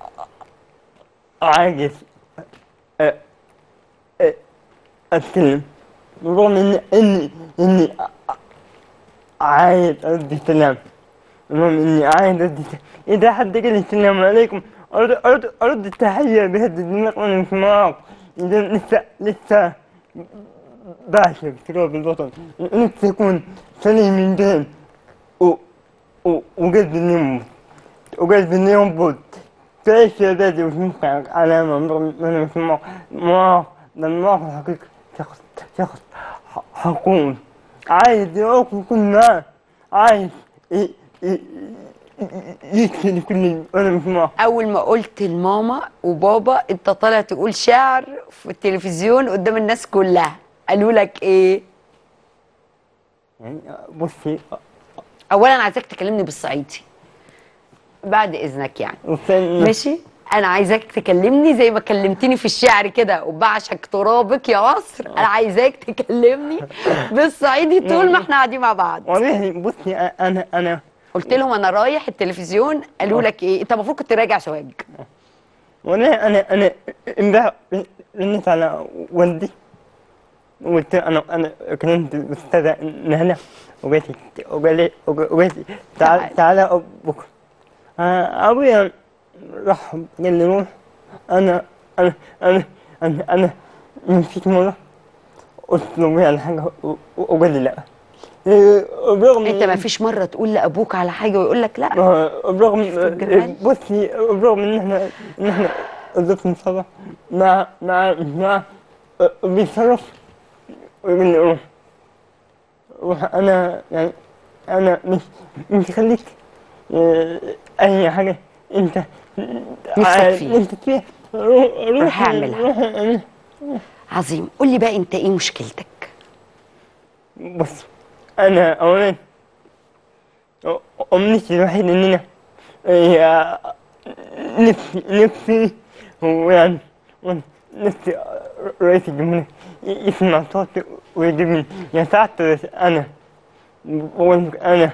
عاجز آه، آه، اتكلم برغم اني اني اني عايز ارد السلام برغم اني عايز ارد السلام اذا حد قال لي السلام عليكم ارد ارد ارد التحية بهد الدماغ وانا مش معاق اذا لسه لسه بعشق تراب الوطن نفسي اكون سليم من دين و و- وقلب النمو وقلب النمو تعيش يا بلدي وش ممكن علامة من من مش مواقف مواقف المواقف الحقيقة شخص شخص ح- حكومي عايز يعوق كل معاه عايز ي- ي- ي- يكفي كل انا مش مواقف اول ما قلت لماما وبابا انت طالع تقول شعر في التلفزيون قدام الناس كلها قالوا لك ايه يعني بصي اولا عايزاك تكلمني بالصعيدي بعد اذنك يعني وثاني ماشي انا عايزاك تكلمني زي ما كلمتني في الشعر كده وبعشق ترابك يا مصر انا عايزاك تكلمني بالصعيدي طول ما احنا قاعدين مع بعض والله بصي انا انا قلت لهم انا رايح التلفزيون قالوا لك ايه انت المفروض كنت راجع سواج والله انا انا امبارح رنيت على والدي وقلت له انا انا كلمت الاستاذه نهله وقالت لي وقالت وقالت لي تعال. تعال تعالى بكره آه، ابويا راح قال لي روح انا انا انا انا انا نسيت مره قلت له ابويا على حاجه و- وقال لي لا إيه، برغم انت ما فيش مره تقول لابوك على حاجه ويقول لك لا ما- برغم شفت الجمال؟ بصي برغم ان احنا ان احنا ضفنا صبا مع مع مع بيتصرف ويقول لي روح روح انا يعني انا مش مش خليك اه، اي حاجه انت نفسك فيها. انت فيها روح روح روح اعملها. روح اعملها عظيم قول لي بقى انت ايه مشكلتك بص انا اولا امنيتي الوحيده ان انا هي نفسي نفسي هو يعني نفسي رئيس الجمهورية يسمع صوتي ويجيبني يا سعادة بس انا بقول لك انا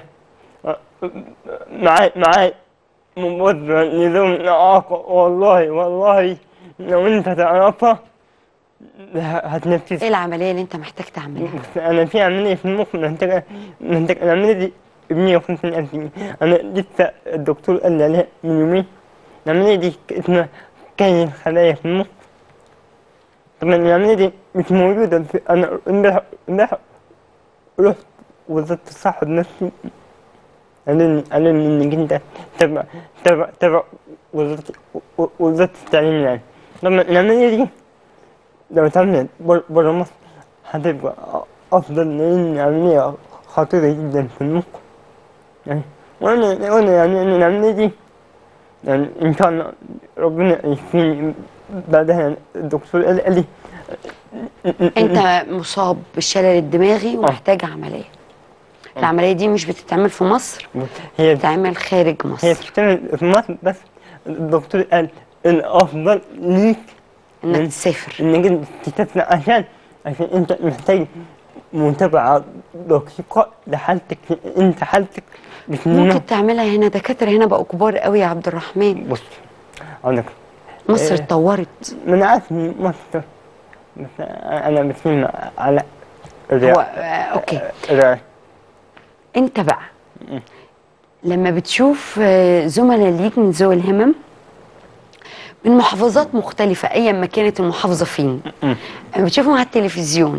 معاي معاي مبادرة لذوي الإعاقة والله والله لو انت تعرفها هتنفذ ايه العمليه اللي انت محتاج تعملها بس انا في عمليه في المخ محتاجه محتاج العمليه دي ب 150 الف جنيه انا لسه الدكتور قال لي عليها من يومين العمليه دي اسمها كاين خلايا في المخ طبعا العمليه دي مش موجوده في انا امبارح امبارح رحت وزاره الصحه النفسي قالوا لي قالوا لي انك انت تبع تبع تبع وزاره وزاره التعليم يعني طبعا العمليه دي لو اتعملت برا مصر هتبقى أفضل لأن عملية خطيرة جدا في المخ يعني وأنا وأنا يعني أنا العملية دي يعني إن شاء الله ربنا يشفيني بعدها يعني الدكتور قال قال لي انت مصاب بالشلل الدماغي ومحتاج عمليه العمليه دي مش بتتعمل في مصر هي بتتعمل خارج هي مصر بتشتغل في مصر بس الدكتور قال الأفضل ليك انك من- تسافر انك انت تسافر عشان عشان انت محتاج متابعة دقيقة لحالتك انت حالتك بتنمو ممكن تعملها هنا دكاتره هنا بقوا كبار قوي يا عبد الرحمن بص عندك مصر إيه. اتطورت من عارف إن مصر بس انا بتكلم على هو الرعاية آه، اوكي الرعاية. انت بقى لما بتشوف آه، زملاء ليك من ذوي الهمم من محافظات مختلفة أيا ما كانت المحافظة فين لما بتشوفهم على التلفزيون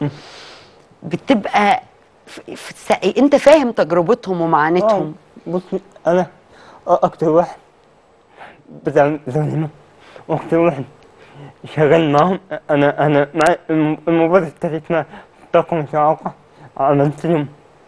بتبقى في في الس- انت فاهم تجربتهم ومعاناتهم بصي انا اكتر واحد بتاع زمانهم واكتر واحد شغال معاهم انا انا مع الم- المبادرة بتاعتي اسمها طاقم إعاقة عملت لهم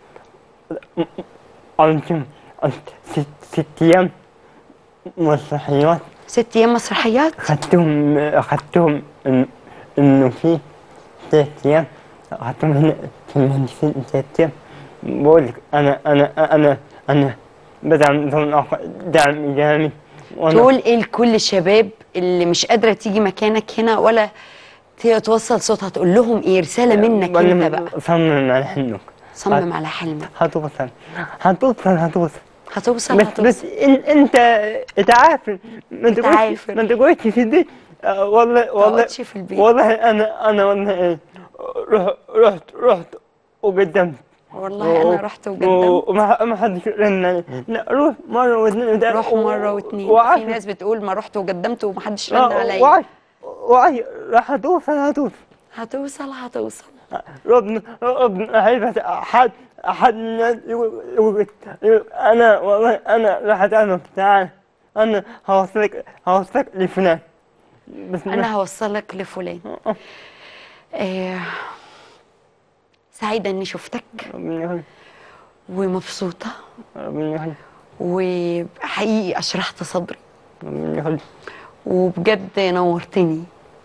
عملت لهم ست ست ايام مسرحيات ست أيام مسرحيات خدتهم خدتهم إن- انه في ثلاث ايام خدتهم هنا في المهندسين ثلاث ايام بقول لك انا انا انا انا بدعم ذوي الإعاقة دعم ايجابي وأنا- تقول ايه لكل الشباب اللي مش قادرة تيجي مكانك هنا ولا ت- توصل صوتها تقول لهم ايه رسالة منك وأنا انت بقى صمم على حلمك صمم على حلمك هتوصل هتوصل هتوصل هتوصل بس هتوصل بس إن انت اتعافر ما تقولش اتعافر. ما تقولش في البيت آه، والله والله تقعدش في البيت. والله انا انا والله ايه رحت رحت رحت وقدمت والله انا رحت وقدمت وما ما حدش رن علي. لا روح مره واثنين وثلاثه روح مرة واتنين في وعافر. ناس بتقول ما رحت وقدمت ومحدش رن آه، عليا وعي وعي راح هتوصل هتوصل هتوصل هتوصل ربنا ربنا هيبقى حد احد الناس يقول يقول يقول انا والله انا راح اتعلم تعال انا هوصلك هوصلك لفلان بس انا هوصلك لفلان آه سعيدة اني شفتك ربنا يخليك ومبسوطة ربنا يخليك وحقيقي اشرحت صدري ربنا يخليك وبجد نورتني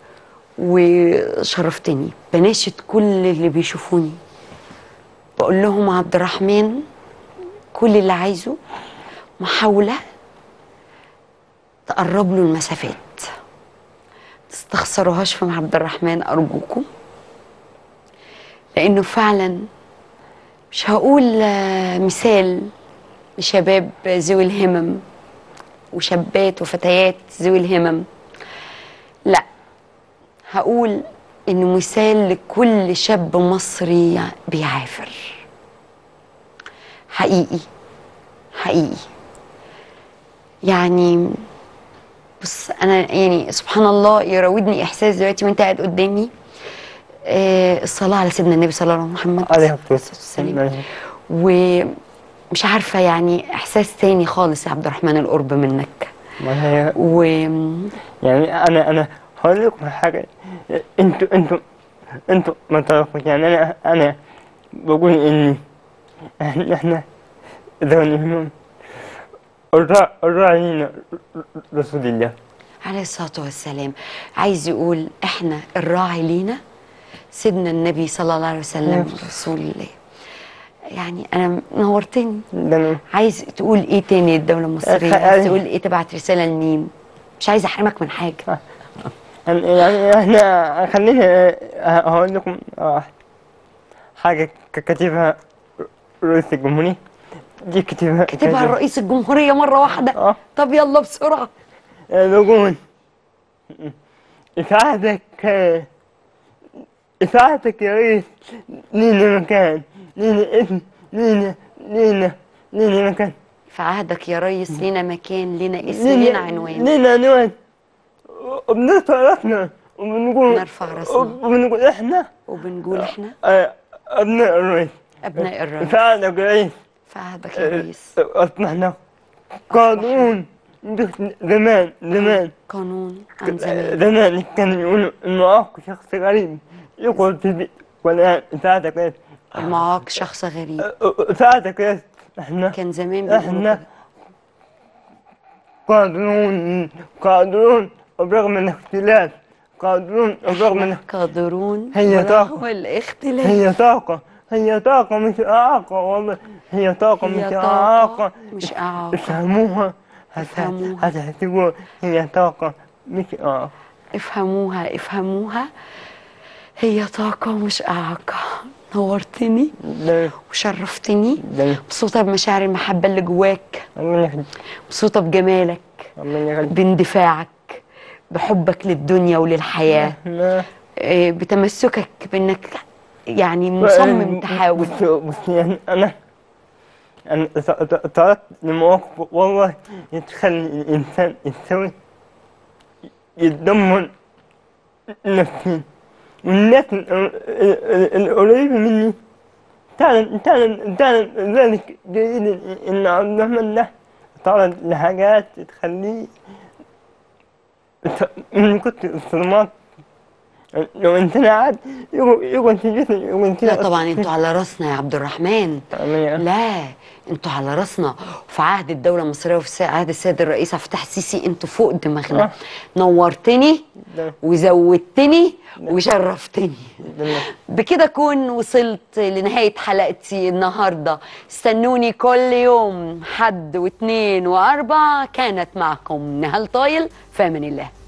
وشرفتني بناشد كل اللي بيشوفوني بقول لهم عبد الرحمن كل اللي عايزه محاولة تقرب له المسافات تستخسروهاش في عبد الرحمن أرجوكم لأنه فعلا مش هقول آه، مثال لشباب ذوي الهمم وشابات وفتيات ذوي الهمم لا هقول انه مثال لكل شاب مصري بيعافر حقيقي حقيقي يعني بص انا يعني سبحان الله يراودني احساس دلوقتي وانت قاعد قدامي آه الصلاه على سيدنا النبي صلى الله عليه وسلم محمد عليه الصلاة والسلام والسلام ومش عارفه يعني احساس تاني خالص يا عبد الرحمن القرب منك ما هي و يعني انا انا هقول لكم حاجه انتوا انتوا انتوا ما تعرفوش يعني انا انا بقول اني احنا احنا ذوي الهمم الرا- الراعين رسول الله عليه الصلاة والسلام عايز يقول احنا الراعي لينا سيدنا النبي صلى الله عليه وسلم رسول الله يعني انا نورتني ده أنا عايز تقول ايه تاني الدولة المصرية أخ- عايز تقول ايه تبعت رسالة لمين مش عايز احرمك من حاجة يعني احنا خليني هقول لكم آه، حاجة ك- كاتبها رئيس الجمهورية دي كاتبها كاتبها الرئيس الجمهورية مرة واحدة اه طب يلا بسرعة بقول إسعادك إسعادك يا ريس لينا مكان لينا اسم لينا لينا لينا مكان في عهدك يا ريس لينا مكان لينا اسم لينا عنوان لينا عنوان وبنرفع راسنا وبنقول نرفع راسنا. وبنقول احنا وبنقول احنا آه، أبناء الرئيس أبناء الرئيس إسعادك يا ريس في عهدك يا ريس أصبحنا قانون زمان زمان قانون عن زمان زمان كانوا يقولوا المعاق شخص غريب يقعد في البيت والآن ساعتك ايش؟ المعاق شخص غريب ساعتك ايش؟ احنا كان زمان بيقولوا احنا كده. قادرون قادرون برغم الاختلاف قادرون برغم ال- قادرون هي طاقة. ورغم الاختلاف هي طاقة هي طاقة مش إعاقة والله هي طاقة مش هي طاقة إعاقة مش إعاقة افهموها هت- افهموها. هتحسبوا هي طاقة مش إعاقة افهموها افهموها هي طاقة مش إعاقة نورتني ده وشرفتني ده مبسوطة بمشاعر المحبة اللي جواك الله يخليك مبسوطة بجمالك الله يخليك باندفاعك بحبك للدنيا وللحياة ما- آه، بتمسكك بانك يعني مصمم تحاول بص بص يعني انا انا طلبت لمواقف والله تخلي الانسان السوي يتدمر نفسيا والناس ال- ال- القريبة مني تعلم تعلم تعلم ذلك جيدا ان عبد الرحمن ده تعرض لحاجات تخليه من كنت الصدمات لو انسان قاعد يقعد يقعد في جسمه يقعد كده لا طبعا انتوا على راسنا يا عبد الرحمن لا انتوا على راسنا في عهد الدولة المصرية وفي سا- عهد السيد الرئيس عبد الفتاح السيسي انتوا فوق دماغنا آه. نورتني ده- وزودتني وشرفتني ده- بكده اكون وصلت لنهاية حلقتي النهاردة استنوني كل يوم حد واثنين واربع كانت معكم نهال طايل فامن الله